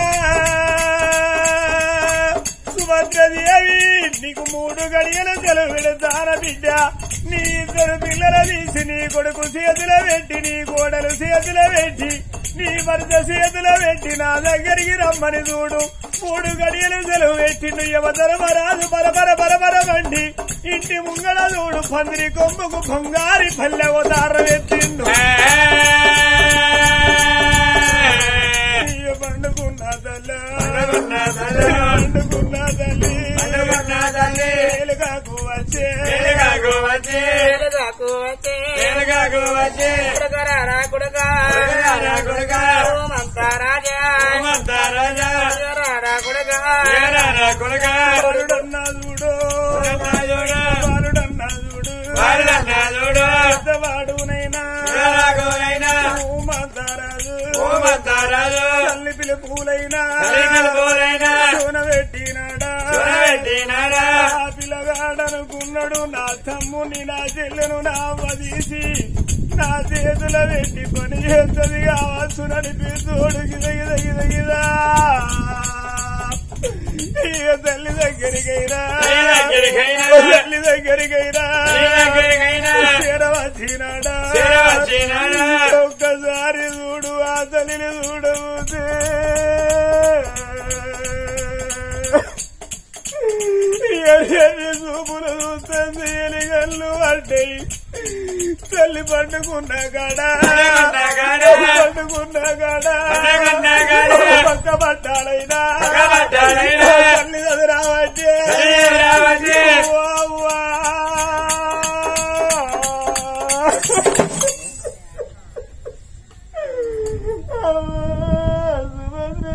సుభద్రదేవి నీకు మూడు గడియలు సెలవు పెడతాన బిడ్డ నీ ఇద్దరు పిల్లల తీసి నీ కొడుకు చేతుల పెట్టి నీ కోడలు చేతుల పెట్టి నీ భర్త చేతుల పెట్టి నా దగ్గరికి రమ్మని చూడు మూడు గడియలు సెలవు పెట్టిండు యమధర్మరాజు పరపర పరపర బండి ఇంటి ముంగడ చూడు పందిరి కొమ్ముకు బంగారి పల్లె అవతార పెట్టిండు అయ్య పండుకున్న తల్లి పండుకున్న తల్లి. పండుకున్న తల్లి పండుకున్న తల్లి. వెలుగాకు వచ్చే వెలుగాకు వచ్చే వెలుగాకు వచ్చే వెలుగాకు వచ్చే కొడుకరారా కొడుకా కొడుకరారా కొడుకా. ఓమంతా రాజా ఓమంతా రాజా. కొడుకరారా కొడుకా ఏరారా కొడుకా వారుడన్నా చూడు కొడుకా చూడు. వారుడన్నా చూడు వారుడన్నా చూడు. పెద్దవాడునైనా ఏరాకునైనా ఓమంతారాజు ఓమంతారాజు. తల్లి పిలుపులైనా తల్లిపిలుపులైనా. చూనబెట్టినాడా చూనబెట్టినాడా. ఆ పిల్లగాడనుకున్నాడు నా తమ్ముని నా చెల్లెను నా వదీసి నా చేతుల పెట్టి పని చేస్తుంది కావచ్చు నడిపిస్తోడు గిద గిద గిద గిదా ఇక తల్లి దగ్గరికైనా తల్లి దగ్గరికైనా. తల్లి దగ్గరికైనా తల్లి దగ్గరికైనా. చేరవచ్చినాడా చేరవచ్చినాడా. ఒక్కసారి చూడు ఆ తల్లిని చూడబోతే ఎర్రని చూపులు చూస్తుంది ఎలిగల్లు అంటే తల్లి పండుకున్న కాడా పండుకున్న కాడా. పండుకున్న కాడా పండుకున్న కాడా. పక్క పట్టాలైనా పక్క పట్టాలైనా. తల్లి అది రావట్టే తల్లి అది రావట్టే. ఓవ్వా. అమ్మా, సుభద్ర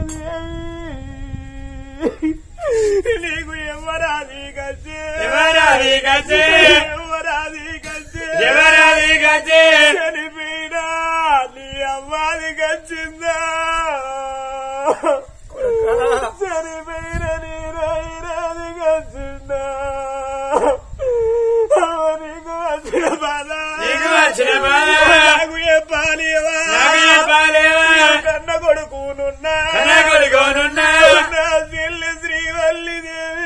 చెప్పాలివా నాకు చెప్పాలేవా కన్న కొడుకునున్నా కన్న కొడుకునున్నా నా చెల్లి శ్రీవల్లి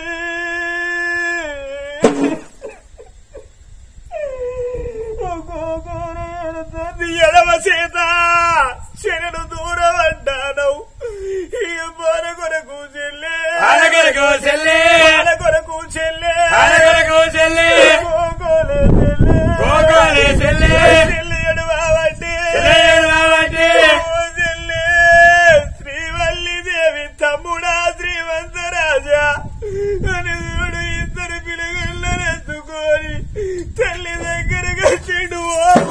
దేవి ఎడమ చేత శరణు దూరం అంటాను ఈ మన కొరకు చెల్లె ఆడ కొడుకు చెల్లి మన కొరకు చెల్లె ఆడ కొడుకు చెల్లి గోగోలే చెల్లె గోగోలే చెల్లె. చెల్లి ఎడవావంటే చెల్లెడు కాబట్టి ఓ చెల్లె శ్రీవల్లి దేవి తమ్ముడా శ్రీవంతరాజా అని చూడు ఇద్దరు పిల్లగళ్ళను ఎత్తుకొని తల్లి దగ్గరగా చెడు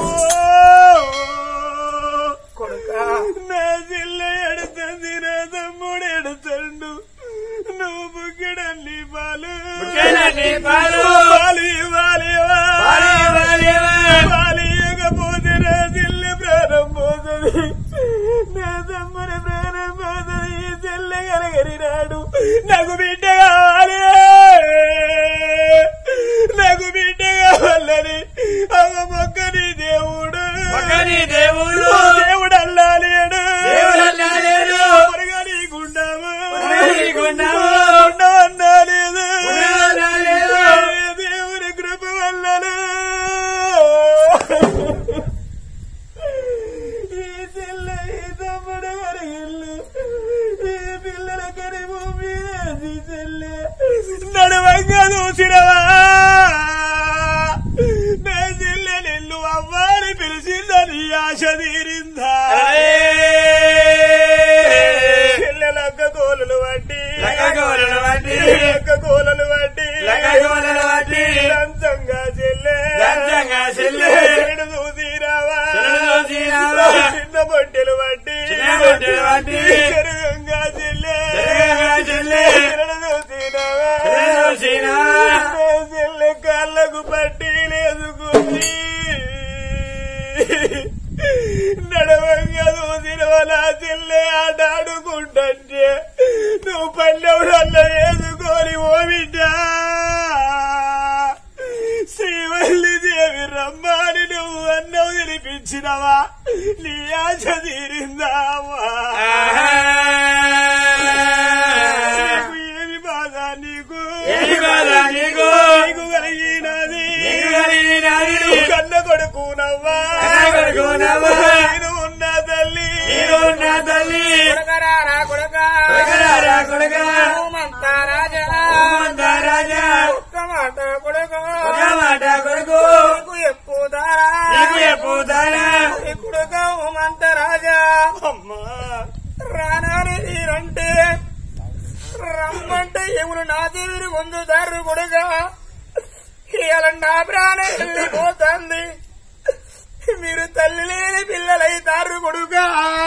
నా చెల్లె ఎడుతుంది నా తమ్ముడు ఎడుతుండు నువ్వు బుక్కెడల్లి పాలు బుక్కెడల్లి పాలు. పాలు ఇవ్వాలి పాలు ఇవ్వాలివా. పాలు ఇవ్వకపోతే నా చెల్లె ప్రాణం పోతుంది నా తమ్ముని ప్రాణం పోతుంది ఈ చెల్లె కలగరినాడు నాకు బిడ్డ కావాలి నాకు బిడ్డ కావాలని అవ మొక్కని దేవుడు మొక్కని దేవుడు. దేవుడు అల్లాలేడు దేవుడు అల్లాలేడు. మురగని గుండము మురగని గుండము. ఉండవన్నాలేదు ఉండవన్నాలేదు. దేవుని కృప వల్లనే ఈ చెల్ల ఈ తమ్ముడు వరగిల్లు ఈ పిల్లల కరి భూమి ఈ చెల్లె నడవంగా చూసినవా నా చెల్లె నిన్ను అవ్వాలి పిలిచిందని ఆశ తీరిందా చెల్లెలక్క కోలలు వడ్డీ లక్క కోలలు వడ్డీ. లక్క కోలలు వడ్డీ లక్క కోలలు వడ్డీ. లంచంగా చెల్లె లంచంగా చెల్లె. చెడు చూసిరావా చెడు చూసిరావా. చిన్న బొట్టెలు వడ్డీ చిన్న బొట్టెలు వడ్డీ. చెరుగంగా చెల్లె చెరుగంగా చెల్లె. చెడు చూసిరావా చెడు చూసిరావా. నా చెల్లె కాళ్ళకు పట్టి లేదుకుంది నడవంగా చూసిన వాళ్ళ చెల్లె ఆట ఆడుకుంటే నువ్వు పల్లెవుడల్లో వేసుకొని ఓ బిడ్డ శ్రీవల్లి దేవి రమ్మని నువ్వు అన్నవు తినిపించినవా నీ ఆశ తీరిందావా నీకు ఏమి బాధ నీకు ఏమి బాధ నీకు? నీకు కలిగినది నీకు కలిగినది. నీకు కన్న కొడుకునవ్వా కన్న కొడుకునవ్వా. నేను ఉన్న తల్లి నీవు నా తల్లి కొడకరా రా కొడకా కొడకరా కొడక మంతా రాజా మంతా రాజా. ఒక్క మాట కొడుకు ఒక మాట కొడుకు నీకు ఎప్పుదారా నీకు ఎప్పుదారా నీ కొడుకు మంత రాజా అమ్మా రానాని నీరంటే రమ్మంటే ఎములు నా తీరు పొందుతారు కొడుగా ఇవాళ నా ప్రాణం వెళ్ళిపోతుంది మీరు తల్లి లేని పిల్లలైతారు కొడుగా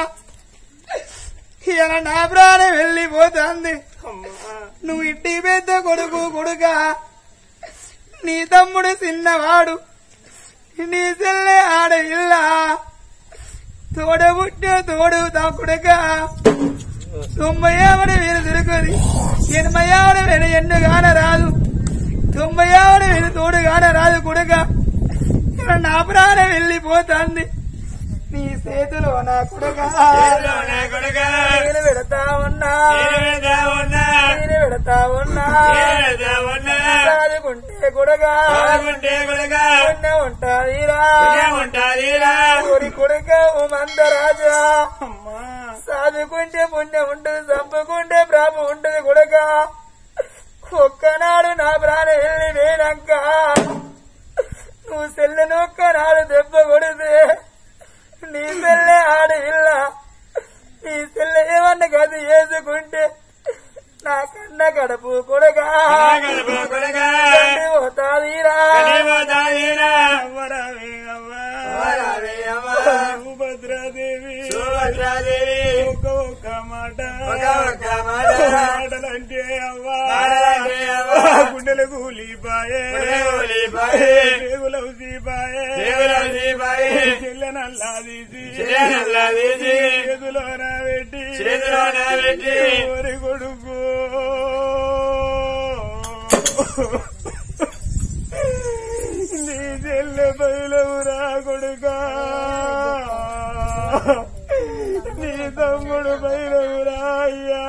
ఇవాళ నా ప్రాణం వెళ్ళిపోతుంది నువ్వు ఇంటి పెద్ద కొడుకు కొడుగా నీ తమ్ముడు చిన్నవాడు నీ చెల్లె ఆడ ఇల్ల తోడబుట్టిన తోడు తా కొడుగా తొంభై ఆవిడ వీరు తిరుగుది ఎనభై ఆవిడ వీరు ఎన్ను గాన రాదు తొంభై ఆవిడ వీరు తోడు గాన రాదు కొడుగా నా ప్రాణం వెళ్ళిపోతుంది నీ చేతిలో నా కొడుగా చేతిలో నా కొడుక నేను పెడతా ఉన్నా నేను వెళ్తా ఉన్నా నేను పెడతా ఉన్నా నేను వెళ్తా ఉన్నా చదువుకుంటే కొడుగా చదువుకుంటే కొడుక పుణ్యం ఉంటాదిరా పుణ్యం ఉంటాదిరా కొడి కొడుక ఓ మందరాజా చదువుకుంటే పుణ్యం ఉంటుంది చంపుకుంటే ప్రాపు ఉంటుంది కొడుక ఒక్కనాడు నా ప్రాణం వెళ్ళి వేనక్క నువ్వు సెల్లెను ఒక్కనాడు దెబ్బ కొడితే నీ సెల్లె ఆడి ఇల్ల నీ సెల్లె ఏమన్నా గది వేసుకుంటే నా కన్న కడుపు కొడగా గడప కొడుక పోతాదిరా కనిపోతాదిరా అవ్వరావే అవ్వా వరావే అవ్వ. సుభద్రాదేవి సుభద్రాదేవి ఒక్క ఒక్క మాట ఒక ఒక్క మాట మాటలంటే అవ్వా మాటలంటే అవ్వ. గుండెలు కూలిపాయే గుండెలు కూలిపాయే. రేగులు ఉసిపాయే దేవులం దీపాయి చెల్లెనల్లా తీసి చెల్లెనల్లా తీసి చేతిలోన పెట్టి చేతిలోన పెట్టి ఓరి కొడుకు నీ చెల్లె బయలురా కొడుకా నీ తమ్ముడు పైరవురా అయ్యా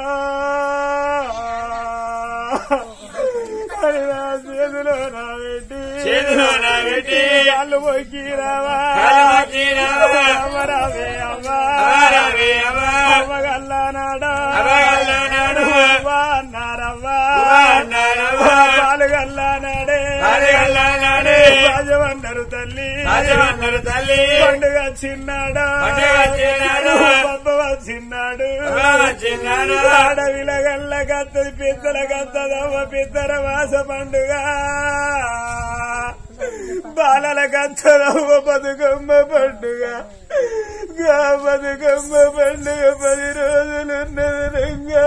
అని నా చేతిలో నా పెట్టి చేతిలో నా పెట్టి కాళ్ళు మొక్కి రావా కాళ్ళు మొక్కి రావా. అమరావే అమ్మా అమరావే అమ్మా. అమ్మగల్లానాడా అమ్మగల్లానాడు. అవ్వా అన్నారవ్వా అవ్వా అన్నారవ్వా. పాలుగల్లానాడే పాలుగల్లానాడే. రాజవన్నారు తల్లి రాజవన్నారు తల్లి. పండుగ చిన్నాడా పండుగ చిన్నాడు. పబ్బ వచ్చిన్నాడు పబ్బ వచ్చిన్నాడు. ఆడవిల గల్ల కత్తది పెద్దల కత్తదమ్మ పెద్దల మాస పండుగ బాలల కత్తదమ్మ బతుకమ్మ పండుగ గా బతుకమ్మ పండుగ పది రోజులున్నది రంగా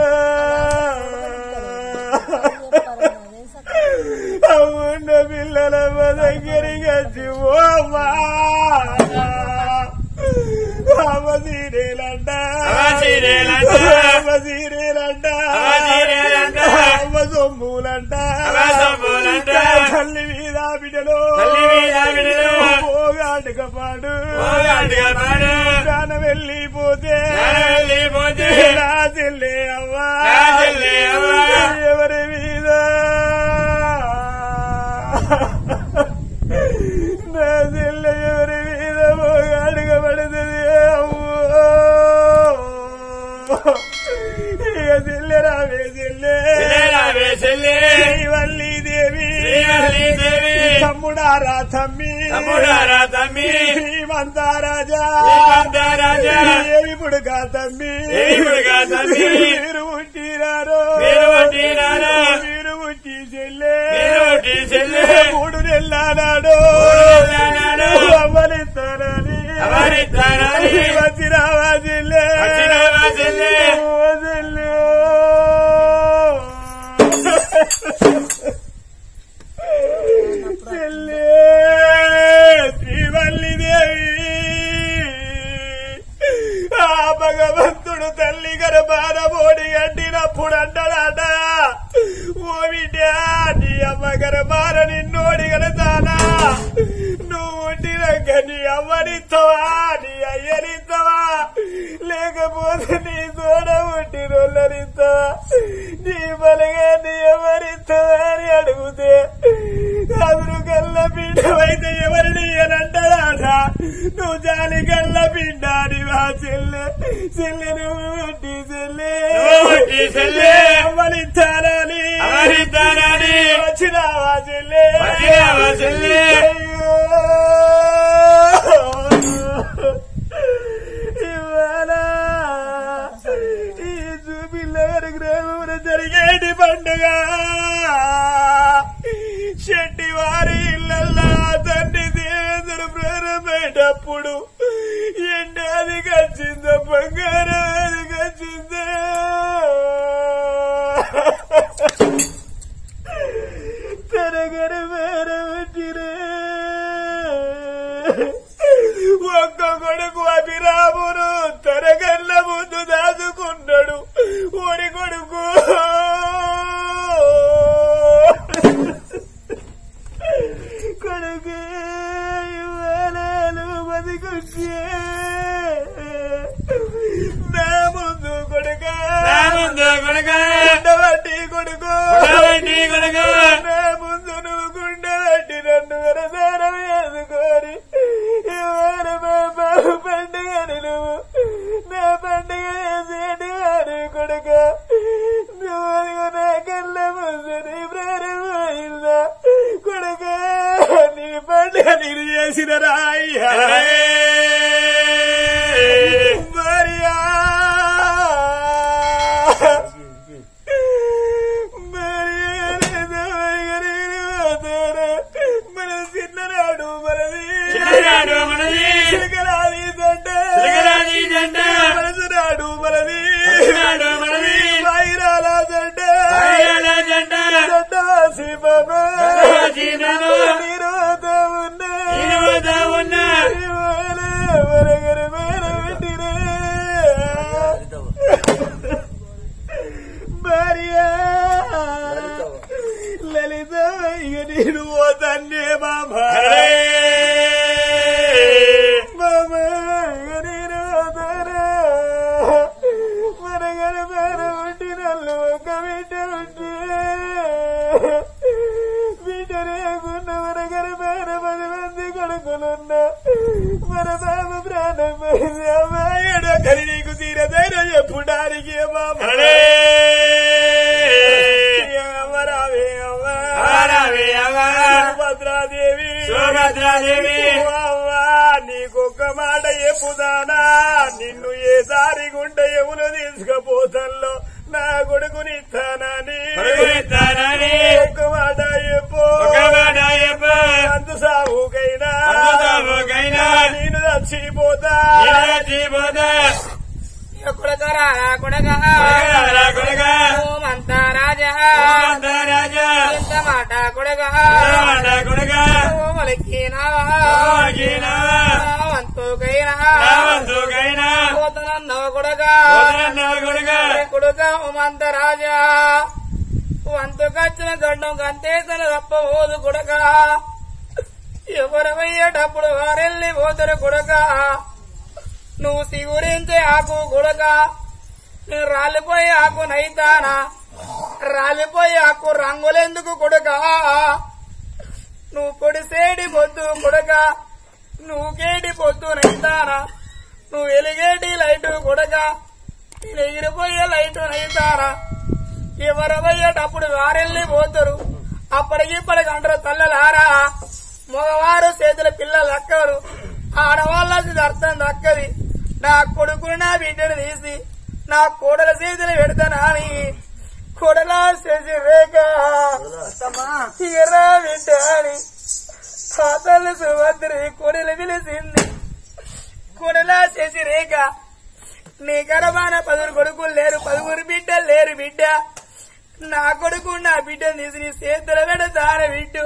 అవున్న పిల్లల మా దగ్గరికి వచ్చి ఓ మా అమ్మ సీరియలంట అమ్మ సీరియలంట. అమ్మ సీరియలంట అమ్మ సీరియలంట. అమ్మ సొమ్ములంట అమ్మ సొమ్ములంట. తల్లి మీద బిడ్డలు తల్లి మీద బిడ్డలు. పోగాడుక పాడు పోగాడుక పాడు. ప్రాణం వెళ్ళిపోతే ప్రాణం వెళ్ళిపోతే నా చెల్లె అవ్వా నా చెల్లె అవ్వా. ఎవరి మీద నా చెల్లె ఎవరి మీద పోగాడుక పడుతుంది అవ్వో ఇక చెల్లె రావే చెల్లె చెల్లె రావే చెల్లె. శ్రీవల్లి దేవి శ్రీవల్లి దేవి. తమ్ముడారా తమ్మి తమ్ముడారా తమ్మి. శ్రీమంతారాజా శ్రీమంతారాజా. ఏమి పుడుగా తమ్మి ఏమి పుడుగా తమ్మి. మీరు పుట్టినారో మీరు పుట్టినారో. మీరు పుట్టి చెల్లె మీరు పుట్టి చెల్లె. మూడు నెల్లానాడు మూడు నెల్లానాడు. అమరిస్తానని అమరిస్తానని. వచ్చినావా చెల్లె వచ్చినావా చెల్లె. ఓ చెల్లె చెల్లె శ్రీవల్లి దేవి ఆ భగవంతుడు తల్లి గర్భాన బోడి గట్టినప్పుడు అంటాడట ఓ బిడ్డ నీ అమ్మ గర్భాన నిన్నోడి గడతానా నువ్వు ఉండినాక నీ అమ్మనిస్తావా నీ అయ్యనిస్తావా లేకపోతే నీ తోడ ఉండి రొల్లనిస్తావా నీ బలగా నీ ఎవరిస్తావా అని అడిగితే అదురు గల్ల పిండమైతే ఎవరిని అనంటాడా నువ్వు జాలి గల్ల పిండాని మా చెల్లె చెల్లె నువ్వు వడ్డీ చెల్లె నువ్వు వడ్డీ చెల్లె. అమరిస్తానని అమరిస్తానని. వచ్చినావా చెల్లె వచ్చినావా చెల్లె. అయ్యో. ఇవాళ ఈ చూపిల్లగారి గ్రామంలో జరిగేటి పండుగ చెట్టి వారి ఇళ్ళల్లా తండ్రి దేవేంద్రుడు ప్రారంభమైనప్పుడు ఎండాది కచ్చిందో బంగారం అది కచ్చిందో తరగర వేరవచ్చిరే ఒక్క కొడుకు అభిరామును తరగల్ల ముందు దాచుకున్నాడు ఓరి కొడుకు కొడుకు ఇవాళ బతికొచ్చే నా ముందు కొడుక నా ముందు కొడుక. ఉండవట్టి కొడుకు ఉండవట్టి కొడుకు. నా ముందు నువ్వు గుండెలట్టి నన్ను వరదారం వేసుకొని ఇవాళ మా బాబు పండుగని నువ్వు నా పండుగ చేసేటి వాడు కొడుక నువ్వు అదిగో నా కళ్ళ ముందు నీ ప్రారంభమైందా కొడుక నీ పండుగ నేను చేసిన రాయ్యా మరియా మన చిన్ననాడు మనది చిన్ననాడు మనది. చిలకరాది దండ చిలకరాది దండ. మనసునాడు మనది మనసునాడు మనది. వైరాల దండ వైరాల దండ. దండవాసి బాబా దండవాసి బాబా. నీరు వద్ద ఉన్న నీరు వద్ద ఉన్న. నీవు బిడ్డరేకున్న వరగర మేర పది మంది కొడుకులున్నా మన బాబు ప్రాణం పోయింది అమ్మాయిడు కరి నీకు తీరదైన ఎప్పుడానికి బాబా రావే అమ్మా సుభద్రాదేవి సుభద్రాదేవి. అవ్వా నీకొక్క మాట చెప్పుదానా నిన్ను ఏ సారి గుంట ఎవరు తీసుకపోతాల్లో నా కొడుకుని ఇస్తానని కొడుకునిస్తానని. ఒక్క మాట చెప్పు ఒక్క మాట చెప్పు. అంత సాగుకైనా అంత సావుకైనా. నేను చచ్చిపోతా కొడకరా కొడక కొడకరా కొడక. ఓమంతా రాజా ఎంత మాట కొడక ఓమలెక్కినావా వంతుకైనా పోతనన్నవ కొడక కొడుక ఓమంత రాజా వంతుకొచ్చిన గండం కంతేసిన తప్పబోదు కొడక ఎవరమయ్యేటప్పుడు వారెళ్ళి పోతారు కొడక నువ్వు సిగురించే ఆకు కొడక నేను రాలిపోయి ఆకు నైతానా రాలిపోయి ఆకు రంగులెందుకు కొడక నువ్వు పొడిసేడి పొద్దు కొడక నువ్వు కేడి పొద్దు నైతానా నువ్వు వెలిగేటి లైటు కొడక నేను ఎగిరిపోయే లైటు నైతానా ఎవరమయ్యేటప్పుడు వారెళ్ళి పోతారు అప్పటికి ఇప్పటికి అంటారు తల్లలారా మగవారు చేతుల పిల్లలు దక్కరు ఆడవాళ్ళకి ఇది అర్థం దక్కది నా కొడుకుని నా బిడ్డను తీసి నా కోడల చేతులు పెడతానా అని కొడల చేసి రేఖ ఎర్ర బిడ్డ అని ఆ తల్లి సుభద్రి కొడలు పిలిచింది కొడల చేసి రేఖ నీ గర్భాన పదురు కొడుకులు లేరు పదుగురు బిడ్డలు లేరు బిడ్డ నా కొడుకు నా బిడ్డను తీసి నీ చేతుల పెడతాన బిడ్డు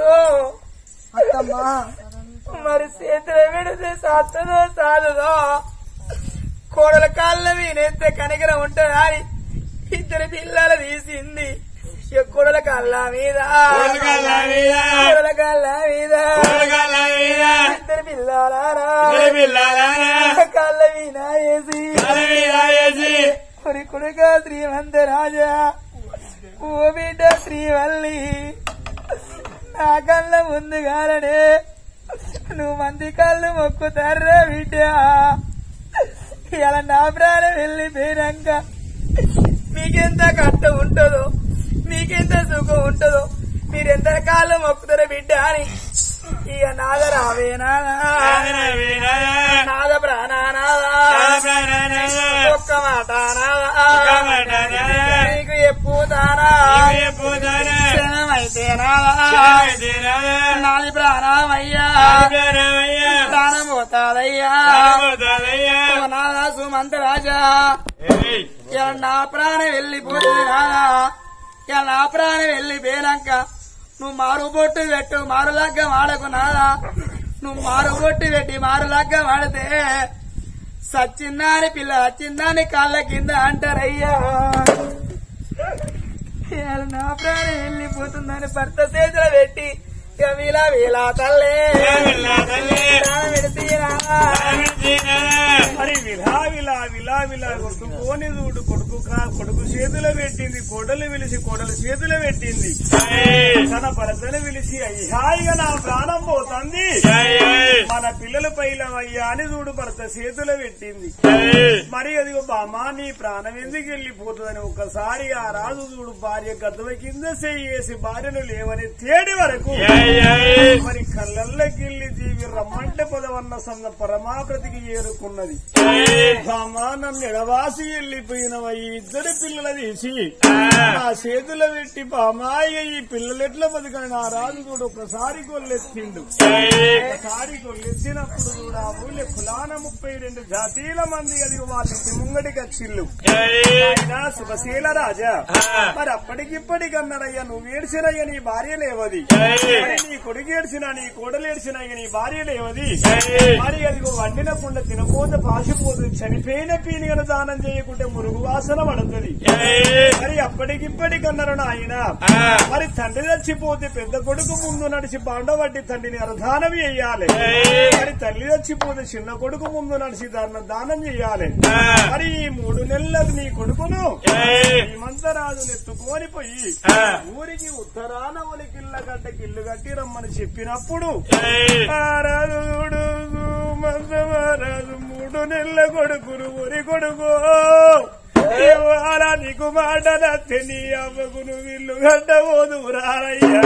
మరి చేతుల పెడితే సాత్తదో సాధదో కోడల కాళ్ళ మీనెత్తే కనికరం ఉంటుందా అని ఇద్దరు పిల్లలు తీసింది ఇక కొడల కళ్ళ మీద కొడల కళ్ళ మీద ఇద్దరు పిల్లలారా కళ్ళ మీద వేసి ఒరి కొడుక శ్రీమంత రాజా ఓ బిడ్డ శ్రీవల్లి నా కళ్ళ ముందుగాలనే నువ్వు మంది కళ్ళు మొక్కుతారా బిడ్డ ఇలా నా ప్రాణం వెళ్ళిపోయినాక మీకెంత కష్టం ఉంటుందో మీకెంత సుఖం ఉంటుందో మీరెంత కాళ్ళు మొక్కుతారో బిడ్డ అని ఇక నాద రావే నాదా నాద ప్రాణానాదా ఒక్క మాట నాదా నీకు ఎప్పుతానా క్షణమైతే నాదా నాది ప్రాణమయ్యా ప్రాణం పోతాదయ్యా ఓ నాదా సుమంత రాజా ఇలా నా ప్రాణం వెళ్ళిపోతుంది నాదా ఇలా నా ప్రాణం వెళ్ళిపోయాక నువ్వు మారు బొట్టు పెట్టు మారు లగ్గ వాడకు నాదా నువ్వు మారు బొట్టు పెట్టి మారు లగ్గ వాడితే సచ్చిందాని పిల్ల వచ్చిందాని కాళ్ళ కింద అంటారయ్యా ఇవాళ నా ప్రాణం వెళ్ళిపోతుందని భర్త చేతులు పెట్టి ఇక వీలా వీలా తల్లే ప్రాణం విడితీరా. మరి విలా విలా విలా విలా కొడుకు కోని చూడు కొడుకు కా- కొడుకు చేతిలో పెట్టింది కోడలు పిలిచి కోడలు చేతిలో పెట్టింది తన భర్తను పిలిచి అయ్యాయిగా నా ప్రాణం పోతుంది మన పిల్లల పైలమయ్యా అని చూడు భర్త చేతిలో పెట్టింది మరి అది బామా నీ ప్రాణం ఎందుకు వెళ్ళిపోతుందని ఒక్కసారి ఆ రాజు చూడు భార్య గద్దవ కింద చేసి భార్యను లేవని తేడి వరకు మరి కళ్ళల్లోకెళ్ళి జీవి రమ్మంటే పదవన్న సన్న పరమాప్రతికి ఏరుకున్నది బామా నన్ను ఎడవాసి వెళ్ళిపోయినవ ఈ ఇద్దరు పిల్లల తీసి నా చేతుల పెట్టి బామాయ ఈ పిల్లలు ఎట్లా బతికని ఆ రాజు కూడా ఒకసారి కొల్లెత్తిండు ఒకసారి కొల్లెత్తినప్పుడు కూడా ఊళ్ళో కులాన ముప్పై రెండు జాతీయుల మంది అది వాళ్ళకి ముంగడికి వచ్చిల్లు ఆయన శుభశీల రాజా మరి అప్పటికిప్పటికన్నారయ్యా నువ్వు ఏడ్చినయ్యా నీ భార్య లేవది మరి నీ కొడుకు ఏడ్చినా నీ కోడలు ఏడ్చినా ఇక నీ భార్య లేవది మరి అది వండిన కుండ తినపోతే పాశ చచ్చిపోతుంది చనిపోయిన పీనిగను దానం చేయకుంటే మురుగు వాసన పడుతుంది మరి అప్పటికిప్పటికన్నారు నాయన మరి తండ్రి చచ్చిపోతే పెద్ద కొడుకు ముందు నడిచి బాండవడ్డి తండ్రిని అరదానం చెయ్యాలి మరి తల్లి చచ్చిపోతే చిన్న కొడుకు ముందు నడిచి దాన్ని దానం చెయ్యాలి మరి ఈ మూడు నెలలకు నీ కొడుకును మంతరాజు ఎత్తుకొని పోయి ఊరికి ఉత్తరాన ఒలికిళ్ళ గడ్డకి ఇల్లు కట్టి రమ్మని చెప్పినప్పుడు ఆ రాజు చూడు మందమారాజు మూడు నెలల కొడుకును ఊరి కొడుకు ఇవాళ నీకు మాట నచ్చే నీ అమ్మకును వీళ్ళు గడ్డబోదు రారయ్యా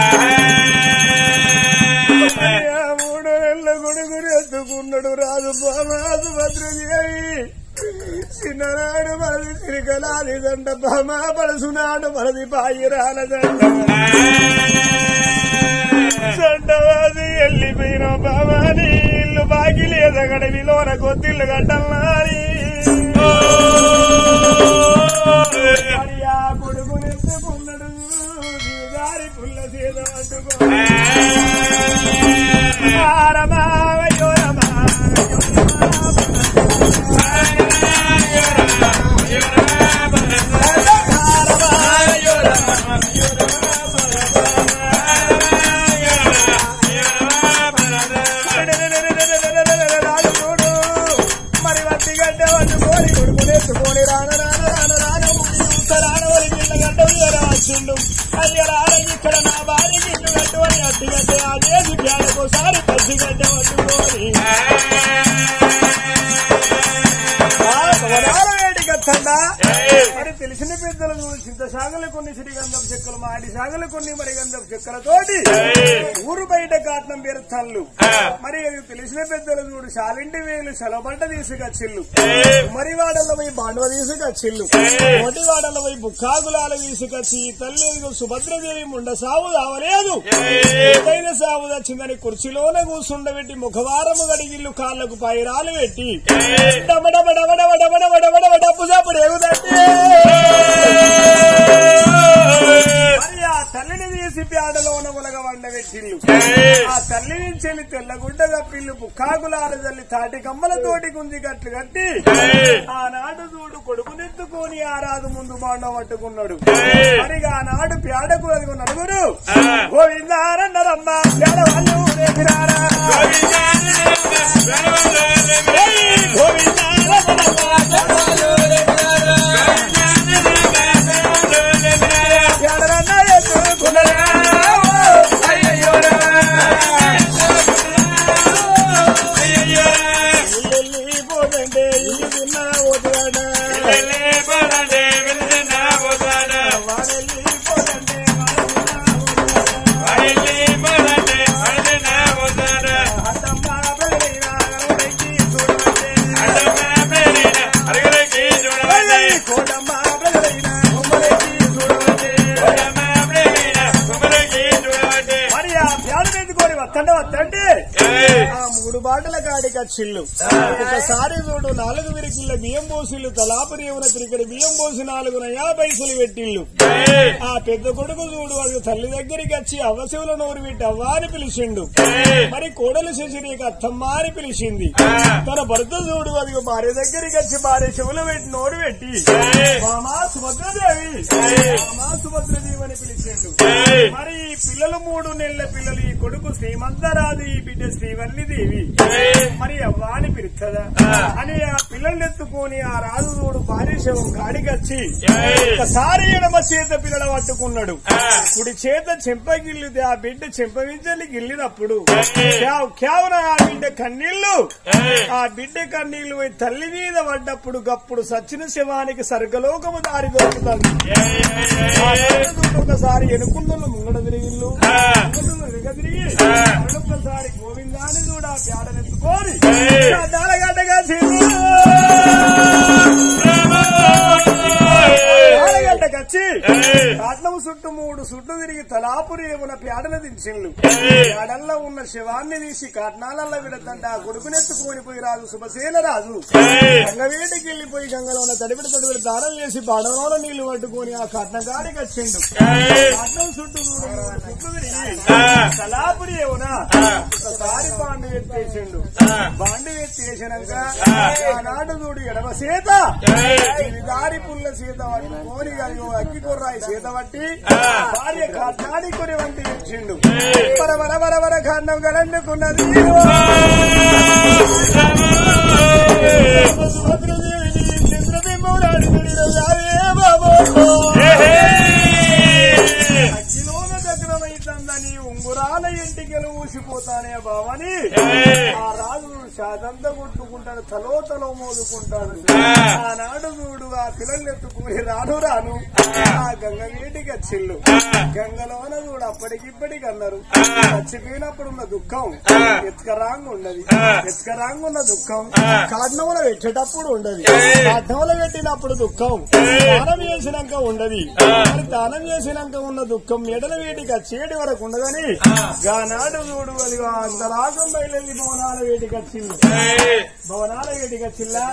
అయ్యా, మూడు నెలల కొడుకుని ఎత్తుకున్నాడు రాజు బామాజు భద్రదేవి చిన్ననాడు మనది చిరికలాది దండ బామా పడసునాడు మనది పాయిరాలదండ సండవాది వెళ్ళిపోయిన బామాని ఇల్లు బాగి లేదగడ విలోన కొద్దిల్లు గడ్డల్లారి మరి ఆ కొడుకుని ఎత్తుకున్నాడు దారి పుల్ల సీత పట్టుకో రమావయో రమావయో రాజుడు మరి వట్టి గడ్డ వండుకొని కొడుకుని ఎత్తుకొని రాన రాన రాన రాన రాన వరి గిళ్ళ గడ్డ వచ్చిండు అది రాన ఇక్కడ నా భార్యకి ఇల్లు కట్టుకొని అట్టి గడ్డ అదేసి బ్యాడకోసారి పచ్చి గడ్డ వండుకొని వేడికత్తండా మరి తెలిసిన పెద్దలు చూడు చింత సాగలు కొన్ని సిరిగంధం చెక్కలు మాడి సాగలు కొన్ని మరి గంధం చెక్కలతోటి ఊరు బయట కాటనం పేరుతల్లు మరి అది తెలిసిన పెద్దలు చూడు శాలింటి వేలు సెలబంట తీసుకొచ్చిల్లు మరి వాడల్లో పోయి బాండవ తీసుకొచ్చిల్లు మొటి వాడల్లో పోయి బుక్కాగులాలు తీసుకొచ్చి ఈ తల్లి ఇదిగో సుభద్రదేవి ముండ సాగు కావలేదు ఏదైనా సాగు వచ్చిందని కుర్చీలోనే కూర్చుండబెట్టి ముఖవారము గడిగిల్లు కాళ్ళకు పైరాలు పెట్టి డబడబడబడబడబడబడబడ డబ్బు చాపుడు ఎగుదండి మరి ఆ తల్లిని తీసి పేడలోన ఉలగ వండబెట్టిల్లు ఆ తల్లి నుంచి వెళ్ళి తెల్లగుడ్డ కప్పిల్లు బుక్కాకులార తల్లి తాటి కమ్మలతోటి గుంజి కట్లు కట్టి ఆనాడు చూడు కొడుకునెత్తుకొని ఆ రాజు ముందు బాండ పట్టుకున్నాడు మరి ఆనాడు పేడకు అదిగో నలుగురు గోవిందారన్నరమ్మ పేడ వాళ్ళు రేపిరారా పేడరన్న ఎత్తుకున్నరా ఇల్లు పోదండే ఇల్లు తిన్నా పోతాడా వాడెల్లి పోదండే అత్తమ్మ బెదిరినా గరుడెక్కి చూడవచ్చే కోటమ్మ బెదిరినా గుమ్మడెక్కి చూడవచ్చే మరి ఆ ప్యాడ ఎత్తుకొని వత్తండి వత్తండి ఆ మూడు బాటల కాడికి చిల్లు ఒకసారి చూడు నాలుగు విరికిళ్ళ బియ్యం పోసిల్లు తలాపరి ఉన్న తిరిగడి బియ్యం పోసి నాలుగు నయా పైసలు పెట్టిల్లు ఆ పెద్ద కొడుకు చూడు అది తల్లి దగ్గరికి వచ్చి అవ్వశివుల నోరు పెట్టి అవ్వ అని పిలిచిండు మరి కోడలు శశిరేఖ అత్తమ్మ అని పిలిచింది తన భర్త చూడు అది భార్య దగ్గరికి వచ్చి భార్య చెవులు పెట్టి నోరు పెట్టి మామా సుభద్రదేవి మామా సుభద్రదేవి అని పిలిచిండు మరి ఈ పిల్లలు మూడు నెలల పిల్లలు ఈ కొడుకు శ్రీమంతరాజు ఈ బిడ్డ శ్రీవల్లి దేవి మరి అవ్వాని పిలుస్తుందా అని ఆ పిల్లల్ని ఎత్తుకొని ఆ రాజు చూడు భార్య శవం కాడికొచ్చి ఒకసారి ఎడమ చేత పిల్లల పట్టుకున్నాడు కుడి చేత చెంపగిల్లితే ఆ బిడ్డ చెంపవించలి గిల్లినప్పుడు క్యావ్ క్యావున ఆ బిడ్డ కన్నీళ్లు ఆ బిడ్డ కన్నీళ్లు పోయి తల్లి మీద పడ్డప్పుడు గప్పుడు సచిన శవానికి సర్గలోకము దారి దొరుకుతుంది ఆ రాజు ఒకసారి ఎనుకుందలు ముంగడ తిరిగిల్లు ముంగడులు వెనక తిరిగి మరొకసారి గోవిందాన్ని చూడ పేడనెత్తుకొని దాలగడ్డగా దాలగడ్డకచ్చి రాట్నం పట్నం చుట్టూ మూడు చుట్టూ తిరిగి తలాపురి ఏమున పేడలు దించిండు పేడల్లో ఉన్న శవాన్ని తీసి కట్నాలలో విడతంటే ఆ కొడుకునెత్తుకొని పోయి రాజు శుభసేన రాజు గంగవేటికి వెళ్ళిపోయి గంగలో ఉన్న తడిపిడి తడిపిడి దానం చేసి బాణంలో నీళ్లు పట్టుకొని ఆ కట్నగాడికి వచ్చిండు పట్నం చుట్టూ మూడు చుట్టూ తిరిగి తలాపురి ఏమున ఒకసారి బాండు ఎత్తేసిండు బాండు ఎత్తేసినాక ఆనాడు చూడు ఎడమ సీత ఇది దారి పుల్ల సీత పట్టుకొని కలిగి అగ్గి కుర్రాయి సీత పట్టి భార్య కట్నాడి కొని వంటి ఇచ్చిండు వర వర వర వర కన్నం గలండుకున్నది అగ్గిలోన దగ్గరమైతుందని ఉంగురాల ఇంటికెలు ఊసిపోతానే బావని ఆ రాజు శాతంతా కొట్టుకుంటాడు తలో తలో మోదుకుంటాడు ఆనాడు చూడు ఆ పిల్లలు ఎత్తుకుని రాను రాను ఆ గంగ నీటికి వచ్చిల్లు గంగలోన చూడు అప్పటికిప్పటికి అన్నారు చచ్చిపోయినప్పుడు ఉన్న దుఃఖం ఎత్కరాంగ్ ఉన్నది ఎత్కరాంగ్ ఉన్న దుఃఖం కాడ్నముల పెట్టేటప్పుడు ఉండదు కాడ్నముల పెట్టినప్పుడు దుఃఖం దానం చేసినాక ఉండదు మరి దానం చేసినాక ఉన్న దుఃఖం మెడల వేటికి వచ్చేటి వరకు ఉండదని గానాడు చూడు అది అంతరాగం బయలుదేరి భవనాల వేటికి వచ్చింది భవనాల వేటికి వచ్చిల్లా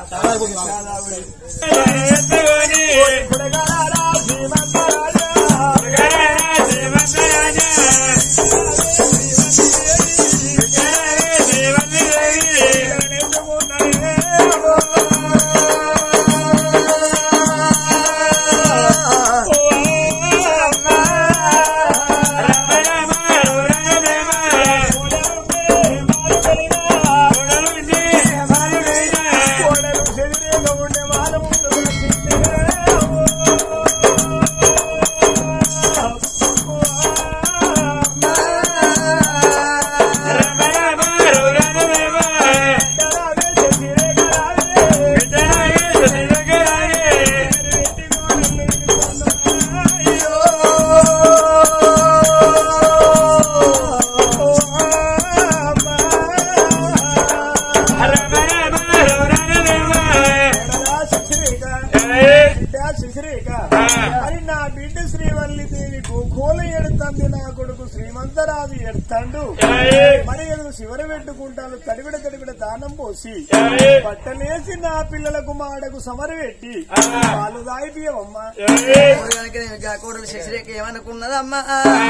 శశిరేఖ మరి నా బిడ్డ శ్రీవల్లి దేవి గోకోల ఎడుతుంది నా కొడుకు శ్రీమంతరాజు ఎడతాడు మరి ఏదో శివర పెట్టుకుంటాను తడివిడ తడివిడ దానం పోసి బట్టలేసి నా పిల్లలకు మాడకు సమరు పెట్టి వాళ్ళు దాయిపోయావమ్మా కోడలు శశిరేఖ ఏమనుకున్నదమ్మా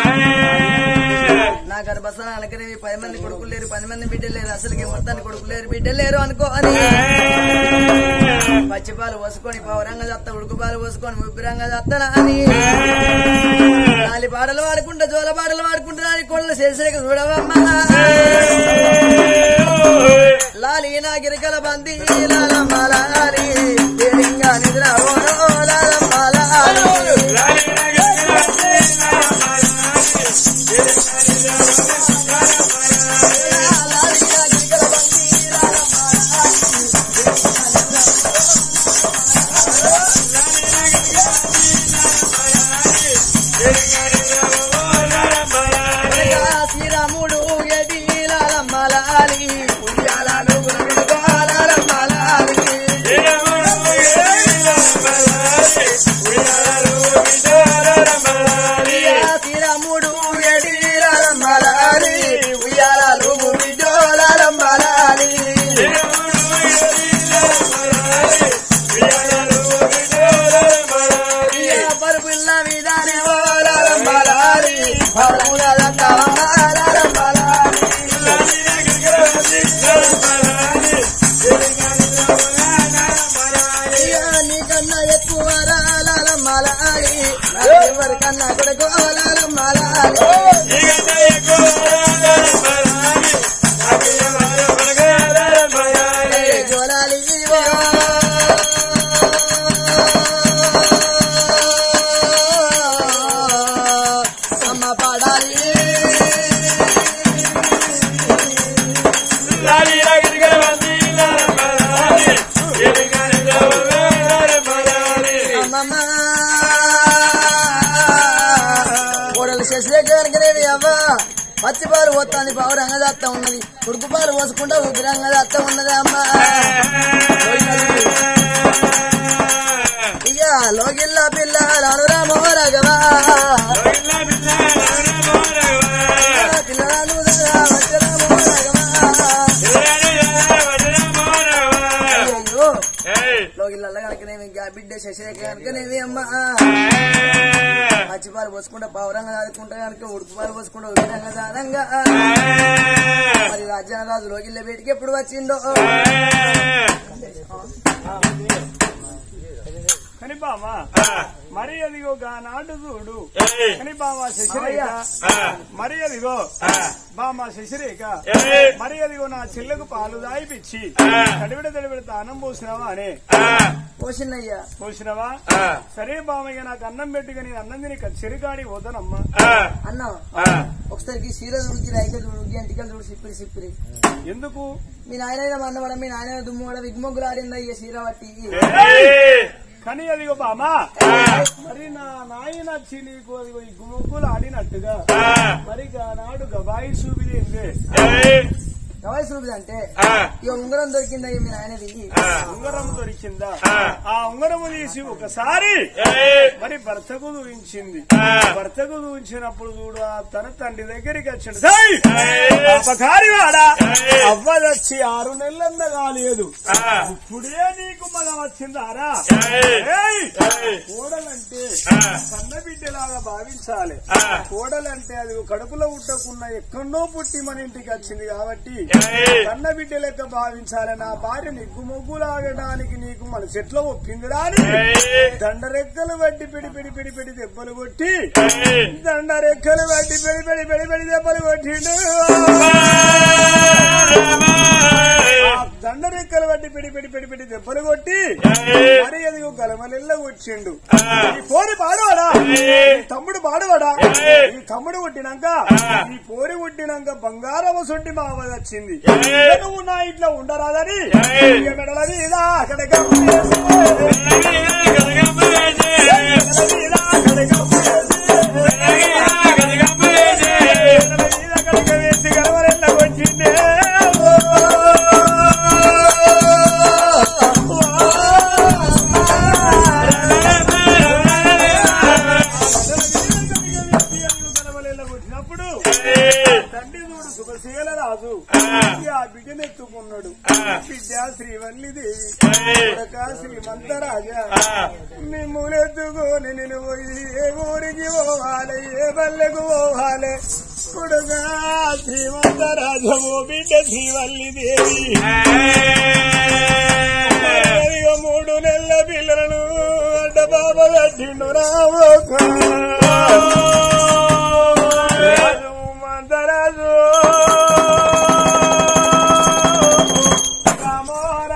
నా గర్భస్థానానికి పది మంది కొడుకులు లేరు పది మంది బిడ్డలు లేరు అసలుకి మొత్తాన్ని కొడుకులు లేరు బిడ్డలు లేరు అనుకో అని పచ్చిపాలు పోసుకొని పౌరంగా చత్త ఉడుకు పాలు పోసుకొని ముగ్గురంగా చత్తన అని నాలి పాటలు వాడుకుంటా జోల పాటలు వాడుకుంటా అని కొడులు శశిరేఖ చూడవమ్మా లాలి నా గిరికల బంది లాలమ్మ లాలి దేవింగా నిద్ర ఓరో లాలమ్మ లాలి శ్రీరాముడు ఎదిలాలమ్మలాలి ఉయ్యాలాలు గుణగుణాలమ్మలాలి శ్రీరాముడు ఎదిలాలమ్మలాలి ఉయ్యాలాలు గుణగుణాలమ్మలాలి పరుపుల్ల మీదనే ఓలాలమ్మలాలి పరుపుల దత్తమ్మలాలమ్మలాలి నీకన్నా ఎక్కువ రాలమ్మలాలి ఎవరికన్నా కొడుకు ఓలాలమ్మలాలి జోలాలి అమ్మ పాడాలి అమ్మమ్మ కోడలు శశిరేఖరేవి అవ్వ పచ్చిపాలు పోతుంది పావు రంగదత్త ఉన్నది ఉడుకు పాలు పోసుకుంటా ఉగ్గు రంగదత్త ఉన్నది అమ్మ ఇక లోగిల్ల పిల్ల రాను రామో రగవా లోగిళ్ళ కనుకనేమి గా బిడ్డ శశిరేఖ కనుకనేమి అమ్మా పచ్చిపాలు పోసుకుంటా పౌరంగా చదువుకుంటా కనుక ఉడుకు పాలు పోసుకుంటా ఉడికంగా దానంగా మరి రాజ్యాన రాజు లోగిళ్ళ బయటికి ఎప్పుడు వచ్చిండో కానీ బామా మరి అదిగో నాడు చూడు కానీ బామా శశిరేఖ మరి అదిగో బామా శశిరేఖ మరి అదిగో నా చెల్లెకు పాలు దాయిపిచ్చి తడివిడ తడివిడ తానం పోసినావా అనే పోషిన్నయ్యా పోసినావా సరే బామయ్య నాకు అన్నం పెట్టుగా నేను అన్నం తిని చెరికాడి పోతానమ్మా అన్న ఒకసారికి సీర దుడికి రైక దుడికి అంటికలు దుడి సిప్పిరి సిప్పిరి ఎందుకు మీ నాయన మండవడం మీ నాయన దుమ్ము కూడా విగ్మొగ్గులు ఆడిందా ఈ సీర బట్టి కానీ అదిగో బామా మరి నా నాయన వచ్చి నీకు అదిగో ఈ గుమ్మకులు ఆడినట్టుగా మరి నాడు గబాయి చూపిలేందే గవాయి చూపుది అంటే ఇక ఉంగరం దొరికిందా మీ నాయనది ఉంగరం దొరికిందా ఆ ఉంగరము తీసి ఒకసారి మరి భర్తకు దూయించింది భర్తకు దూయించినప్పుడు చూడు ఆ తన తండ్రి దగ్గరికి వచ్చాడు అపకారి వాడా అవ్వదచ్చి ఆరు నెలలంద కాలేదు ఇప్పుడే నీకు మగ వచ్చిందారా ఏయ్! కోడలంటే కన్న బిడ్డలాగా భావించాలి కోడలంటే అది కడుపులో పుట్టకున్న ఎక్కడో పుట్టి మన ఇంటికి వచ్చింది కాబట్టి కన్న బిడ్డ లెక్క భావించాలి నా భార్య నిగ్గు మొగ్గులాగడానికి నీకు మన చెట్లో ఒప్పింది రాని దండరెక్కలు వడ్డి పిడి పిడి పిడి పిడి దెబ్బలు కొట్టి దండరెక్కలు వడ్డి పిడి పిడి పిడి పిడి దెబ్బలు కొట్టిండు ఆ దండరెక్కలు వడ్డి పిడి పిడి పిడి పిడి దెబ్బలు కొట్టి మరి అది గలమలెల్ల వచ్చిండు ఈ పోరి పాడవాడా ఈ తమ్ముడు పాడవాడా ఈ తమ్ముడు కొట్టినాక ఈ పోరి కొట్టినాక బంగారం సొంటి మావ వచ్చింది నువ్వు నా ఇంట్లో ఉండరాదని ఇక మెడల మీద అక్కడ గమ్ము వేసి, మెడల మీద అక్కడ గమ్ము వేసి, మెడల మీద అక్కడ వేసి గలమలెల్ల వచ్చిండే వచ్చినప్పుడు తండ్రి చూడు శుభశీల రాజు ఆ బిడ్డను ఎత్తుకున్నాడు బిడ్డ శ్రీవల్లి దేవి కొడక శ్రీమంతరాజా మిమ్ములెత్తుకొని నేను పోయి ఏ ఊరికి పోవాలి ఏ పల్లెకు పోవాలి కొడుక శ్రీమంతరాజము బిడ్డ శ్రీవల్లి దేవి ఇదిగో మూడు నెలల పిల్లలను అడ్డ బాబ కట్టిండు రావు రాజు మందరాజు రామో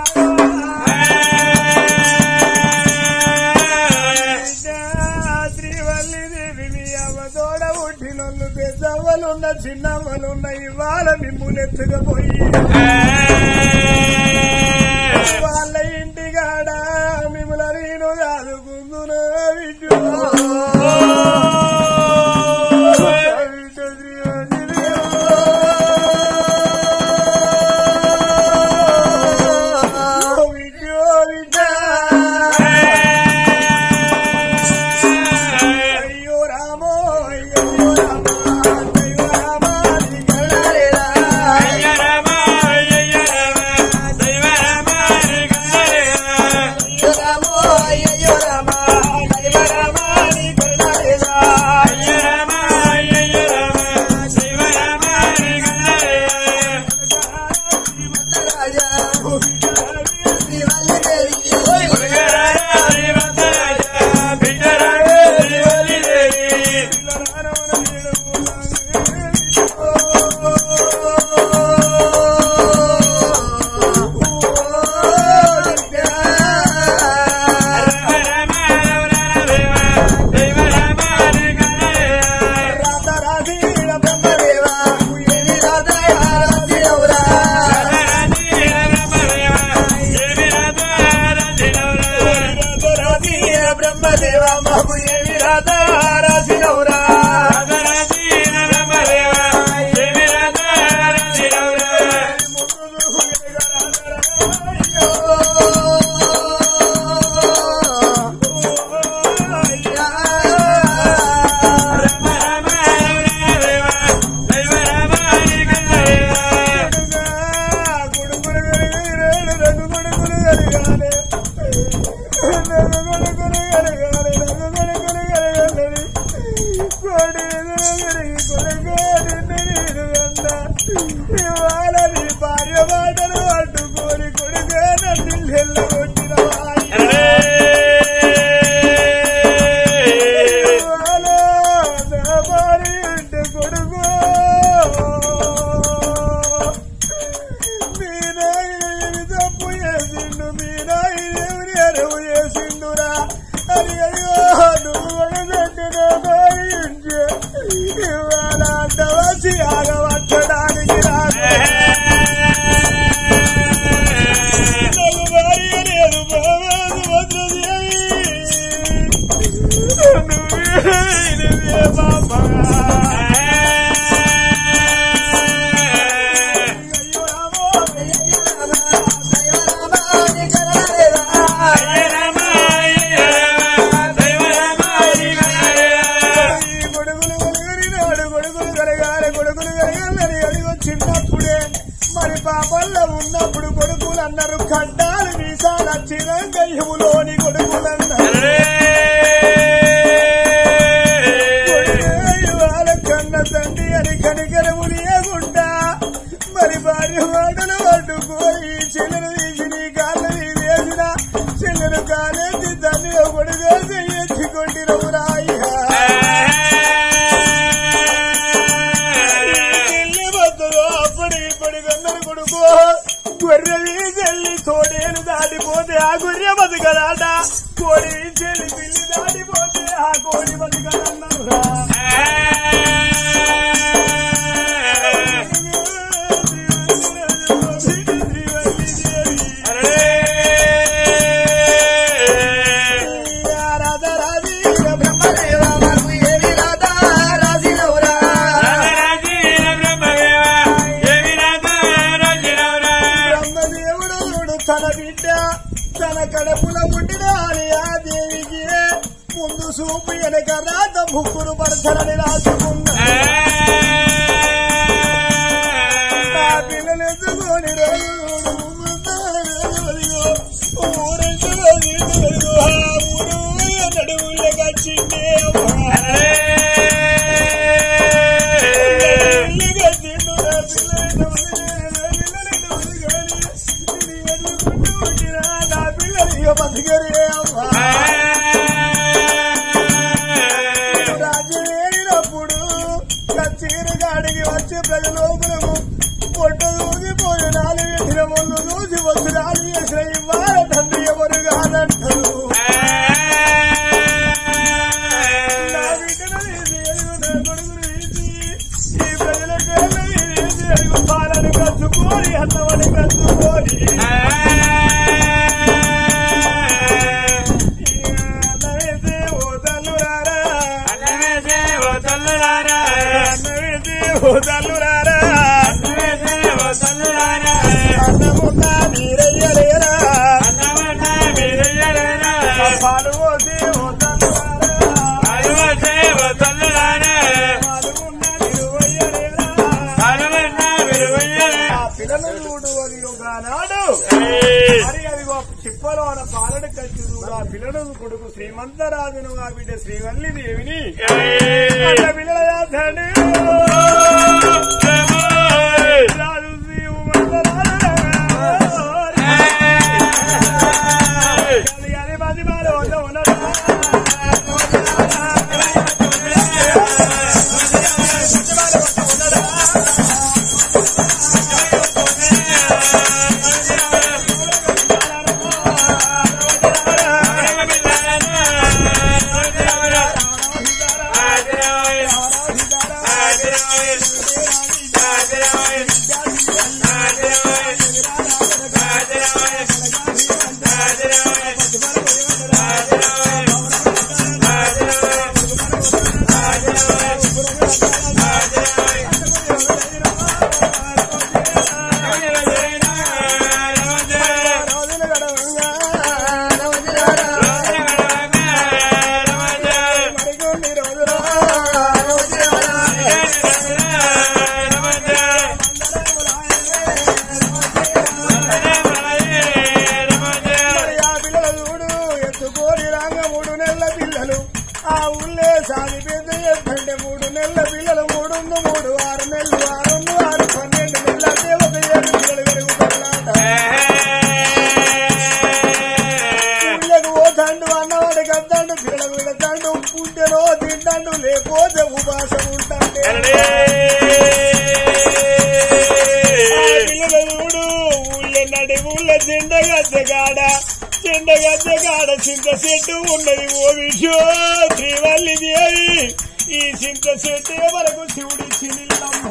శ్రీవల్లి దేవి మీ అవ్వ తోడ పుట్టినోళ్ళు పెద్దవ్వలున్న చిన్నవ్వలున్న ఇవాళ మిమ్ములెత్తుకపోయి వాళ్ళ ఇంటికాడ మిమ్మల్ని నేను చదువుకుందును విద్యు అయ్యో రామో అయ్యో రామో అయ్యో రామా అయ్య రామ, అయ్య ఇదివే బాబా అయ్యో రామో ఈ గొడుగులు గొలుగురినాడు గొడుగులు కరగాలి గొడుగులు కరగాలని అడిగో చిన్నప్పుడే మరి పాపల్లో ఉన్నప్పుడు కొడుకులు అన్నారు కడ్డాలు మీసాల చిరంగయ్యములోని కొడుకులన్నారు వాళ్ళ కన్న తండ్రి అని కనికరముని ఎగుండా మరి భార్య మాటలు అడ్డుకోయి చెల్లెలు తీసి నీ కాళ్ళు వేసిన చెల్లెలు కాలేసి తల్లి కొడుగా ఎత్తుకొండి రవురాయ్యా చెల్లి వద్దలో అప్పటి ఇప్పటి అందరు కొడుకు గొర్రె చెల్లి తోడేలు దాటిపోతే ఆ గొర్రె బతకదాట కోడి చెల్లి పిల్లి దాటిపోతే ఆ కోడి బతకదన్నారు రాధా రాధీ బ్రహ్మదేవ మాకు ఏమి రాధా రాజీనవురా బ్రహ్మదేవుడు తన బిడ్డ తన కడుపుల పుట్టిన అని ఆ దేవికి ముందు సూపు వెనక రాత ముగ్గురు భర్తలని రాసుకున్నా ఆ పిల్లలు ఎత్తుకొని రోజు ఊరంటే ఆ ఊరు నడువులగా చిన్నే రాజువేరినప్పుడు కచ్చీరగాడికి వచ్చి ప్రజలోకులకు పొట్టు దూసిపోయి నాలుగు ఎట్టిన ముందు దూసి వచ్చి నాలుగు చేసిన ఇవ్వాలి తండ్రి ఎవరు కాదంటారు నా బిడ్డను తీసి ఎరుగు నా కొడుకును తీసి ఈ ప్రజల కేళ్ళు తీసి ఎరుగు పాలను కచ్చుకోని అన్నమని కచ్చుకోని అన్నవేసి ఓ తల్లురారా అన్నవేసి ఓ తల్లురారా అన్నమున్నా మీరయ్యలేరా పాలు పోసి ఓ తల్లురారా పాలుగున్నా నిరువయ్యలేరా ఆ పిల్లలు చూడు అది ఒకనాడు మరి అదిగో చిప్పలో ఆ పాలన కచ్చి చూడు ఆ పిల్లడు కొడుకు శ్రీమంతరాజును ఆ బిడ్డ శ్రీవల్లి దేవిని అన్న పిల్లల చేస్తాడు రాజు శ్రీమంతరాజు అది పది బాలు వద్ద ఉన్నదా రోజులు గడవంగా మరికొన్ని రోజులు మరి ఆ పిల్లలు చూడు ఎత్తుకోని రాంగ మూడు నెలల పిల్లలు ఆ ఊళ్ళే సాది పెద్ద ఎత్తంటే మూడు నెలల పిల్లలు మూడు మూడు ఆరు నెలలు ఆరు ఆరు పన్నెండు నెలల దేవత ఏడు పిల్లలు పెరుగుతాడు ఊళ్ళకు పోతాండు అన్నవాడికి వద్దాండు పిల్లలకు వెళతాండు పుట్టెనో తింటాండు లేకపోతే ఉపాసం ఉంటాండే పిల్లలు చూడు ఊళ్ళో నడి ఊళ్ళో చెండ గద్దెగాడ చెండ గద్దెగాడ చింత చెట్టు ఉన్నది ఓ విషో శ్రీవల్లి దేవి ఈ చింత చెట్టు వరకు శివుడి చినిల్లమ్మ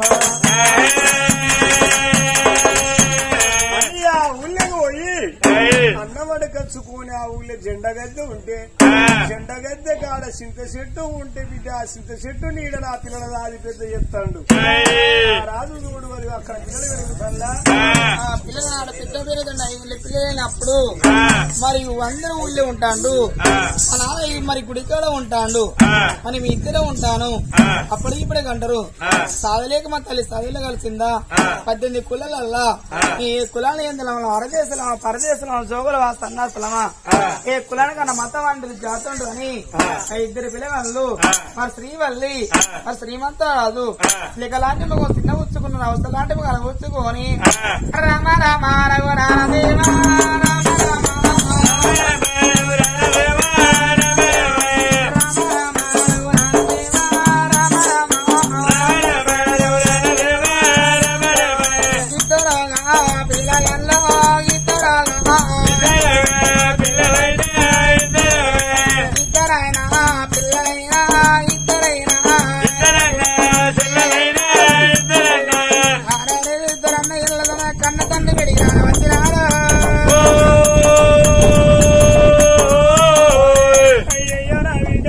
అయ్యా ఊళ్ళకు పోయి అన్నం పడకచ్చుకొని ఆ ఊళ్ళో జెండ గద్దె ఉంటే జెండ గద్దె కాడ చింత చెట్టు ఉంటే బిడ్డ ఆ చింత చెట్టు నీడ నా పిల్లల రాజు పెద్ద ఎత్తాడు ఆ రాజు చూడు మరి అక్కడ పిల్లలు పెరుగుతాడా ఆ పిల్లల నాడ పెద్ద పేరుదండి ఐదు పిల్లలైనప్పుడు మరి అందరూ ఊళ్ళో ఉంటాడు మా నాన్న ఈ మరి గుడికాడ ఉంటాడు మరి మీ ఇద్దరే ఉంటాను అప్పటికి ఇప్పుడే కంటారు సాధలేక మా తల్లి చదివిలో కలిసిందా పద్దెనిమిది కులాలల్లా ఈ కులాలు ఏంది అరదేశలమా పరదేశలమా జోగులమా సన్నాసులమా ఏ కులానికన్నా మతం అంటది జాతి ఉంటుంది అని ఆ ఇద్దరు పిల్లగాళ్ళు మరి శ్రీవల్లి మరి శ్రీమంత రాదు ఇక లాంటి ఒక చిన్న ఉచ్చుకున్న అవసరం లాంటి ఒక ఉచ్చుకొని రామ రామ రఘు రామదేవ రామ రామ పిల్లగల్లో ఇద్దరగా ఇద్దరైనా పిల్లలైనా ఇద్దరైనా అరే ఇద్దరన్న ఇళ్ళదన కన్న తండ్రి పెడిగా వచ్చినాడు అయ్యయ్యో నా బిడ్డ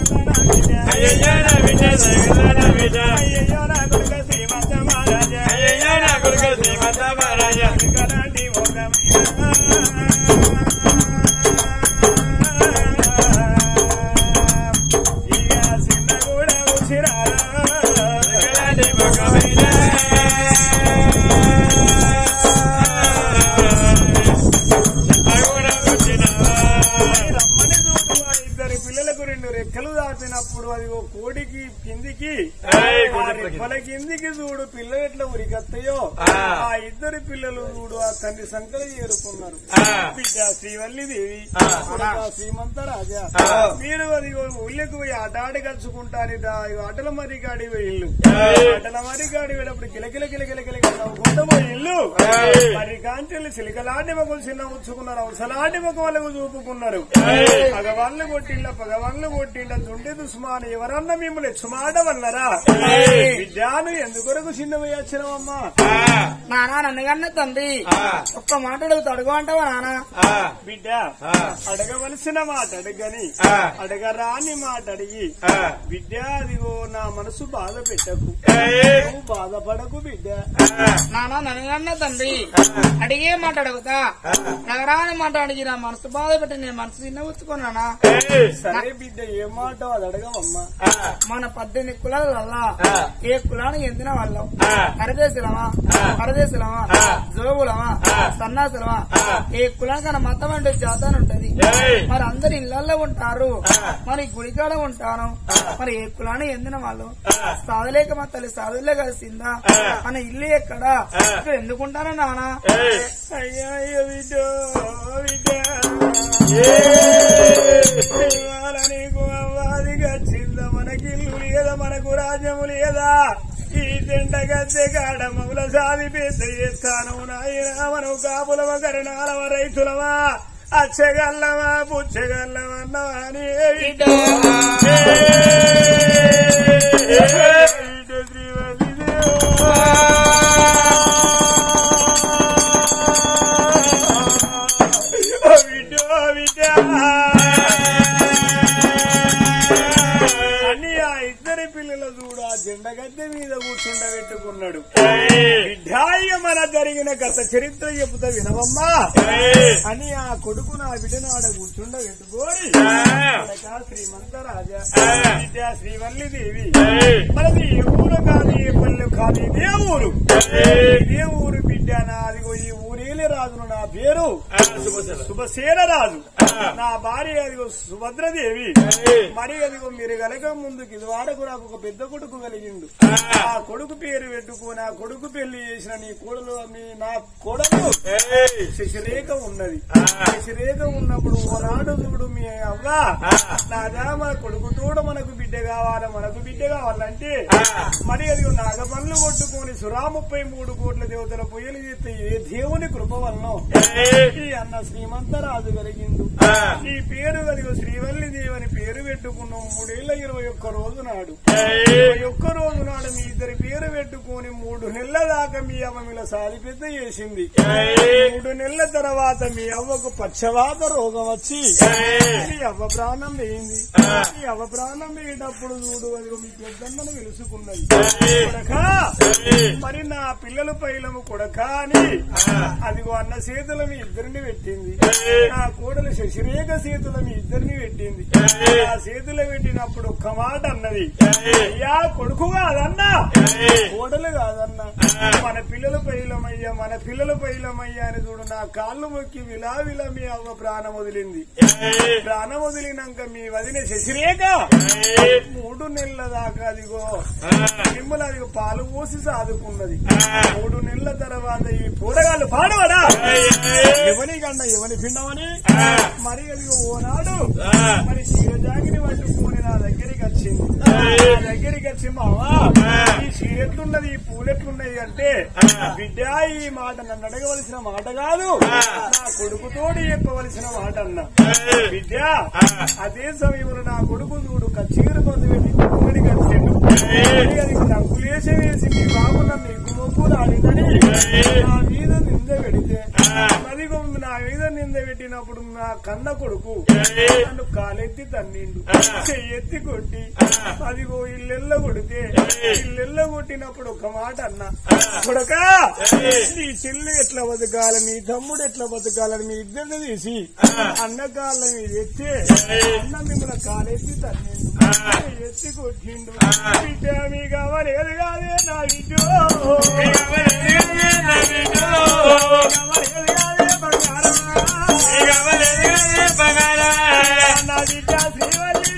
వేగంగా నా బిడ్డ. అయ్యయ్యో నా కొడుక శ్రీమంత మహారాజా కరాంటి ఇక చిన్న కూడా ఉసిరారా రమ్మని చూడు ఆ ఇద్దరి పిల్లలకు రెండు రెక్కలు దాపినప్పుడు అది ఓ కోడికి కిందికి ఆ రెక్కల కిందికి చూడు పిల్లలు ఎట్లా ఉరికత్తయో ఆ ఇద్దరు పిల్లలు చూడు ఆ తండ్రి సంకలు చేరుకున్నారు బిడ్డ శ్రీవల్లి దేవి కొడుకా శ్రీమంత రాజా మీరు అది ఊళ్ళకు పోయి ఆట ఆడి కలుసుకుంటారు ఆటల మరి గాడి ఇల్లు ఆటల మరి గాడి వెళ్ళినప్పుడు కిలకిల కిలకిల కిలకిల నవ్వుకుంటూ పోయి ఇల్లు మరి కాంచెల్లి సిలికలాంటి మొక్కలు చిన్న ఉంచుకున్నారు అవసలాంటి మొక్క వాళ్ళకు చూపుకున్నారు పగవాళ్ళు కొట్టిండ పగవాళ్ళు కొట్టిండ తుండి దుస్మాన్ ఎవరన్నా మిమ్మల్ని ఎచ్చుమాట వల్లరా విద్యాను ఎందుకొరకు చిన్నవయ్యచ్చినవమ్మా నానా నన్నగన్న తండ్రి ఒక్క మాట అడుగుతా అడుగు అంటావా నానా బిడ్డ అడగవలసిన మాట అడగని అడగరాని మాట అడిగి బిడ్డ అదిగో నా మనసు బాధ పెట్టకు నువ్వు బాధపడకు బిడ్డ నానా నన్నగన్న తండ్రి అడిగే మాట అడుగుతా నగరాని మాట అడిగి నా మనసు బాధ పెట్టి నేను మనసు చిన్న ఉచ్చుకున్నానా సరే బిడ్డ ఏ మాట అది అడగవమ్మా మన పద్దెనిమిది కులాల వల్ల ఏ కులానికి ఎందిన వాళ్ళం పరదేశులమా పరదేశులమా జోగులమా సన్నాసులమా ఏ కులానికన్నా మతం అంటే జాతాన్ ఉంటది మరి అందరు ఇళ్లలో ఉంటారు మరి గుడికాడ ఉంటాను మరి ఏ కులానికి ఎందిన వాళ్ళు సాధలేక మా తల్లి సాధులే కలిసిందా మన ఇల్లు ఎక్కడ ఇక్కడ ఎందుకుంటారా నానా అయ్యా అయ్యో బిడ్డ బిడ్డ ఇవాళ నీకు అవ్వాది గచ్చిందా మనకి ఇల్లు లేదా మనకు రాజ్యము లేదా ఈ జెండ గద్దె కాడ మగుల సాది పెద్ద చేస్తాను నాయన మనం కాపులవ కరణాలవ రైతులవా అచ్చగల్లవా పుచ్చగల్లవన్నవా అని బిడ్డ శ్రీవల్లి అని ఆ ఇద్దరి పిల్లల చూడు ఆ జెండ గద్దె మీద కూర్చుండబెట్టుకున్నాడు విడ్డాయిగా మన జరిగిన గత చరిత్ర చెబుతా వినవమ్మా అని ఆ కొడుకు నా బిడ్డను ఆడ కూర్చుండబెట్టుకోని కొడకా శ్రీమంత రాజా విద్యా శ్రీవల్లి దేవి మనది ఏ ఊరు కాదు ఏ పల్లె కాదు ఇదే ఊరు ఇదే ఊరు బిడ్డ నాదిగో ఈ ఊరేలే రాజును నా పేరు శుభసేన రాజు నా భార్య అదిగో సుభద్రదేవి మరి అదిగో మీరు కలగ ముందుకు ఇది వాడకు నాకు ఒక పెద్ద కొడుకు కలిగిండు ఆ కొడుకు పేరు పెట్టుకుని ఆ కొడుకు పెళ్లి చేసిన నీ కోడలు మీ నా కోడలు శశిరేఖ ఉన్నది శశిరేఖ ఉన్నప్పుడు ఓనాడు చూడు మీ అవ్వ నాదా మన కొడుకు తోడు మనకు బిడ్డ కావాలి మనకు బిడ్డ కావాలంటే మరి అది నాగపనులు కొట్టుకొని సురా ముప్పై మూడు కోట్ల దేవతల పొయ్యలు చేస్తే ఏ దేవుని కృప వలన ఈ అన్న శ్రీమంతరాజు కలిగిండు నీ పేరు కలిగి శ్రీవల్లి దేవని పేరు పెట్టుకున్నాం మూడేళ్ల ఇరవై ఒక్క రోజు నాడు ఇరవై ఒక్క రోజు నాడు మీ ఇద్దరి పేరు పెట్టుకుని మూడు నెలల దాకా మీ అమ్మ మీద సాలి పెద్ద చేసింది మూడు నెలల తర్వాత మీ అవ్వకు పక్షవాత రోగం వచ్చి మీ అవ్వ ప్రాణం వేయింది మీ అవ్వ ప్రాణం వేయటప్పుడు చూడు అది మీ పెద్దమ్మను వెలుసుకున్నది కొడకా మరి నా పిల్లల పైలము కొడక అని అదిగో అన్న చేతుల మీ ఇద్దరిని పెట్టింది నా కోడలు శశిరేఖ చేతుల మీ ఇద్దరిని పెట్టింది ఆ చేతులు పెట్టినప్పుడు ఒక్క మాట అన్నది అయ్యా కొడుకు కాదన్నా కోడలు కాదన్నా మన పిల్లల పైలమయ్యా మన పిల్లల పైలమయ్యా అని చూడు నా కాళ్ళు మొక్కి విలా విలా మీ అవ్వ ప్రాణం వదిలింది ప్రాణం వదిలినాక మీ వదిన శశిరేఖ మూడు నెలల దాకా అదిగో మిమ్మల్ని అదిగో పాలు పోసి సాదుకున్నది మూడు నెలల తర్వాత ఈ పూరగాళ్ళు పాడవడా ఎవని గండ ఎవని పిండమని మరి అదిగో ఓనాడు మరి క్షీరజాగిని పట్టుకొని నా దగ్గరికి వచ్చింది నా దగ్గరికి వచ్చి మావా ఈ చీరెట్లున్నది ఈ పూలెట్లున్నది అంటే బిడ్డ ఈ మాట నన్ను అడగవలసిన మాట కాదు నా కొడుకుతోటి చెప్పవలసిన మాట అన్న బిడ్డ అదే సమయంలో నా కొడుకు చూడు కచ్చీరు మందు పెట్టి కుమ్మడికి వచ్చిండు అది డంకులేసి వేసి మీ బాబు నన్ను ఎక్కువ మొక్కులు ఆడిందని నా మీద నింద పెడితే అదిగో నా మీద నింద పెట్టినప్పుడు నా కన్న కొడుకు నన్ను కాలెత్తి తన్నిండు చెయ్యెత్తి కొట్టి అదిగో ఇల్లెల్ల కొడితే ఇల్లెల్ల కొట్టినప్పుడు ఒక మాట అన్నా కొడక నీ చెల్లి ఎట్లా బతకాలి నీ తమ్ముడు ఎట్లా బతకాలని మీ ఇద్దరిని తీసి అన్న కాళ్ళ మీద ఎత్తే అన్న మిమ్మల్ని కాలెత్తి తన్నిండు ఎత్తి కొట్టిండు బిడ్డ మీ కావలేదు కాదే నా బిడ్డ కావలేదు కాదే బంగారమా నా బిడ్డ శ్రీవల్లి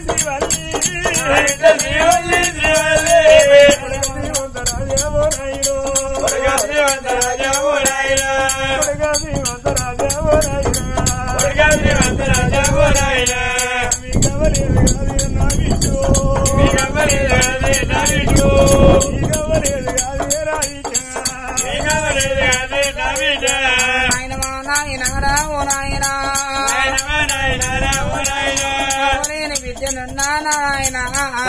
శ్రీవల్లి శ్రీవంతరాజేవో నాయనో. కొడుకా శ్రీవంతరాజేవో నాయనా. మీ కావలేదు కాదే నా బిడ్డ. మీ కావలేదు కాదే నా బిడ్డ. నాయనమా నాయనారా ఓ నాయనా నేను బిడ్డనున్నా నాయనా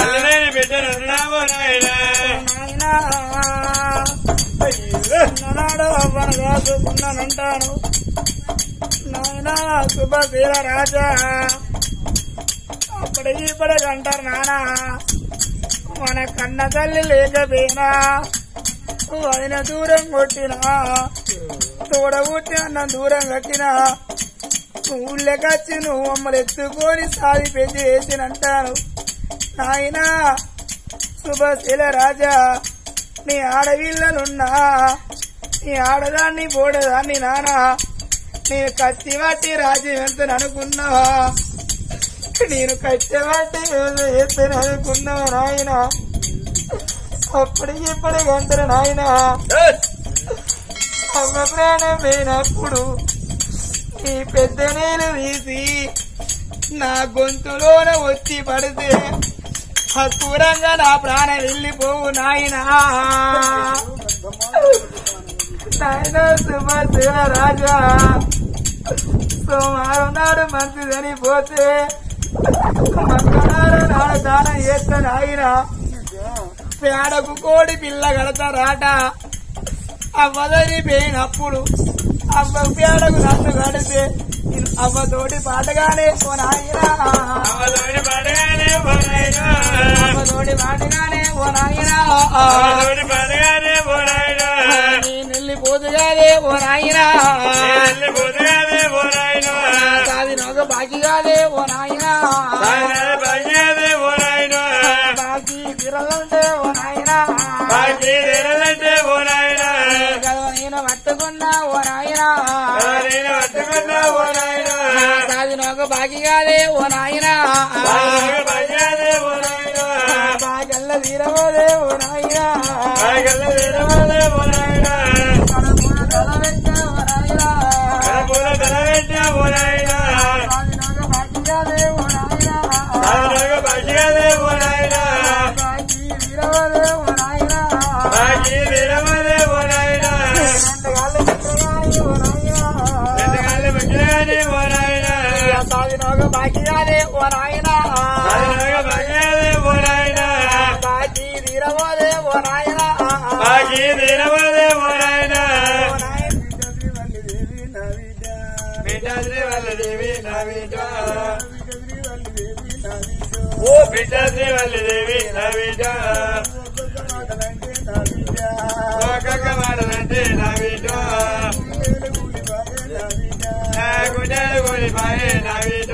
నాయనా నాడు అవ్వను కాసుకున్నానంటాను నాయనా శుభశీల రాజా అప్పుడు ఇప్పటికి అంటారు నానా మన కన్న తల్లి లేకపోయినా వదిన దూరం కొట్టినా తోడ పుట్టి అన్న దూరం కట్టినా ఊళ్ళకచ్చి నువ్వు మమ్మల్ని ఎత్తుకొని సాది పెళ్లి చేసినంటాను నాయనా శుభశీల రాజా నీ ఆడవిల్లలున్నా నీ ఆడదాన్ని పోడదాన్ని నానా నేను కత్తి వాటి రాజ్యం ఎంత అనుకున్నావా నేను కత్తి వాటి ఎంత అనుకున్నావా నాయన అప్పటికి ఇప్పటికి అంటారు నాయన అమ్మ ప్రాణం పోయినప్పుడు నీ పెద్ద నేను తీసి నా గొంతులోన వచ్చి పడితే అద్భుతంగా నా ప్రాణం వెళ్ళిపోవు నాయనా నాయన సుమధుర రాజా సోమవారం నాడు మంచిదని పోతే మంగళవారం నాడు దానం చేస్తాను ఆయన పేడకు కోడి పిల్ల కడతారాట అవ్వదని పోయినప్పుడు అవ్వ పేడకు నన్ను కడితే నేను అవ్వతోటి పాటగానే ఓ నాయనా అవ్వతోటి పాటగానే ఓ నాయనా నీ నెల్లి పోతుగానే ఓ నాయనా సాది నొక బాకిగానే ఓ నాయనా బాకి తిరగంటే ఓ నాయనా గదవ నేను పట్టుకున్నా ఓ నాయనా సాది నొక బాకిగానే ఓ నాయనా బాగల్ల తీరవోదే ఓ నాయనా కడపూల తల పెట్ట ఓ నాయనా సాది నొక బాకిగానే ఓ నాయనా బాకి తీరవోదే ఓ నాయనా రెండు గాళ్ళు పెట్టగానే ఓ నాయనా సాగినోగ బాకియాలే ఓ నాయన బాకీ తీరవోదే ఓ నాయన ఓ నాయన ఓ బిడ్డ శ్రీవల్లి దేవి నా బిడ్డ ఒక్కొక్క మాటలంటే నా బిడ్డ నా గుండెలు కూలిపాయే నా బిడ్డ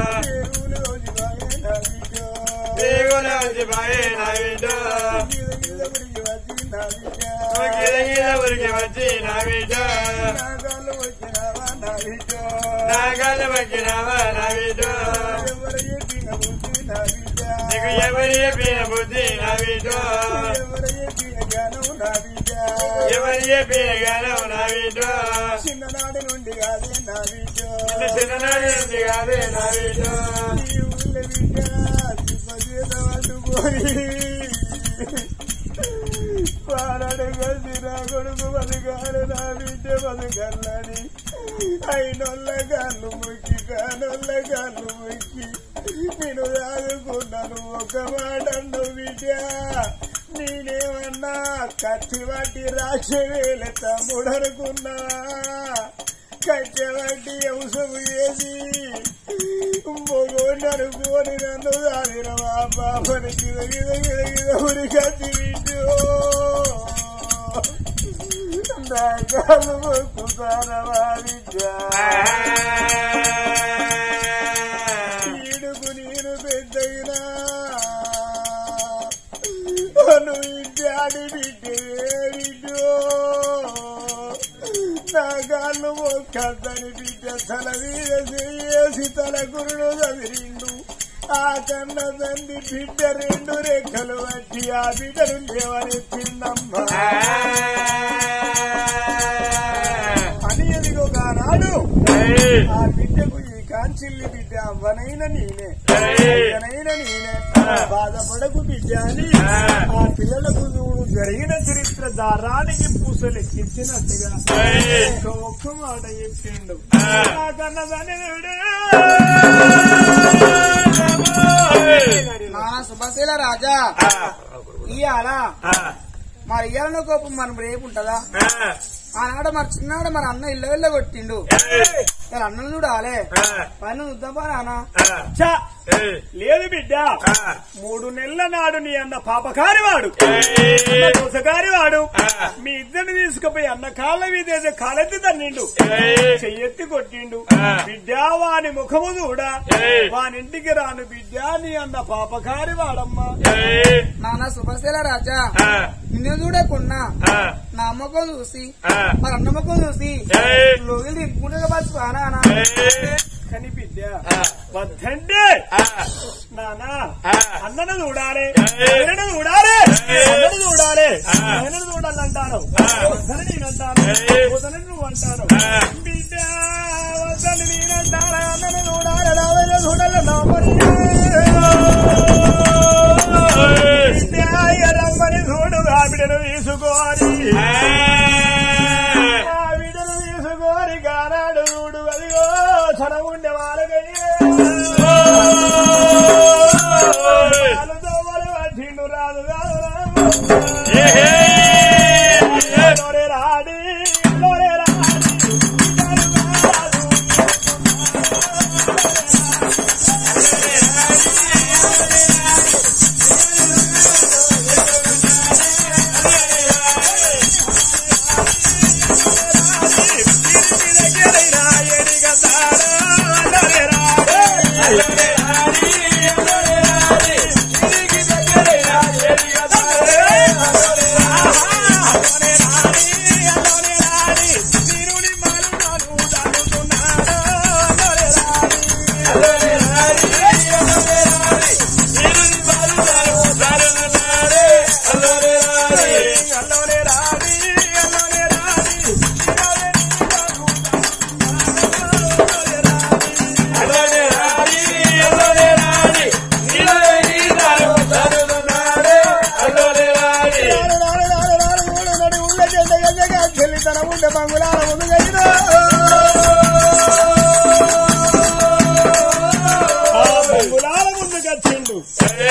దేవుల వచ్చి పాయే నా బిడ్డ గిద గిద ఉరికి వచ్చి నా బిడ్డ నా కళ్ళు పక్కినావా నా బిడ్డ నీకు ఎవరి చెప్పిన బుద్ధి నా బిడ్డ ఎవరి చెప్పిన జ్ఞానం నా బిడ్డ చిన్ననాటి నుండి కాదే నా బిడ్డ చిన్న చిన్ననాటి నుంచి కాదే నా బిడ్డ ఈ ఊళ్ళో బిడ్డ సిబ్బజీత వండుకొని పాలడు కలిసి నా కొడుకు బతుకాడు నా బిడ్డ బతుకల్లని అయినొల్ల గాళ్ళు ముక్కి కానొల్ల గాళ్ళు ముక్కి నేను దాదుకున్నాను ఒక మాట అన్నావు బిడ్డ నేనేమన్నా కత్తి పట్టి రాక్షవేల తమ్ముడనుకున్నా కట్టెబట్టి అవసరం చేసి మొగోని అనుకోని నన్ను దానిన మా పాపని గిద గిద గిద గిద ఉరికత్తి వింటూ నా కాలు మొక్కుతానవా విద్య ఈడుకు నేను పెద్దయినా నువ్వు ఇంటి ఆడి బిడ్డే బిడ్డో నా గాళ్ళు మొక్కద్దని బిడ్డ తల మీద చేసి తల గురుడు చదిరిండు ఆ కన్న తండ్రి బిడ్డ రెండు రెక్కలు వచ్చి ఆ బిడ్డను లేవనెత్తిందమ్మా అని ఎదిగో కానాడు ఆ బిడ్డకు ఈ కాంచిల్లి బిడ్డ అవ్వనైన నేనే అయ్యనైన నేనే బాధపడకు బిడ్డ అని ఆ పిల్లలకు చూడు జరిగిన చరిత్ర దారానికి పూసలు ఎక్కించినట్టుగా ఒక్క ఒక్క మాట చెప్పిండు నాకన్న దాన్ని నా సుభశీల రాజా ఇయ్యాల మరి ఇయ్యాలన్న కోపం మనం రేపు ఉంటదా ఆనాడు మరి చిన్నాడు మన అన్న ఇళ్ళ వెళ్ళ కొట్టిండు మరి అన్నను చూడాలే పైన చూద్దామా నాన్న చ లేదు బిడ్డ మూడు నెలల నాడు నీ అన్న పాపకారి వాడు అన్న దోసగారి వాడు మీ ఇద్దరిని తీసుకుపోయి అన్న కాళ్ళ మీద కాలెత్తి తన్నిండు చెయ్యెత్తి కొట్టిండు బిడ్డ వాని ముఖము చూడ వానింటికి రాను బిడ్డ నీ అన్న పాపకారి వాడమ్మా నాన్న సుభశీల రాజా నిన్ను చూడకున్నా నా అమ్మకం చూసి మరి అన్న ముఖం చూసి లోగిలు తిప్పుకుంటే బస్ నాన్న కానీ బిడ్డ వద్దంటే నానా అన్నను చూడాలి ఆయనను చూడాలి అన్నను చూడాలి ఆయనను చూడాలంటాను వద్దని నేనంటాను వద్దని నువ్వు అంటాను బిడ్డ వద్దని నేనంటాను అన్నను చూడాలి రావణ చూడాలి నా మరి బిడ్డ రమ్మని చూడు ఆ బిడ్డను తీసుకోవాలి ఆ బిడ్డను తీసుకోని గానాడు చూడు అదిగో చన ఉండే వాళ్ళకయ్యే వాళ్ళతో వాళ్ళు పట్టిండు రాదు రాదు రాదు రాడి లోరే రాడి చెల్లితనం ఉండే బంగుళాల ముందు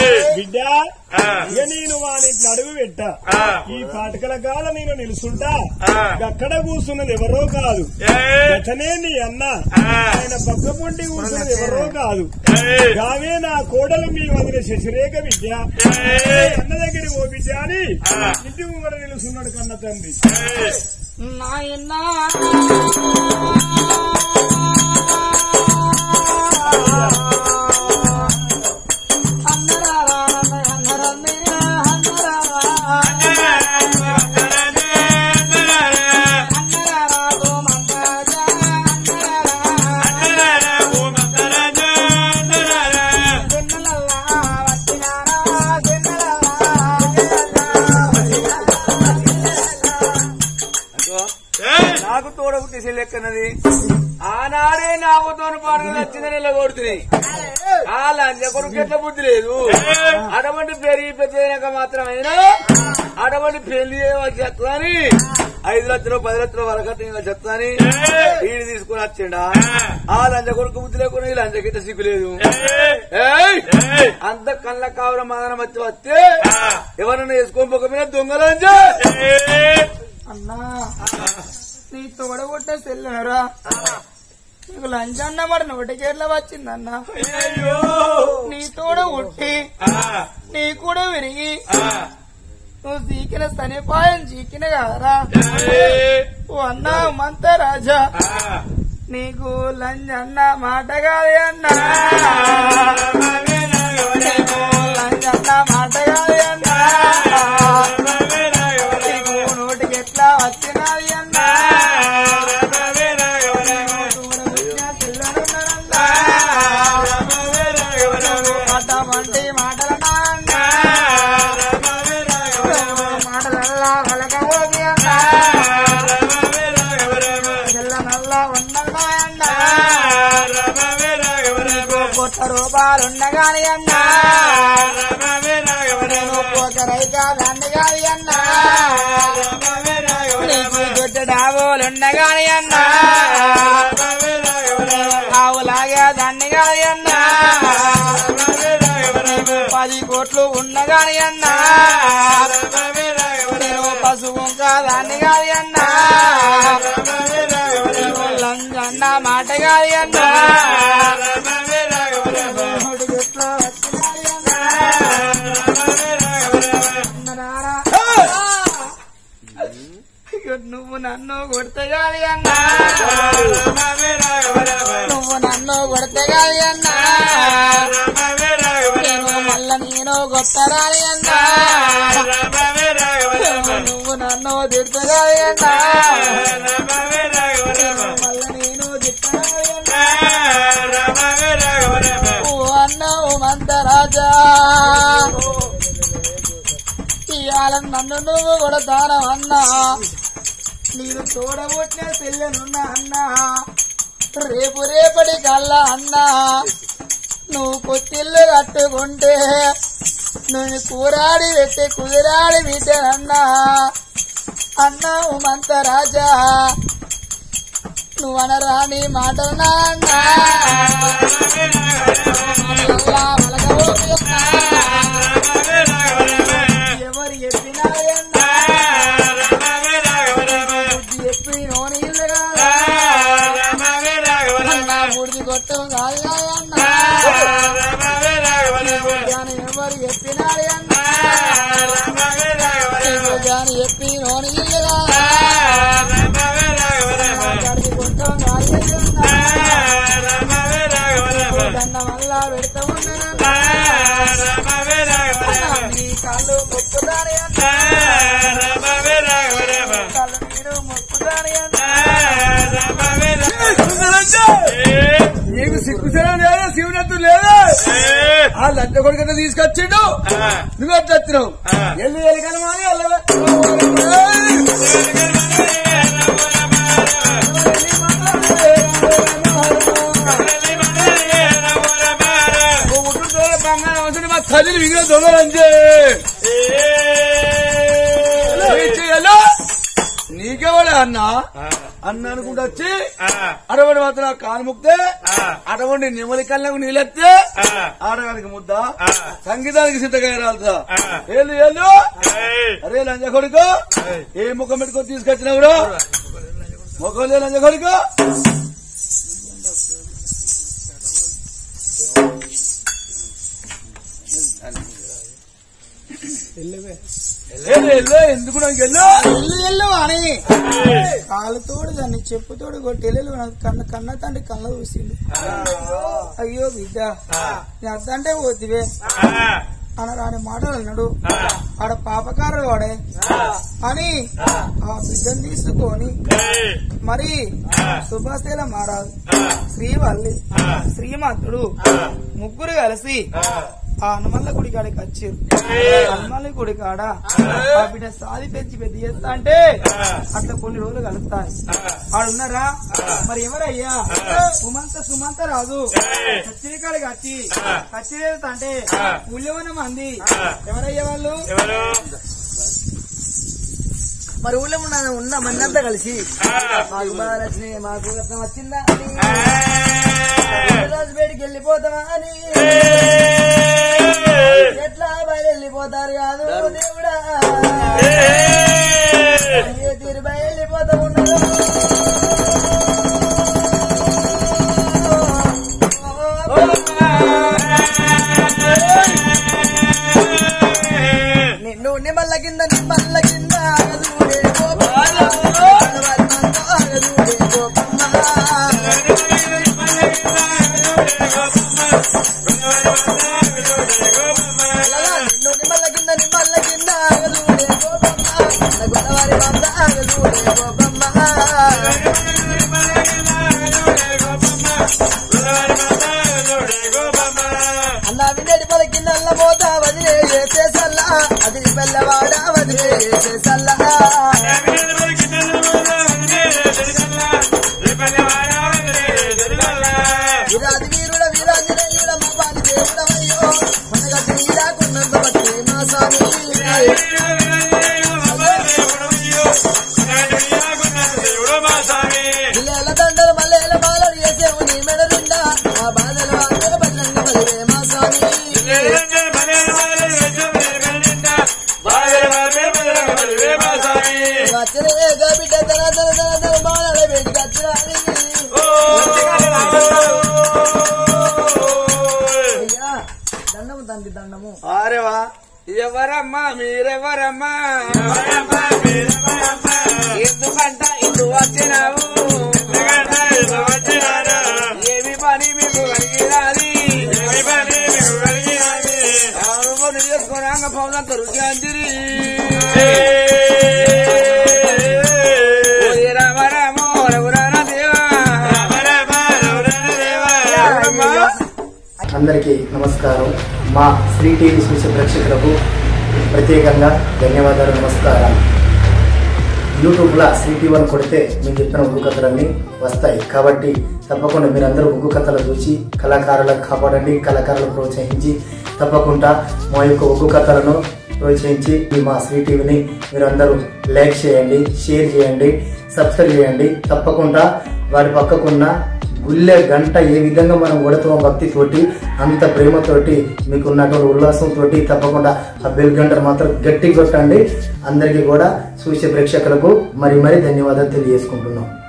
బిడ్డ ఇక నేను వాని ఇట్లా అడుగు పెట్టా ఈ పాటకల కాడ నేను నిలుసుంటా అక్కడ కూర్చున్నది ఎవరో కాదు అతనే నీ అన్న ఆయన పక్క పొంటి కూర్చున్నది ఎవరో కాదు కావే నా కోడలు మీ వదిన శశిరేఖ విద్య అన్న దగ్గరికి ఓ బిడ్డ అని ఇంటి ముంగడ నిలుస్తున్నాడు కన్న తండ్రి నాయనా అన్నరారా అన్నరన్నయ్య అన్నరారా అన్నరారా గోమంతాజా అన్నరారా వెన్నెలల్లా వచ్చినారా నాకు తోడబుట్టి చెల్లెక్కన్నది ఆనాడే నాకుతో పాటలు వచ్చిందని ఇలా కొడుతున్నాయి ఆ లంచ కొడుకు ఎట్ల బుద్ధి లేదు అటువంటి పెరిగి పెద్దయినాక మాత్రమైనా అటువంటి పెళ్లి చెప్తాని ఐదు లక్షలు పది లక్షలు వరకట్టు ఇలా చెప్తాని వీడి తీసుకుని వచ్చిండా ఆ లంచ కొడుకు బుద్ధి లేకుండా ఈ లంచ గిట్ట సిగ్గు లేదు ఏయ్! అంత కళ్ళ కావడం మాదనం వచ్చి వస్తే ఎవరన్నా వేసుకొని పోకపోయినా దొంగ లంచ అన్నా నీ తోడగొట్టే సెల్లరా నీకు లంచన్న మరి నోటికేట్లా వచ్చిందన్నా నీ తోడ ఉట్టి నీ కూడా విరిగి నువ్వు చీకిన సనిపాయం చీకిన కదరా ఓ అన్నా మంత రాజా నీకు లంజన్న మాట కాదే అన్నా నీకు లంజన్న మాట కాదే అన్నా నీకు నోటికి ఎట్లా వచ్చినది అన్నా అటువంటి మాటలన్నా అన్నా మాటలల్లా వలకపోతే అన్నా పిల్లనల్లా ఉన్నదా అన్నా కొత్త రూపాలున్నగాని అన్నా నేను పోకరైగా దాన్ని కాని అన్నా నీకు దొడ్డ డాబోలున్నగాని అన్నా ఆవులాగా దాన్ని కాని అన్నా నీకు పది కోట్లు ఉన్నగాని అన్నా నేను పశువు దాన్ని కాని అన్నా నీకు లంజన్న మాట కాని అన్నా నోటికి ఎట్లా వచ్చినది అన్నా అన్నరారా. ఇక నువ్వు నన్ను కొడతగాలి అన్నా నువ్వు నన్ను కొడతగాలి అన్నా నేను మళ్ళా నేను కొత్తరాలి అన్నా నువ్వు నన్ను తిట్టగాలి అన్నా మళ్ళా నేను తిట్టగాలి అన్నా ఓ అన్న ఓ మంతరాజా ఇవాళ నన్ను నువ్వు కొడతాను అన్నా నేను చూడబుట్టిన చెల్లెనున్నా అన్నా రేపు రేపటి కల్లా అన్నా నువ్వు కొత్తిల్లు కట్టుకుంటే నేను కూరాడి పెట్టి కుదిరాడి బిడ్డనన్నా అన్నా ఉమంత రాజా నువ్వు అనరాని మాటలు అన్నా అల్లా మలగబోకు అన్నా. ఎవరు చెప్పినారన్నా బుద్ధి చెప్పి నోని ఇల్లు కాదా అన్నా బుడిది కొట్టు కాదు అన్నా జాని ఎవరు చెప్పినారు అన్నా నీకు జాని చెప్పి నోని ఇల్లు కాదా గడికి కొట్టు కాదు అన్నా దండ వల్ల పెడతా ఉన్నానన్నా నీ కాళ్ళు మొక్కుదాని అన్నా కాళ్ళు మీరు మొక్కుదాని అన్నా నీకు సిగ్గుసరం లేదా శివునత్తు లేదా ఆ లంచ కొడుకు తీసుకొచ్చిండు నువ్వు అట్లా వచ్చినావు ఎల్లు ఎలికనమాని బంగారం అవసరం మా తల్లిని మిగిలిన దొంగలంచే నీకెవడే అన్నా అన్న అనుకుంటూ వచ్చి అటువంటి మాత్రం కాలు ముక్తే అటువంటి నెమలి కళ్ళకు నీళ్ళెత్తే ఆడగానికి ముద్ద సంగీతానికి సిద్ధంగా రాలుతా ఏళ్ళు ఏళ్ళు అరే లంజ కొడుకు ఏ ముఖం పెట్టుకొని తీసుకొచ్చినప్పుడు ముఖం లే లంజ కొడుకు ఏళ్ళు, ఏళ్ళు, ఎందుకు నాకు వెళ్ళు ఎల్లు ఎల్లు అని కాలుతోడు దాన్ని చెప్పుతోడు కొట్టి ఎల్లు కన్న కన్న తండ్రి కళ్ళ చూసిండు అయ్యో బిడ్డ నేను అద్దంటే పోతివే అనరాని మాటలు అన్నాడు ఆడ పాపకారుడు వాడే అని ఆ బిడ్డను తీసుకొని మరి సుభాశీల మహారాజు శ్రీవల్లి శ్రీమంతుడు ముగ్గురు కలిసి ఆ హనుమల్ల గుడి కాడికి వచ్చారు హనుమల్ల గుడి కాడ ఆ బిడ్డ సాది పెంచి పెద్ద చేస్తా అంటే అట్లా కొన్ని రోజులు కలుస్తాయి ఆడున్నారా మరి ఎవరయ్యా సుమంత సుమంత రాజు కచ్చిరి కాడికి వచ్చి కచ్చిరి అంటే పుల్యవన మంది ఎవరయ్యా వాళ్ళు మరి ఊళ్ళో ఉన్న ఉన్న మందంతా కలిసి మాకు మహాలక్ష్మి మాకు రత్నం వచ్చిందా అని రాజు బయటికి వెళ్ళిపోతామా అని ఎట్లా బయలు వెళ్ళిపోతారు కాదు దేవుడా ఏ తీరు బయలు వెళ్ళిపోతా ఉన్నారు నిన్ను నిమ్మల్ల కింద నిమ్మల్ల కింద ఆగదూడే గోపమ్మ. ఆడవారి మంద ఆగదూడే గోపమ్మ. అలలా నిన్ను నిమ్మల్ల కింద నిమ్మల్ల కింద ఆగదూడే గోపమ్మ. నా గొడవారి మంద ఆగదూడే గోపమ్మ. అన్న వినేటి పలికి నల్ల పోతా వదిలే చేసల్లా అది బెల్లవాడ వదిలే చేసల్లా విరాది వీరుడ వీరాంజనేయుడ మా బాలి దేవుడమయ్యో మనగట్టి వీరాకున్నంత బట్టి మా స్వామి ఇల్లేల దండలు మల్లేల మాలలు చేసేవు నీ మెడ నిండా మా బాధలు ఆడే బల్లంగ బలివే మా స్వామి వచ్చరే బిడ్డ తన తన తన తన బాణాల వేడికి వచ్చిరాని అయ్యా దండము తండ్రి దండము ఆరేవా ఎవరమ్మా మీరెవరమ్మా ఎందుకంట ఇందు వచ్చినావు ఏమి పని మీకు కలిగిరాది ఆరు పని చేసుకున్నాక పౌనంత రుచి అందిరి రామ రామో రఘురాన దేవా ఎవరమ్మా? అందరికీ నమస్కారం మా శ్రీ టీవీ చూసే ప్రేక్షకులకు ప్రత్యేకంగా ధన్యవాదాలు నమస్కారం యూట్యూబ్లో శ్రీ టీవీ అని కొడితే మేము చెప్పిన ఉగ్గు కథలన్నీ వస్తాయి కాబట్టి తప్పకుండా మీరందరూ ఉగ్గు కథలు చూసి కళాకారులకు కాపాడండి కళాకారులను ప్రోత్సహించి తప్పకుండా మా యొక్క ఉగ్గు కథలను ప్రోత్సహించి ఈ మా శ్రీ టీవీని మీరందరూ లైక్ చేయండి షేర్ చేయండి సబ్స్క్రైబ్ చేయండి తప్పకుండా వారి పక్కకున్న గుళ్ళె గంట ఏ విధంగా మనం కొడతామో భక్తితోటి అంత ప్రేమతోటి మీకు ఉన్నటువంటి ఉల్లాసంతో తప్పకుండా ఆ బెల్ గంటను మాత్రం గట్టి కొట్టండి అందరికీ కూడా చూసే ప్రేక్షకులకు మరి మరి ధన్యవాదాలు తెలియజేసుకుంటున్నాం